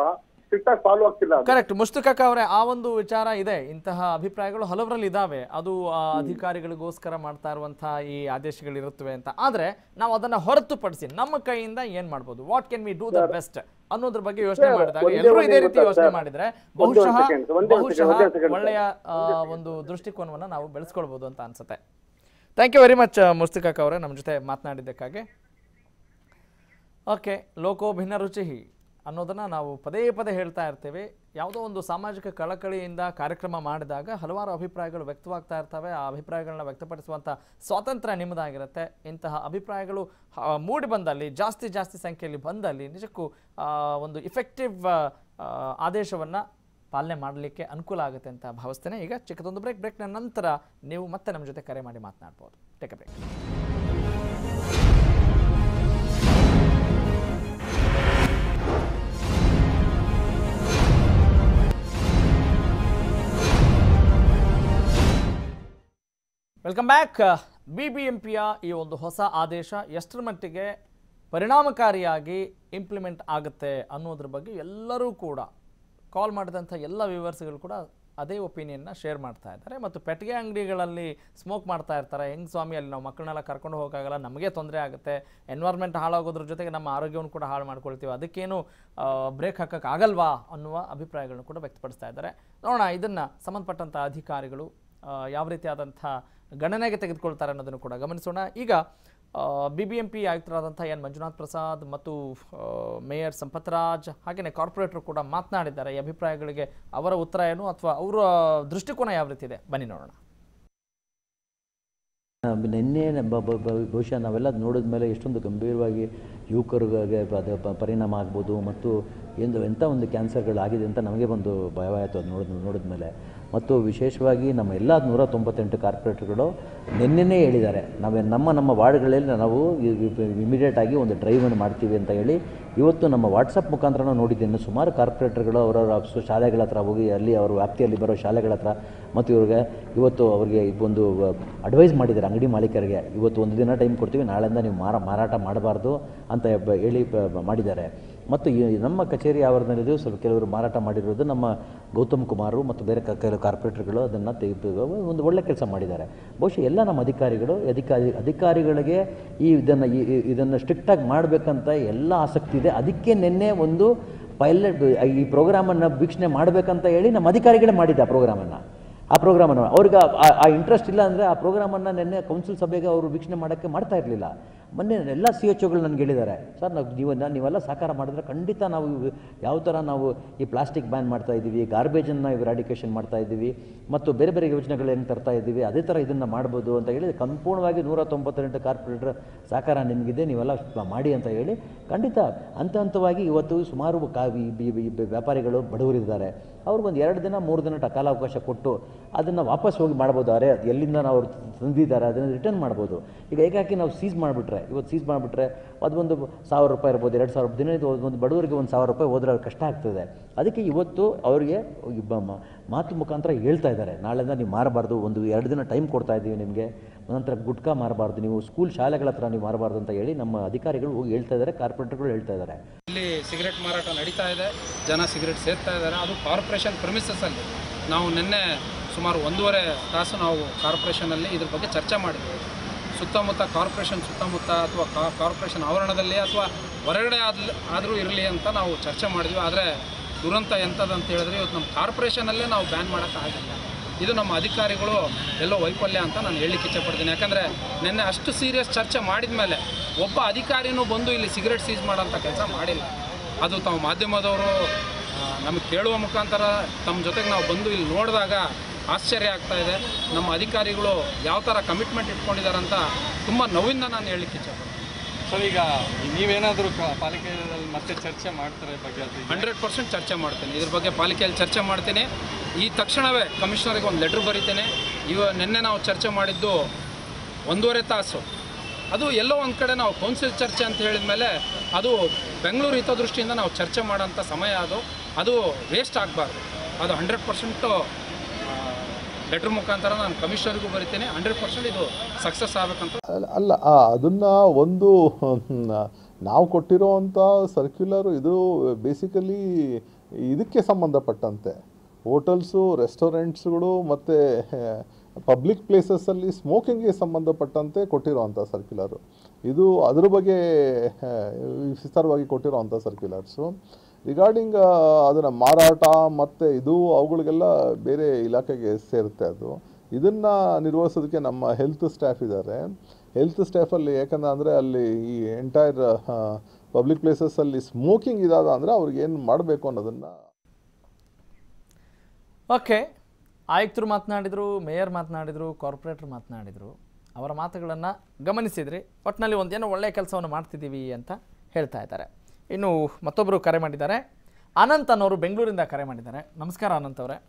ಸ್ಟ್ರಿಕ್ಟ್ ಆಗಿ ಫಾಲೋ ಆಗ್ತಿಲ್ಲ ಅದು. ಕರೆಕ್ಟ್ ಮುಸ್ತುಕಕ್ಕ ಅವರೇ ಆ ಒಂದು ವಿಚಾರ ಇದೆ ಇಂತಹ ಅಭಿಪ್ರಾಯಗಳು ಹಲವರಲ್ಲಿ ಇದಾವೆ ಅದು ಆ, ಅಧಿಕಾರಿಗಳಿಗೋಸ್ಕರ ಮಾಡ್ತಾ ಇರುವಂತಹ ಈ ಆದೇಶಗಳಿರುತ್ತವೆ ಅಂತ ಆದ್ರೆ ನಾವು ಅದನ್ನ ಹೊರತುಪಡಿಸಿ ನಮ್ಮ ಕೈಯಿಂದ ಏನ್ ಮಾಡ್ಬೋದು what can we do the best ಅನ್ನೋದ್ರ ಬಗ್ಗೆ ಯೋಚನೆ Sir, ಮಾಡಿದಾಗ ಒಂದೇ ಎಲ್ಲರೂ ಒಂದೇ ಇದೇ ರೀತಿ ಗೊತ್ತಾ ಯೋಚನೆ sir? ಮಾಡಿದ್ರೆ ಒಂದೇ ಬಹುಶಃ ಒಂದು second, ಒಂದೇ ಒಂದು ಬಹುಶಃ second, ಒಂದೇ second, sir. ಒಳ್ಳೆಯ ಆ, ಒಂದು ದೃಷ್ಟಿಕೋನವನ್ನ ನಾವು ಬೆಳೆಸ್ಕೊಳ್ಬೋದು ಅಂತ ಅನ್ಸುತ್ತೆ ಥ್ಯಾಂಕ್ ಯು ವೆರಿ ಮಚ್ ಮುಸ್ತಿಕಾಕ್ ಅವರೇ ನಮ್ಮ ಜೊತೆ ಮಾತನಾಡಿದ್ದಕ್ಕಾಗಿ ಓಕೆ ಲೋಕೋ ಭಿನ್ನ ರುಚಿ ಅನ್ನೋದನ್ನು ನಾವು ಪದೇ ಪದೇ ಹೇಳ್ತಾ ಇರ್ತೀವಿ ಯಾವುದೋ ಒಂದು ಸಾಮಾಜಿಕ ಕಳಕಳಿಯಿಂದ ಕಾರ್ಯಕ್ರಮ ಮಾಡಿದಾಗ ಹಲವಾರು ಅಭಿಪ್ರಾಯಗಳು ವ್ಯಕ್ತವಾಗ್ತಾ ಇರ್ತವೆ ಆ ಅಭಿಪ್ರಾಯಗಳನ್ನ ವ್ಯಕ್ತಪಡಿಸುವಂಥ ಸ್ವಾತಂತ್ರ್ಯ ನಿಮ್ಮದಾಗಿರುತ್ತೆ ಇಂತಹ ಅಭಿಪ್ರಾಯಗಳು ಆ, ಮೂಡಿ ಬಂದಲ್ಲಿ ಜಾಸ್ತಿ ಜಾಸ್ತಿ ಸಂಖ್ಯೆಯಲ್ಲಿ ಬಂದಲ್ಲಿ ನಿಜಕ್ಕೂ ಆ, ಒಂದು ಇಫೆಕ್ಟಿವ್ ಆದೇಶವನ್ನು ಪಾಲನೆ ಮಾಡಲಿಕ್ಕೆ ಅನುಕೂಲ ಆಗುತ್ತೆ ಅಂತ ಭಾವಿಸ್ತೇನೆ ಈಗ ಚಿಕ್ಕದೊಂದು ಬ್ರೇಕ್ ಬ್ರೇಕ್ನ ನಂತರ ನೀವು ಮತ್ತೆ ನಮ್ಮ ಜೊತೆ ಕರೆ ಮಾಡಿ ಮಾತನಾಡ್ಬೋದು take break welcome back B B M ಪಿಯ ಈ ಒಂದು ಹೊಸ ಆದೇಶ ಎಷ್ಟರ ಮಟ್ಟಿಗೆ ಪರಿಣಾಮಕಾರಿಯಾಗಿ ಇಂಪ್ಲಿಮೆಂಟ್ ಆಗುತ್ತೆ ಅನ್ನೋದ್ರ ಬಗ್ಗೆ ಎಲ್ಲರೂ ಕೂಡ ಕಾಲ್ ಮಾಡಿದಂಥ ಎಲ್ಲ ವ್ಯೂವರ್ಸ್ಗಳು ಕೂಡ ಅದೇ ಒಪಿನಿಯನ್ನ ಶೇರ್ ಮಾಡ್ತಾ ಇದ್ದಾರೆ ಮತ್ತು ಪೆಟ್ಟಿಗೆ ಅಂಗಡಿಗಳಲ್ಲಿ ಸ್ಮೋಕ್ ಮಾಡ್ತಾ ಇರ್ತಾರೆ ಹೆಂಗ್ ಸ್ವಾಮಿ ಅಲ್ಲಿ ನಾವು ಮಕ್ಕಳನ್ನೆಲ್ಲ ಕರ್ಕೊಂಡು ಹೋಗೋಕ್ಕಾಗಲ್ಲ ನಮಗೆ ತೊಂದರೆ ಆಗುತ್ತೆ ಎನ್ವೈರ್ಮೆಂಟ್ ಹಾಳಾಗೋದ್ರ ಜೊತೆಗೆ ನಮ್ಮ ಆರೋಗ್ಯವನ್ನು ಕೂಡ ಹಾಳು ಮಾಡ್ಕೊಳ್ತೀವಿ ಅದಕ್ಕೇನು ಬ್ರೇಕ್ ಹಾಕಕ್ಕೆ ಆಗಲ್ವಾ ಅನ್ನುವ ಅಭಿಪ್ರಾಯಗಳನ್ನು ಕೂಡ ವ್ಯಕ್ತಪಡಿಸ್ತಾ ಇದ್ದಾರೆ ನೋಡೋಣ ಇದನ್ನು ಸಂಬಂಧಪಟ್ಟಂಥ ಅಧಿಕಾರಿಗಳು ಆ, ಯಾವ ರೀತಿಯಾದಂಥ ಗಣನೆಗೆ ತೆಗೆದುಕೊಳ್ತಾರೆ ಅನ್ನೋದನ್ನು ಕೂಡ ಗಮನಿಸೋಣ ಈಗ ಬಿ ಬಿ ಎಂ ಪಿ ಆಯುಕ್ತರಾದಂಥ ಎನ್ ಮಂಜುನಾಥ್ ಪ್ರಸಾದ್ ಮತ್ತು ಆ, ಮೇಯರ್ ಸಂಪತ್ರಾಜ್ ಹಾಗೆಯೇ ಕಾರ್ಪೊರೇಟರ್ ಕೂಡ ಮಾತನಾಡಿದ್ದಾರೆ ಈ ಅಭಿಪ್ರಾಯಗಳಿಗೆ ಅವರ ಉತ್ತರ ಏನು ಅಥವಾ ಅವರ ದೃಷ್ಟಿಕೋನ ಯಾವ ರೀತಿ ಇದೆ ಬನ್ನಿ ನೋಡೋಣ ನಿನ್ನೆ ಬ- ಬ- ಬ- ಬಹುಶಃ ನಾವೆಲ್ಲ ನೋಡಿದ ಮೇಲೆ ಎಷ್ಟೊಂದು ಗಂಭೀರವಾಗಿ ಯುವಕರಿಗೆ ಅದು ಪ- ಪರಿಣಾಮ ಆಗ್ಬೋದು ಮತ್ತು ಎಂದು ಎಂಥ ಒಂದು ಕ್ಯಾನ್ಸರ್ಗಳಾಗಿದೆ ಅಂತ ನಮಗೆ ಒಂದು ಭಯವಾಯಿತು ಅದು ನೋಡಿದ ನೋಡಿದ ಮೇಲೆ ಮತ್ತು ವಿಶೇಷವಾಗಿ ನಮ್ಮ ಎಲ್ಲ ನೂರ ತೊಂಬತ್ತೆಂಟು ಕಾರ್ಪೊರೇಟರ್ಗಳು ನಿನ್ನೆನೇ ಹೇಳಿದ್ದಾರೆ ನಾವೇ ನಮ್ಮ ನಮ್ಮ ವಾರ್ಡ್ಗಳಲ್ಲಿ ನಾವು ಇಮಿಡಿಯೇಟಾಗಿ ಒಂದು ಡ್ರೈವನ್ನು ಮಾಡ್ತೀವಿ ಅಂತ ಹೇಳಿ ಇವತ್ತು ನಮ್ಮ ವಾಟ್ಸಪ್ ಮುಖಾಂತರ ನಾವು ನೋಡಿದ್ದೇನೆ ಸುಮಾರು ಕಾರ್ಪೊರೇಟರ್ಗಳು ಅವರವರ ಸು- ಶಾಲೆಗಳ ಹತ್ರ ಹೋಗಿ ಅಲ್ಲಿ ಅವರ ವ್ಯಾಪ್ತಿಯಲ್ಲಿ ಬರೋ ಶಾಲೆಗಳ ಹತ್ರ ಮತ್ತು ಇವ್ರಿಗೆ ಇವತ್ತು ಅವರಿಗೆ ಒಂದು ಅಡ್ವೈಸ್ ಮಾಡಿದ್ದಾರೆ ಅಂಗಡಿ ಮಾಲೀಕರಿಗೆ ಇವತ್ತು ಒಂದು ದಿನ ಟೈಮ್ ಕೊಡ್ತೀವಿ ನಾಳೆಯಿಂದ ನೀವು ಮಾರ ಮಾರಾಟ ಮಾಡಬಾರ್ದು ಅಂತ ಬ- ಹೇಳಿ ಬ- ಮಾಡಿದ್ದಾರೆ ಮತ್ತು ಈ ನಮ್ಮ ಕಚೇರಿ ಆವರಣದಲ್ಲಿ ಸ್ವಲ್ಪ ಕೆಲವರು ಮಾರಾಟ ಮಾಡಿರೋದು ನಮ್ಮ ಗೌತಮ್ ಕುಮಾರು ಮತ್ತು ಬೇರೆ ಕ- ಕೆಲವು ಕಾರ್ಪೊರೇಟರ್ಗಳು ಅದನ್ನು ತೆಗೆದು ಒಂದು ಒಳ್ಳೆ ಕೆಲಸ ಮಾಡಿದ್ದಾರೆ ಬಹುಶಃ ಎಲ್ಲ ನಮ್ಮ ಅಧಿಕಾರಿಗಳು ಅಧಿಕಾರಿ ಅಧಿಕಾರಿಗಳಿಗೆ ಈ ಇದನ್ನು ಈ- ಇದನ್ನು ಸ್ಟ್ರಿಕ್ಟಾಗಿ ಮಾಡಬೇಕಂತ ಎಲ್ಲ ಆಸಕ್ತಿ ಇದೆ ಅದಕ್ಕೆ ನಿನ್ನೆ ಒಂದು ಪೈಲಟ್ ಈ ಪ್ರೋಗ್ರಾಮನ್ನು ವೀಕ್ಷಣೆ ಮಾಡಬೇಕಂತ ಹೇಳಿ ನಮ್ಮ ಅಧಿಕಾರಿಗಳೇ ಮಾಡಿದ್ದೆ ಆ ಪ್ರೋಗ್ರಾಮನ್ನು ಆ ಪ್ರೋಗ್ರಾಮನ್ನು ಅವ್ರಿಗೆ ಆ- ಆ- ಆ ಇಂಟ್ರೆಸ್ಟ್ ಇಲ್ಲ ಅಂದರೆ ಆ ಪ್ರೋಗ್ರಾಮನ್ನು ನಿನ್ನೆ ಕೌನ್ಸಿಲ್ ಸಭೆಗೆ ಅವರು ವೀಕ್ಷಣೆ ಮಾಡೋಕ್ಕೆ ಮಾಡ್ತಾ ಇರಲಿಲ್ಲ ಮೊನ್ನೆ ಎಲ್ಲ ಸಿ ಎಚ್ ಒಗಳು ನನಗೆ ಹೇಳಿದ್ದಾರೆ ಸರ್ ನಾವು ನೀವು ನೀವೆಲ್ಲ ಸಾಕಾರ ಮಾಡಿದ್ರೆ ಖಂಡಿತ ನಾವು ಇವ್- ಯಾವ ಥರ ನಾವು ಈ ಪ್ಲಾಸ್ಟಿಕ್ ಬ್ಯಾನ್ ಮಾಡ್ತಾ ಇದ್ದೀವಿ ಗಾರ್ಬೇಜನ್ನು ಇರಾಡಿಕೇಷನ್ ಮಾಡ್ತಾ ಇದ್ದೀವಿ ಮತ್ತು ಬೇರೆ ಬೇರೆ ಯೋಜನೆಗಳು ಹೆಂಗೆ ತರ್ತಾ ಇದ್ದೀವಿ ಅದೇ ಥರ ಇದನ್ನು ಮಾಡ್ಬೋದು ಅಂತ ಹೇಳಿ ಸಂಪೂರ್ಣವಾಗಿ ನೂರ ತೊಂಬತ್ತೆಂಟು ಕಾರ್ಪೊರೇಟರ್ ಸಹಕಾರ ನಿಮಗಿದೆ ನೀವೆಲ್ಲ ಮಾಡಿ ಅಂತ ಹೇಳಿ ಖಂಡಿತ ಹಂತ ಹಂತವಾಗಿ ಇವತ್ತು ಸುಮಾರು ಕಾ ಈ- ಈ- ಈ ವ್ಯಾಪಾರಿಗಳು ಬಡವರಿದ್ದಾರೆ ಅವ್ರಿಗೊಂದು ಎರಡು ದಿನ ಮೂರು ದಿನ ಟ- ಕಾಲಾವಕಾಶ ಕೊಟ್ಟು ಅದನ್ನು ವಾಪಸ್ ಹೋಗಿ ಮಾಡ್ಬೋದು ಅರೆ ಅದು ಎಲ್ಲಿಂದ ನಾವು ಅವ್ರು ತಂದಿದ್ದಾರೆ ಅದನ್ನು ರಿಟರ್ನ್ ಮಾಡ್ಬೋದು ಈಗ ಏಕಾಕಿ ನಾವು ಸೀಸ್ ಮಾಡಿಬಿಟ್ರೆ ಇವತ್ತು ಸೀಸ್ ಮಾಡಿಬಿಟ್ರೆ ಅದೊಂದು ಸಾವಿರ ರೂಪಾಯಿ ಇರ್ಬೋದು ಎರಡು ಸಾವಿರ ದಿನದ ಒಂದು ಬಡವರಿಗೆ ಒಂದು ಸಾವಿರ ರೂಪಾಯಿ ಹೋದ್ರೆ ಅವ್ರಿಗೆ ಕಷ್ಟ ಆಗ್ತದೆ ಅದಕ್ಕೆ ಇವತ್ತು ಅವರಿಗೆ ಈ ಬ- ಮ- ಮಾತು ಮುಖಾಂತರ ಹೇಳ್ತಾ ಇದ್ದಾರೆ ನಾಳೆಯಿಂದ ನೀವು ಮಾರಬಾರ್ದು ಒಂದು ಎರಡು ದಿನ ಟೈಮ್ ಕೊಡ್ತಾ ಇದ್ದೀವಿ ನಿಮಗೆ ನಂತರ ಗುಟ್ಕಾ ಮಾರಬಾರ್ದು ನೀವು ಸ್ಕೂಲ್ ಶಾಲೆಗಳ ಹತ್ರ ನೀವು ಮಾರಬಾರ್ದು ಅಂತ ಹೇಳಿ ನಮ್ಮ ಅಧಿಕಾರಿಗಳು ಹೋಗಿ ಹೇಳ್ತಾ ಇದ್ದಾರೆ ಕಾರ್ಪೊರೇಟರ್ಗಳು ಹೇಳ್ತಾ ಇದ್ದಾರೆ ಇಲ್ಲಿ ಸಿಗರೆಟ್ ಮಾರಾಟ ನಡೀತಾ ಇದೆ ಜನ ಸಿಗರೆಟ್ ಸೇರ್ತಾ ಇದ್ದಾರೆ ಅದು ಕಾರ್ಪೊರೇಷನ್ ಪ್ರಿಮಿಸಸ್ಸಲ್ಲಿ ನಾವು ನಿನ್ನೆ ಸುಮಾರು ಒಂದೂವರೆ ತಾಸು ನಾವು ಕಾರ್ಪೊರೇಷನಲ್ಲಿ ಇದ್ರ ಬಗ್ಗೆ ಚರ್ಚೆ ಮಾಡಿದ್ವಿ ಸುತ್ತಮುತ್ತ ಕಾರ್ಪೊರೇಷನ್ ಸುತ್ತಮುತ್ತ ಅಥವಾ ಕಾರ್ಪೊರೇಷನ್ ಆವರಣದಲ್ಲಿ ಅಥವಾ ಹೊರಗಡೆ ಆದ್ಲ ಆದರೂ ಇರಲಿ ಅಂತ ನಾವು ಚರ್ಚೆ ಮಾಡಿದ್ವಿ ಆದರೆ ದುರಂತ ಎಂಥದ್ದು ಅಂತ ಹೇಳಿದ್ರೆ ಇವತ್ತು ನಮ್ಮ ಕಾರ್ಪೊರೇಷನಲ್ಲೇ ನಾವು ಬ್ಯಾನ್ ಮಾಡೋಕ್ಕಾಗಿಲ್ಲ ಇದು ನಮ್ಮ ಅಧಿಕಾರಿಗಳು ಎಲ್ಲೋ ವೈಫಲ್ಯ ಅಂತ ನಾನು ಹೇಳಲಿಕ್ಕೆ ಇಚ್ಛೆಪಡ್ತೀನಿ ಯಾಕಂದರೆ ನಿನ್ನೆ ಅಷ್ಟು ಸೀರಿಯಸ್ ಚರ್ಚೆ ಮಾಡಿದ ಮೇಲೆ ಒಬ್ಬ ಅಧಿಕಾರಿನೂ ಬಂದು ಇಲ್ಲಿ ಸಿಗರೆಟ್ ಸೀಸ್ ಮಾಡೋಂಥ ಕೆಲಸ ಮಾಡಿಲ್ಲ ಅದು ತಾವು ಮಾಧ್ಯಮದವರು ನಮಗೆ ಕೇಳುವ ಮುಖಾಂತರ ತಮ್ಮ ಜೊತೆಗೆ ನಾವು ಬಂದು ಇಲ್ಲಿ ನೋಡಿದಾಗ ಆಶ್ಚರ್ಯ ಆಗ್ತಾ ಇದೆ ನಮ್ಮ ಅಧಿಕಾರಿಗಳು ಯಾವ ಥರ ಕಮಿಟ್ಮೆಂಟ್ ಇಟ್ಕೊಂಡಿದ್ದಾರೆ ಅಂತ ತುಂಬ ನೋವಿಂದ ನಾನು ಹೇಳಲಿಕ್ಕೆ ಇಚ್ಛೆಪಡ್ತೀನಿ ಸರ್ ಈಗ ನೀವೇನಾದರೂ ಪಾಲಿಕೆಯಲ್ಲಿ ಮತ್ತೆ ಚರ್ಚೆ ಮಾಡ್ತಾರೆ ಈ ಬಗ್ಗೆ ಅದು ಹಂಡ್ರೆಡ್ ಪರ್ಸೆಂಟ್ ಚರ್ಚೆ ಮಾಡ್ತೀನಿ ಇದ್ರ ಬಗ್ಗೆ ಪಾಲಿಕೆಯಲ್ಲಿ ಚರ್ಚೆ ಮಾಡ್ತೀನಿ ಈ ತಕ್ಷಣವೇ ಕಮಿಷನರಿಗೆ ಒಂದು ಲೆಟ್ರ್ ಬರೀತೇನೆ ಇವ ನಿನ್ನೆ ನಾವು ಚರ್ಚೆ ಮಾಡಿದ್ದು ಒಂದೂವರೆ ತಾಸು ಅದು ಎಲ್ಲೋ ಒಂದು ಕಡೆ ನಾವು ಕೌನ್ಸಿಲ್ ಚರ್ಚೆ ಅಂತ ಹೇಳಿದ ಮೇಲೆ ಅದು ಬೆಂಗಳೂರು ಹಿತದೃಷ್ಟಿಯಿಂದ ನಾವು ಚರ್ಚೆ ಮಾಡೋಂಥ ಸಮಯ ಅದು ಅದು ವೇಸ್ಟ್ ಆಗಬಾರ್ದು ಅದು ಹಂಡ್ರೆಡ್ ಪರ್ಸೆಂಟು ಲೆಟ್ರ್ ಮುಖಾಂತರ ನಾನು ಕಮಿಷನರ್ಗೂ ಬರಿತೇನೆ ಹಂಡ್ರೆಡ್ ಪರ್ಸೆಂಟ್ ಇದು ಸಕ್ಸಸ್ ಆಗಬೇಕಂತ ಅಲ್ಲ- ಅಲ್ಲ ಆ, ಅದನ್ನ ಒಂದು ಹ್ಮ್, ನಾವು ಕೊಟ್ಟಿರೋವಂಥ ಸರ್ಕ್ಯುಲರ್ ಇದು ಬೇಸಿಕಲಿ ಇದಕ್ಕೆ ಸಂಬಂಧಪಟ್ಟಂತೆ ಹೋಟೆಲ್ಸು ರೆಸ್ಟೋರೆಂಟ್ಸ್ಗಳು ಮತ್ತು ಪಬ್ಲಿಕ್ ಪ್ಲೇಸಸ್ಸಲ್ಲಿ ಸ್ಮೋಕಿಂಗ್ಗೆ ಸಂಬಂಧಪಟ್ಟಂತೆ ಕೊಟ್ಟಿರೋವಂಥ ಸರ್ಕ್ಯುಲರು ಇದು ಅದ್ರ ಬಗ್ಗೆ ಆ, ವಿಸ್ತಾರವಾಗಿ ಕೊಟ್ಟಿರೋವಂಥ ಸರ್ಕ್ಯುಲರ್ಸು ರಿಗಾರ್ಡಿಂಗ್ ಅದನ್ನು ಮಾರಾಟ ಮತ್ತು ಇದು ಅವುಗಳಿಗೆಲ್ಲ ಬೇರೆ ಇಲಾಖೆಗೆ ಸೇರುತ್ತೆ ಅದು ಇದನ್ನು ನಿರ್ವಹಿಸೋದಕ್ಕೆ ನಮ್ಮ ಹೆಲ್ತ್ ಸ್ಟಾಫ್ ಇದ್ದಾರೆ ಹೆಲ್ತ್ ಸ್ಟಾಫಲ್ಲಿ ಯಾಕಂದ್ರೆ ಅಂದರೆ ಅಲ್ಲಿ ಈ ಎಂಟೈರ್ ಪಬ್ಲಿಕ್ ಪ್ಲೇಸಸ್ಸಲ್ಲಿ ಸ್ಮೋಕಿಂಗ್ ಇದಾದ ಅಂದರೆ ಅವ್ರಿಗೆ ಏನು ಮಾಡಬೇಕು ಅನ್ನೋದನ್ನು ಓಕೆ ಆಯುಕ್ತರು ಮಾತನಾಡಿದರು ಮೇಯರ್ ಮಾತನಾಡಿದರು ಕಾರ್ಪೊರೇಟರ್ ಮಾತನಾಡಿದರು ಅವರ ಮಾತುಗಳನ್ನು ಗಮನಿಸಿದ್ರಿ ಒಟ್ಟಿನಲ್ಲಿ ಒಂದೇನೋ ಒಳ್ಳೆಯ ಕೆಲಸವನ್ನು ಮಾಡ್ತಿದ್ದೀವಿ ಅಂತ ಹೇಳ್ತಾ ಇದ್ದಾರೆ ಇನ್ನು ಮತ್ತೊಬ್ಬರು ಕರೆ ಮಾಡಿದ್ದಾರೆ ಅನಂತ್ ಅನ್ನೋರು ಬೆಂಗಳೂರಿಂದ ಕರೆ ಮಾಡಿದ್ದಾರೆ ನಮಸ್ಕಾರ ಅನಂತ್ ಅವರೇ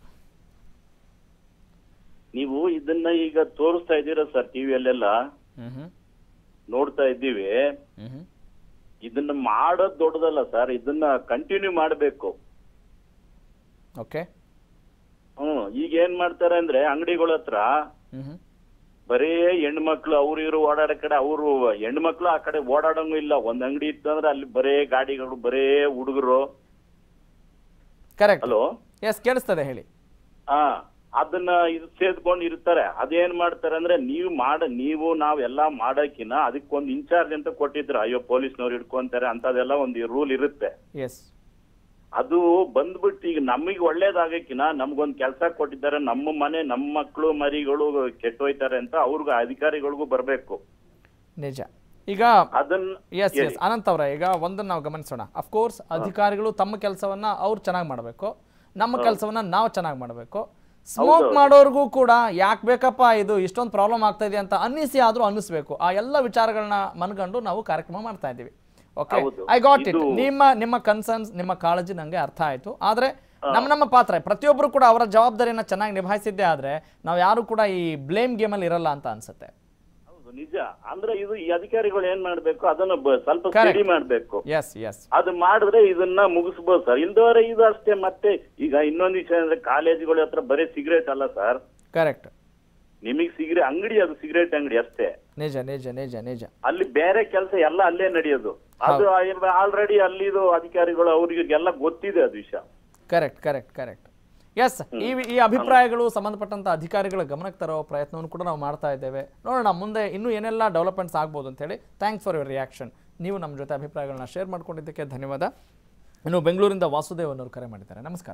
ನೀವು ಇದನ್ನ ಈಗ ತೋರಿಸ್ತಾ ಇದ್ದೀರಾ ಸರ್ ಟಿವಿಯಲ್ಲೆಲ್ಲ ನೋಡ್ತಾ ಇದ್ದೀವಿ ಇದನ್ನ ಮಾಡೋದ್ ದೊಡ್ಡದಲ್ಲ ಸರ್ ಇದನ್ನ ಕಂಟಿನ್ಯೂ ಮಾಡ್ಬೇಕು ಓಕೆ ಹ್ಮ್ ಈಗ ಏನ್ ಮಾಡ್ತಾರೆ ಅಂದ್ರೆ ಅಂಗಡಿಗಳ ಹತ್ರ ಬರೇ ಹೆಣ್ಮಕ್ಳು ಅವ್ರು ಇವ್ರು ಓಡಾಡೋ ಕಡೆ ಅವರು ಹೆಣ್ಮಕ್ಳು ಆ ಕಡೆ ಓಡಾಡಂಗೂ ಇಲ್ಲ ಒಂದ್ ಅಂಗಡಿ ಇತ್ತು ಅಂದ್ರೆ ಅಲ್ಲಿ ಬರೇ ಗಾಡಿಗಳು ಬರೇ ಹುಡುಗರು ಕರೆಕ್ಟ್ ಹಲೋ ಎಸ್ ಕೇಳಿಸ್ತದೆ ಹೇಳಿ ಹಾ ಅದನ್ನ ಇದು ಸೇದ್ಕೊಂಡು ಇರ್ತಾರೆ ಅದೇನ್ ಮಾಡ್ತಾರೆ ಅಂದ್ರೆ ನೀವು ಮಾಡ ನೀವು ನಾವೆಲ್ಲಾ ಮಾಡಕ್ಕಿನ ಅದಕ್ಕೊಂದು ಇನ್ಚಾರ್ಜ್ ಅಂತ ಕೊಟ್ಟಿದ್ರು ಅಯ್ಯೋ ಪೊಲೀಸ್ನವ್ರು ಹಿಡ್ಕೊಂತಾರೆ ಅಂತದೆಲ್ಲ ಒಂದು ರೂಲ್ ಇರುತ್ತೆ ಎಸ್ ಅದು ಬಂದ್ಬಿಟ್ಟು ಈಗ ನಮಗೆ ಒಳ್ಳೇದಾಗಕ್ಕಿನ ನಮ್ಗೊಂದ್ ಕೆಲಸ ಕೊಟ್ಟಿದ್ದಾರೆ ನಮ್ಮ ಮನೆ ನಮ್ಮ ಮಕ್ಕಳು ಮರಿಗಳು ಕೆಟ್ಟೋಯ್ತಾರೆ ಅಂತ ಅವ್ರಿಗೂ ಅಧಿಕಾರಿಗಳಿಗೂ ಬರ್ಬೇಕು ನಿಜ ಈಗ ಅದನ್ನ ಎಸ್ ಎಸ್ ಅನಂತ್ ಅವರ ಈಗ ಒಂದನ್ನು ನಾವು ಗಮನಿಸೋಣ ಅಫ್ಕೋರ್ಸ್ ಅಧಿಕಾರಿಗಳು ತಮ್ಮ ಕೆಲಸವನ್ನ ಅವ್ರು ಚೆನ್ನಾಗಿ ಮಾಡಬೇಕು ನಮ್ಮ ಕೆಲಸವನ್ನ ನಾವು ಚೆನ್ನಾಗಿ ಮಾಡಬೇಕು ಸ್ಮೋಕ್ ಹೌದು. ಮಾಡೋರ್ಗೂ ಕೂಡ ಯಾಕೆ ಬೇಕಪ್ಪ ಇದು ಇಷ್ಟೊಂದು ಪ್ರಾಬ್ಲಮ್ ಆಗ್ತಾ ಇದೆ ಅಂತ ಅನ್ನಿಸಿ ಆದ್ರೂ ಅನ್ನಿಸ್ಬೇಕು ಆ ಎಲ್ಲ ವಿಚಾರಗಳನ್ನ ಮನ್ಗಂಡು ನಾವು ಕಾರ್ಯಕ್ರಮ ಮಾಡ್ತಾ ಇದ್ದೀವಿ ಓಕೆ ಹೌದು. ಐ ಗಾಟ್ ಇಟ್ ಇದು- ನಿಮ್ಮ ನಿಮ್ಮ ಕನ್ಸರ್ನ್ಸ್ ನಿಮ್ಮ ಕಾಳಜಿ ನಂಗೆ ಅರ್ಥ ಆಯ್ತು ಆದ್ರೆ ನಮ್ಮ ನಮ್ಮ ಪಾತ್ರ ಪ್ರತಿಯೊಬ್ಬರು ಕೂಡ ಅವರ ಜವಾಬ್ದಾರಿಯನ್ನ ಚೆನ್ನಾಗಿ ನಿಭಾಯಿಸಿದ್ದೇ ಆದ್ರೆ ನಾವು ಯಾರು ಕೂಡ ಈ ಬ್ಲೇಮ್ ಗೇಮಲ್ಲಿ ಇರಲ್ಲ ಅಂತ ಅನ್ಸುತ್ತೆ ಹೌದು ನಿಜ ಅಂದ್ರೆ ಇದು ಈ ಅಧಿಕಾರಿಗಳು ಏನ್ ಮಾಡ್ಬೇಕು ಅದನ್ನ ಬ- ಸ್ವಲ್ಪ Correct. ಸ್ಟಡಿ ಮಾಡ್ಬೇಕು ಎಸ್ ಎಸ್ ಅದು ಮಾಡಿದ್ರೆ ಇದನ್ನ ಮುಗಿಸ್ಬೋದು ಸರ್ ಇಲ್ದವರೆ ಇದು ಅಷ್ಟೇ ಮತ್ತೆ ಈಗ ಇನ್ನೊಂದು ವಿಷಯ ಅಂದ್ರೆ ಕಾಲೇಜುಗಳ ಹತ್ರ ಬರೀ ಸಿಗರೇಟ್ ಅಲ್ಲ ಸರ್ ಕರೆಕ್ಟ್ ನಿಮಗೆ ಸಿಗರೆ ಅಂಗಡಿ ಅದು ಸಿಗರೇಟ್ ಅಂಗಡಿ ಅಷ್ಟೇ ನಿಜ ನಿಜ ನಿಜ ನಿಜ ಅಲ್ಲಿ ಬೇರೆ ಕೆಲಸ ಎಲ್ಲ ಅಲ್ಲೇ ನಡೆಯೋದು ಅದು ಆಲ್ರೆಡಿ ಅಲ್ಲಿದು ಅಧಿಕಾರಿಗಳು ಅವ್ರಿಗೆ ಎಲ್ಲ ಗೊತ್ತಿದೆ ಅದು ವಿಷಯ ಕರೆಕ್ಟ್ ಕರೆಕ್ಟ್ ಕರೆಕ್ಟ್ ಎಸ್ ಈ ಈ ಅಭಿಪ್ರಾಯಗಳು ಸಂಬಂಧಪಟ್ಟಂತ ಅಧಿಕಾರಿಗಳ ಗಮನಕ್ಕೆ ತರೋ ಪ್ರಯತ್ನವನ್ನು ಕೂಡ ನಾವು ಮಾಡ್ತಾ ಇದ್ದೇವೆ ನೋಡೋಣ ಮುಂದೆ ಇನ್ನೂ ಏನೆಲ್ಲ ಡೆವಲಪ್ಮೆಂಟ್ಸ್ ಆಗ್ಬೋದು ಅಂತೇಳಿ ಥ್ಯಾಂಕ್ಸ್ ಫಾರ್ ಯುವರ್ ರಿಯಾಕ್ಷನ್ ನೀವು ನಮ್ಮ ಜೊತೆ ಅಭಿಪ್ರಾಯಗಳನ್ನ ಶೇರ್ ಮಾಡ್ಕೊಂಡಿದ್ದಕ್ಕೆ ಧನ್ಯವಾದ ಇನ್ನು ಬೆಂಗಳೂರಿಂದ ವಾಸುದೇವ್ ಅನ್ನೋರು ಕರೆ ಮಾಡಿದ್ದಾರೆ ನಮಸ್ಕಾರ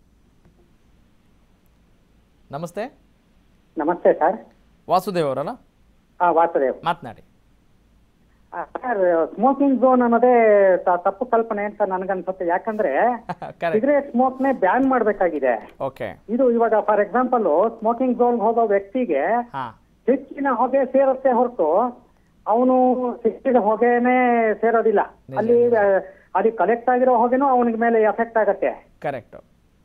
ನಮಸ್ತೆ ನಮಸ್ತೆ ಸರ್ ವಾಸುದೇವ್ ಅವರಲ್ಲ ಹಾ ವಾಸುದೇವ್ ಮಾತನಾಡಿ ಸರ್ ಸ್ಮೋಕಿಂಗ್ ಝೋನ್ ಅನ್ನೋದೇ ತ- ತಪ್ಪು ಕಲ್ಪನೆ ಅಂತ ನನಗನ್ಸುತ್ತೆ ಯಾಕಂದ್ರೆ ಸಿಗರೇಟ್ ಸ್ಮೋಕ್ ನೇ ಬ್ಯಾನ್ ಮಾಡ್ಬೇಕಾಗಿದೆ ಓಕೆ ಇದು ಇವಾಗ ಫಾರ್ ಎಕ್ಸಾಂಪಲ್ ಸ್ಮೋಕಿಂಗ್ ಝೋನ್ ಹೋಗೋ ವ್ಯಕ್ತಿಗೆ ಹಾ ಹೆಚ್ಚಿನ ಹೊಗೆ ಸೇರುತ್ತೆ ಹೊರತು ಅವನು ಸಿಕ್ಕಿದ ಹೊಗೆನೇ ಸೇರೋದಿಲ್ಲ ಅಲ್ಲಿ ಆ, ಅದಕ್ಕೆ ಕಲೆಕ್ಟ್ ಆಗಿರೋ ಹೊಗೆನೂ ಅವನಿಗೆ ಮೇಲೆ ಎಫೆಕ್ಟ್ ಆಗತ್ತೆ ಕರೆಕ್ಟ್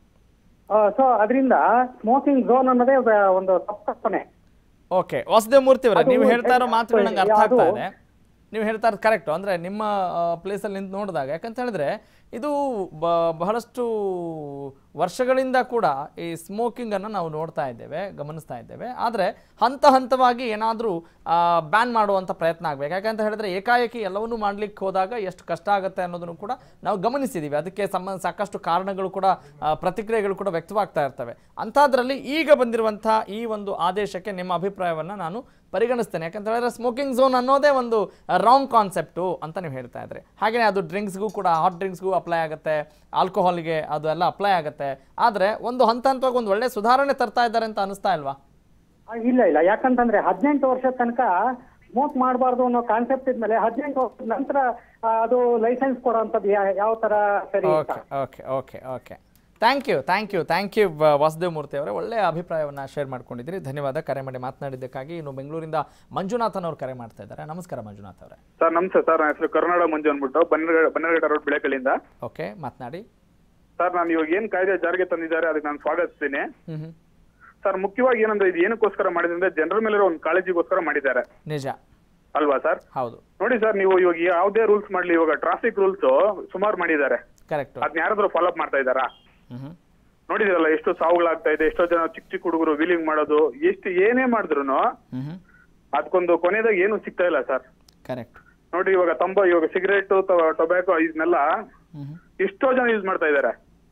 ಸೊ ಅದರಿಂದ ಸ್ಮೋಕಿಂಗ್ ಝೋನ್ ಅನ್ನೋದೇ ವ- ಒಂದು ತಪ್ಪು ಕಲ್ಪನೆ ಓಕೆ ವಾಸುದೇವ್ ಮೂರ್ತಿ ಅವರೇ ಅದು ನೀವು ಹೇಳ್ತಾ ಇರೋ ಮಾತುಗಳು ನಂಗೆ ಅರ್ಥ ಅದು- ಆಗ್ತಾ ಇದೆ ನೀವು ಹೇಳ್ತಾ ಇರೋದು ಕರೆಕ್ಟು ಅಂದರೆ ನಿಮ್ಮ ಪ್ಲೇಸಲ್ಲಿ ನಿಂತು ನೋಡಿದಾಗ ಯಾಕಂತ ಹೇಳಿದ್ರೆ ಇದು ಬ- ಬಹಳಷ್ಟು ವರ್ಷಗಳಿಂದ ಕೂಡ ಈ ಸ್ಮೋಕಿಂಗನ್ನು ನಾವು ನೋಡ್ತಾ ಇದ್ದೇವೆ ಗಮನಿಸ್ತಾ ಇದ್ದೇವೆ ಆದರೆ ಹಂತ ಹಂತವಾಗಿ ಏನಾದರೂ ಬ್ಯಾನ್ ಮಾಡುವಂಥ ಪ್ರಯತ್ನ ಆಗಬೇಕು ಯಾಕಂತ ಹೇಳಿದ್ರೆ ಏಕಾಏಕಿ ಎಲ್ಲವನ್ನೂ ಮಾಡ್ಲಿಕ್ಕೆ ಹೋದಾಗ ಎಷ್ಟು ಕಷ್ಟ ಆಗುತ್ತೆ ಅನ್ನೋದನ್ನು ಕೂಡ ನಾವು ಗಮನಿಸಿದ್ದೀವಿ ಅದಕ್ಕೆ ಸಂಬಂಧ ಸಾಕಷ್ಟು ಕಾರಣಗಳು ಕೂಡ ಆ, ಪ್ರತಿಕ್ರಿಯೆಗಳು ಕೂಡ ವ್ಯಕ್ತವಾಗ್ತಾ ಇರ್ತವೆ ಅಂಥದ್ರಲ್ಲಿ ಈಗ ಬಂದಿರುವಂಥ ಈ ಒಂದು ಆದೇಶಕ್ಕೆ ನಿಮ್ಮ ಅಭಿಪ್ರಾಯವನ್ನು ನಾನು ಪರಿಗಣಿಸ್ತೇನೆ ಯಾಕಂತ ಹೇಳಿದ್ರೆ ಸ್ಮೋಕಿಂಗ್ ಝೋನ್ ಅನ್ನೋದೇ ಒಂದು ರಾಂಗ್ ಕಾನ್ಸೆಪ್ಟು ಅಂತ ನೀವು ಹೇಳ್ತಾ ಇದ್ರಿ ಹಾಗೆಯೇ ಅದು ಡ್ರಿಂಕ್ಸ್ಗೂ ಕೂಡ ಹಾಟ್ ಡ್ರಿಂಕ್ಸ್ಗೂ ಅಪ್ಲೈ ಆಗುತ್ತೆ ಆಲ್ಕೋಹಾಲ್ಗೆ ಅದು ಎಲ್ಲ ಅಪ್ಲೈ ಆಗುತ್ತೆ ಆದರೆ ಒಂದು ಹಂತ ಹಂತವಾಗಿ ಒಂದು ಒಳ್ಳೆ ಸುಧಾರಣೆ ತರ್ತಾ ಇದ್ದಾರೆ ಅಂತ ಅನಿಸ್ತಾ ಇಲ್ವಾ ಆ, ಇಲ್ಲ ಇಲ್ಲ ಯಾಕಂತಂದ್ರೆ ಹದಿನೆಂಟು ವರ್ಷದ ತನಕ ಸ್ಮೋಕ್ ಮಾಡಬಾರ್ದು ಅನ್ನೋ ಕಾನ್ಸೆಪ್ಟ್ ಇದ್ಮೇಲೆ ಹದಿನೆಂಟು ವರ್ಷದ ನಂತರ ಆ, ಅದು ಲೈಸೆನ್ಸ್ ಕೊಡೋಂಥದ್ದು ಯಾ- ಯಾವ ತರ ಸರಿ ಅಂತ okay okay okay okay thank you thank you thank you Vasudev Murthy ಅವರೇ ಒಳ್ಳೆಯ ಅಭಿಪ್ರಾಯವನ್ನು ಶೇರ್ ಮಾಡ್ಕೊಂಡಿದ್ದೀರಿ ಧನ್ಯವಾದ ಕರೆ ಮಾಡಿ ಮಾತನಾಡಿದ್ದಕ್ಕಾಗಿ ಇನ್ನು ಬೆಂಗಳೂರಿಂದ ಮಂಜುನಾಥನ್ ಅವರು ಕರೆ ಮಾಡ್ತಾ ಇದ್ದಾರೆ ನಮಸ್ಕಾರ ಮಂಜುನಾಥ್ ಅವರೇ ಸರ್ ನಮಸ್ತೆ ಸರ್ ನನ್ನ ಹೆಸರು ಕರುನಾಡ ಮಂಜು ಅಂದ್ಬಿಟ್ಟು ಬನ್ನರಗಡ ಬನ್ನರಗಡ ರೋಡ್ ಬೆಳಕಲ್ಲಿಂದ ಓಕೆ ಮಾತನಾಡಿ ಸರ್ ನಾನು ಇವಾಗ ಏನ್ ಕಾಯ್ದೆ ಜಾರಿಗೆ ತಂದಿದ್ದಾರೆ ಅದಕ್ಕೆ ನಾನು ಸ್ವಾಗತಿಸ್ತೀನಿ ಹ್ಞೂ ಹ್ಞೂ ಸರ್ ಮುಖ್ಯವಾಗಿ ಏನಂದ್ರೆ ಇದು ಏನಕ್ಕೋಸ್ಕರ ಮಾಡಿದ್ರೆ ಅಂದ್ರೆ ಜನರ ಮೇಲೆ ಒಂದು ಕಾಳಜಿಗೋಸ್ಕರ ಮಾಡಿದ್ದಾರೆ ನಿಜ ಅಲ್ವಾ ಸರ್ ಹೌದು ನೋಡಿ ಸರ್ ನೀವು ಇವಾಗ ಯಾವುದೇ ರೂಲ್ಸ್ ಮಾಡ್ಲಿ ಇವಾಗ ಟ್ರಾಫಿಕ್ ರೂಲ್ಸ್ ಸುಮಾರು ಮಾಡಿದ್ದಾರೆ ಕರೆಕ್ಟ್ ಅದನ್ನ ಯಾರಾದ್ರೂ ಫಾಲೋ ಅಪ್ ಮಾಡ್ತಾ ಇದ್ದಾರಾ ಹ್ಞೂ ನೋಡಿದಿರಲ್ಲ ಎಷ್ಟು ಸಾವುಗಳಾಗ್ತಾ ಇದೆ ಎಷ್ಟೋ ಜನ ಚಿಕ್ಕ ಚಿಕ್ಕ ಹುಡುಗರು ವೀಲಿಂಗ್ ಮಾಡೋದು ಎಷ್ಟು ಏನೇ ಮಾಡಿದ್ರು ಹ್ಞೂ ಅದಕ್ಕೊಂದು ಕೊನೆದಾಗ ಏನು ಸಿಗ್ತಾ ಇಲ್ಲ ಸರ್ ಕರೆಕ್ಟ್ ನೋಡಿ ಇವಾಗ ತಂಬ ಇವಾಗ ಸಿಗರೇಟ್ ಟೊಬ್ಯಾಕೋ ಇದನ್ನೆಲ್ಲ ಎಷ್ಟೋ ಜನ ಯೂಸ್ ಮಾಡ್ತಾ ಇದ್ದಾರೆ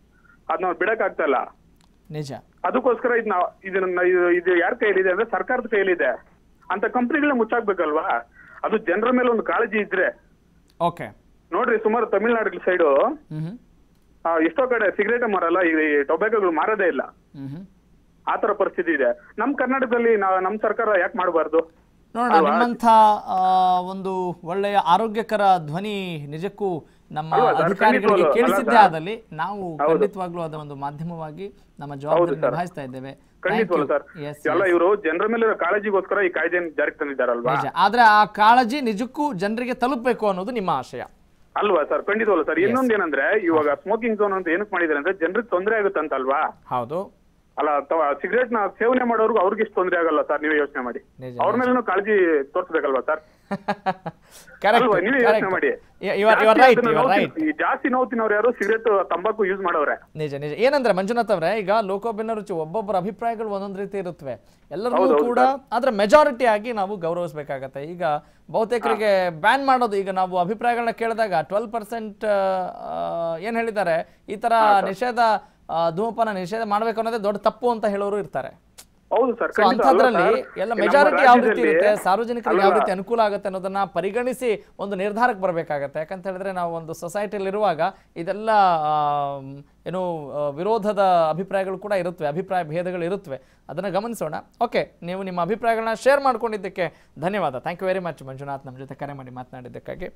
ಅದ್ ನಾವು ಬಿಡಕ್ ಆಗ್ತಾ ಇಲ್ಲ ನಿಜ ಅದಕ್ಕೋಸ್ಕರ ಇದು ನಾವು ಇದನ್ನ ಇದು- ಇದು ಯಾರ ಕೈಲಿದೆ ಅಂದ್ರೆ ಸರ್ಕಾರದ ಕೈಲಿದೆ ಅಂತ ಕಂಪ್ನಿಗಳನ್ನ ಮುಚ್ಚಾಕ್ಬೇಕಲ್ವಾ ಅದು ಜನರ ಮೇಲೆ ಒಂದು ಕಾಳಜಿ ಇದ್ರೆ ಓಕೆ ನೋಡ್ರಿ ಸುಮಾರು ತಮಿಳ್ನಾಡು ಸೈಡು ಹ್ಮ್ ಎಷ್ಟೋ ಕಡೆ ಸಿಗರೇಟ್ ಮಾರಲ್ಲ ಈ ಟೊಬ್ಯಾಕೋಗಳು ಮಾರೋದೇ ಇಲ್ಲ ಹ್ಮ್ ಆ ತರ ಪರಿಸ್ಥಿತಿ ಇದೆ ನಮ್ ಕರ್ನಾಟಕದಲ್ಲಿ ನಾ- ನಮ್ ಸರ್ಕಾರ ಯಾಕೆ ಮಾಡಬಾರ್ದು ನೋಡೋಣ ನಿಮ್ಮಂಥ ಆ, ಒಂದು ಒಳ್ಳೆಯ ಆರೋಗ್ಯಕರ ಧ್ವನಿ ನಿಜಕ್ಕೂ ನಮ್ಮ ಅಲ್ವಾ ಸರ್? ಅಧಿಕಾರಿಗಳಿಗೆ ಖಂಡಿತವಾಗ್ಲೂ. ಕೇಳಿಸಿದ್ದೇ ಅಲ್ಲ ಸರ್? ಆದಲ್ಲಿ ನಾವು ಹೌದು. ಖಂಡಿತವಾಗ್ಲೂ ಅದ ಒಂದು ಮಾಧ್ಯಮವಾಗಿ ನಮ್ಮ ಜವಾಬ್ದಾರಿ ಸರ್. ನಿಭಾಯಿಸ್ತಾ ಇದ್ದೇವೆ ಖಂಡಿತವಲ್ಲ ಸರ್ Yes, ಎಲ್ಲ yes. ಇವರು ಜನರ ಮೇಲೆ ಕಾಳಜಿಗೋಸ್ಕರ ಈ ಕಾಯ್ದೆಯನ್ನು ಜಾರಿಗೆ ತಂದಿದ್ದಾರಲ್ವಾ ನಿಜ ಆದ್ರೆ ಆ ಕಾಳಜಿ ನಿಜಕ್ಕೂ ಜನರಿಗೆ ತಲುಪಬೇಕು ಅನ್ನೋದು ನಿಮ್ಮ ಆಶಯ ಅಲ್ವಾ ಸರ್ ಖಂಡಿತವಲ್ಲ ಸರ್ ಇನ್ನೊಂದ್ ಏನಂದ್ರೆ ಇವಾಗ ಸ್ಮೋಕಿಂಗ್ ಝೋನ್ ಅಂತ ಏನಕ್ಕೆ ಮಾಡಿದ್ದಾರೆ ಅಂದ್ರೆ ಜನರಿಗೆ ತೊಂದರೆ ಆಗುತ್ತೆ ಅಂತ ಅಲ್ವಾ ಹೌದು ಅಲ್ಲ ಸಿಗರೇಟ್ ನ ಸೇವನೆ ಮಾಡೋರ್ಗು ಅವ್ರಿಗೆ ಎಷ್ಟು ತೊಂದರೆ ಆಗಲ್ಲ ಸರ್ ನೀವೇ ಯೋಚನೆ ಮಾಡಿ ನಿಜ, ಅವ್ರ ಮೇಲೂ ಕಾಳಜಿ ತೋರಿಸ್ಬೇಕಲ್ವಾ ಸರ್ Correct, ಅಲ್ವಾ ನೀವೇ ಯೋಚನೆ correct. ಮಾಡಿ You- you are- you are ಜಾಸ್ತಿ right, ಅದನ್ನ you are ನೋವು right. ತಿನ್- ಈ ಜಾಸ್ತಿ ನೋವು ತಿನ್ನೋರು ಯಾರು ಸಿಗರೇಟ್ ತಂಬಾಕು ಯೂಸ್ ಮಾಡವ್ರೆ ನಿಜ ನಿಜ ಏನಂದ್ರೆ ಮಂಜುನಾಥ್ ಅವರೇ ಈಗ ಲೋಕೋಭಿನ್ನ ರುಚಿ ಒಬ್ಬೊಬ್ಬರ ಅಭಿಪ್ರಾಯಗಳು ಒಂದೊಂದು ರೀತಿ ಇರುತ್ತವೆ ಎಲ್ಲರನ್ನೂ ಹೌದು, ಹೌದು ಕೂಡ ಆದ್ರೆ ಮೆಜಾರಿಟಿ ಆಗಿ ನಾವು ಗೌರವಿಸಬೇಕಾಗತ್ತೆ ಈಗ ಬಹುತೇಕರಿಗೆ ಬ್ಯಾನ್ ಮಾಡೋದು ಈಗ ನಾವು ಅಭಿಪ್ರಾಯಗಳನ್ನ ಕೇಳಿದಾಗ ಟ್ವೆಲ್ ಪರ್ಸೆಂಟ್ ಏನ್ ಹೇಳಿದ್ದಾರೆ ಈ ತರ ನಿಷೇಧ ಆ, ಧೂಮಪಾನ ನಿಷೇಧ ಮಾಡ್ಬೇಕು ಅನ್ನೋದೇ ದೊಡ್ಡ ತಪ್ಪು ಅಂತ ಹೇಳೋರು ಇರ್ತಾರೆ ಹೌದು ಸರ್ ಸೊ ಅಂಥದ್ರಲ್ಲಿ ಎಲ್ಲ ಮೆಜಾರಿಟಿ ಯಾವ ರೀತಿ ಇರುತ್ತೆ ಸಾರ್ವಜನಿಕರಿಗೆ ಯಾವ ರೀತಿ ಅನುಕೂಲ ಆಗುತ್ತೆ ಅನ್ನೋದನ್ನ ಪರಿಗಣಿಸಿ ಒಂದು ನಿರ್ಧಾರಕ್ಕೆ ಬರಬೇಕಾಗತ್ತೆ ಯಾಕಂತ ಹೇಳಿದ್ರೆ ನಾವು ಒಂದು ಸೊಸೈಟಿಯಲ್ಲಿ ಇರುವಾಗ ಇದೆಲ್ಲ ಆಮ್, ಏನು ಆ, ವಿರೋಧದ ಅಭಿಪ್ರಾಯಗಳು ಕೂಡ ಇರುತ್ತವೆ ಅಭಿಪ್ರಾಯ ಭೇದಗಳು ಇರುತ್ತವೆ ಅದನ್ನು ಗಮನಿಸೋಣ ಓಕೆ ನೀವು ನಿಮ್ಮ ಅಭಿಪ್ರಾಯಗಳನ್ನ ಶೇರ್ ಮಾಡ್ಕೊಂಡಿದ್ದಕ್ಕೆ ಧನ್ಯವಾದ thank you very much Manjunath ನಮ್ಮ ಜೊತೆ ಕರೆ ಮಾಡಿ ಮಾತನಾಡಿದ್ದಕ್ಕಾಗಿ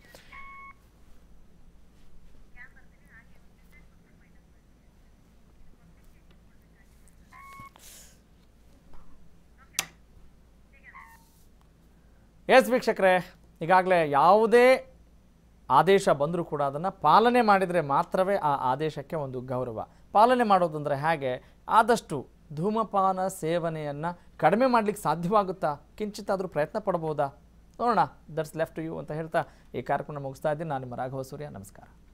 ಎಸ್ ವೀಕ್ಷಕರೇ ಈಗಾಗಲೇ ಯಾವುದೇ ಆದೇಶ ಬಂದರೂ ಕೂಡ ಅದನ್ನು ಪಾಲನೆ ಮಾಡಿದರೆ ಮಾತ್ರವೇ ಆ ಆದೇಶಕ್ಕೆ ಒಂದು ಗೌರವ ಪಾಲನೆ ಮಾಡೋದಂದರೆ ಹೇಗೆ ಆದಷ್ಟು ಧೂಮಪಾನ ಸೇವನೆಯನ್ನು ಕಡಿಮೆ ಮಾಡಲಿಕ್ಕೆ ಸಾಧ್ಯವಾಗುತ್ತಾ ಕಿಂಚಿತ್ತಾದರೂ ಪ್ರಯತ್ನ ಪಡಬಹುದಾ ನೋಡೋಣ ದಟ್ಸ್ ಲೆಫ್ಟ್ ಯು ಅಂತ ಹೇಳ್ತಾ ಈ ಕಾರ್ಯಕ್ರಮ ಮುಗಿಸ್ತಾ ಇದ್ದೀನಿ ನಾನು ನಿಮ್ಮ ರಾಘವ ಸೂರ್ಯ ನಮಸ್ಕಾರ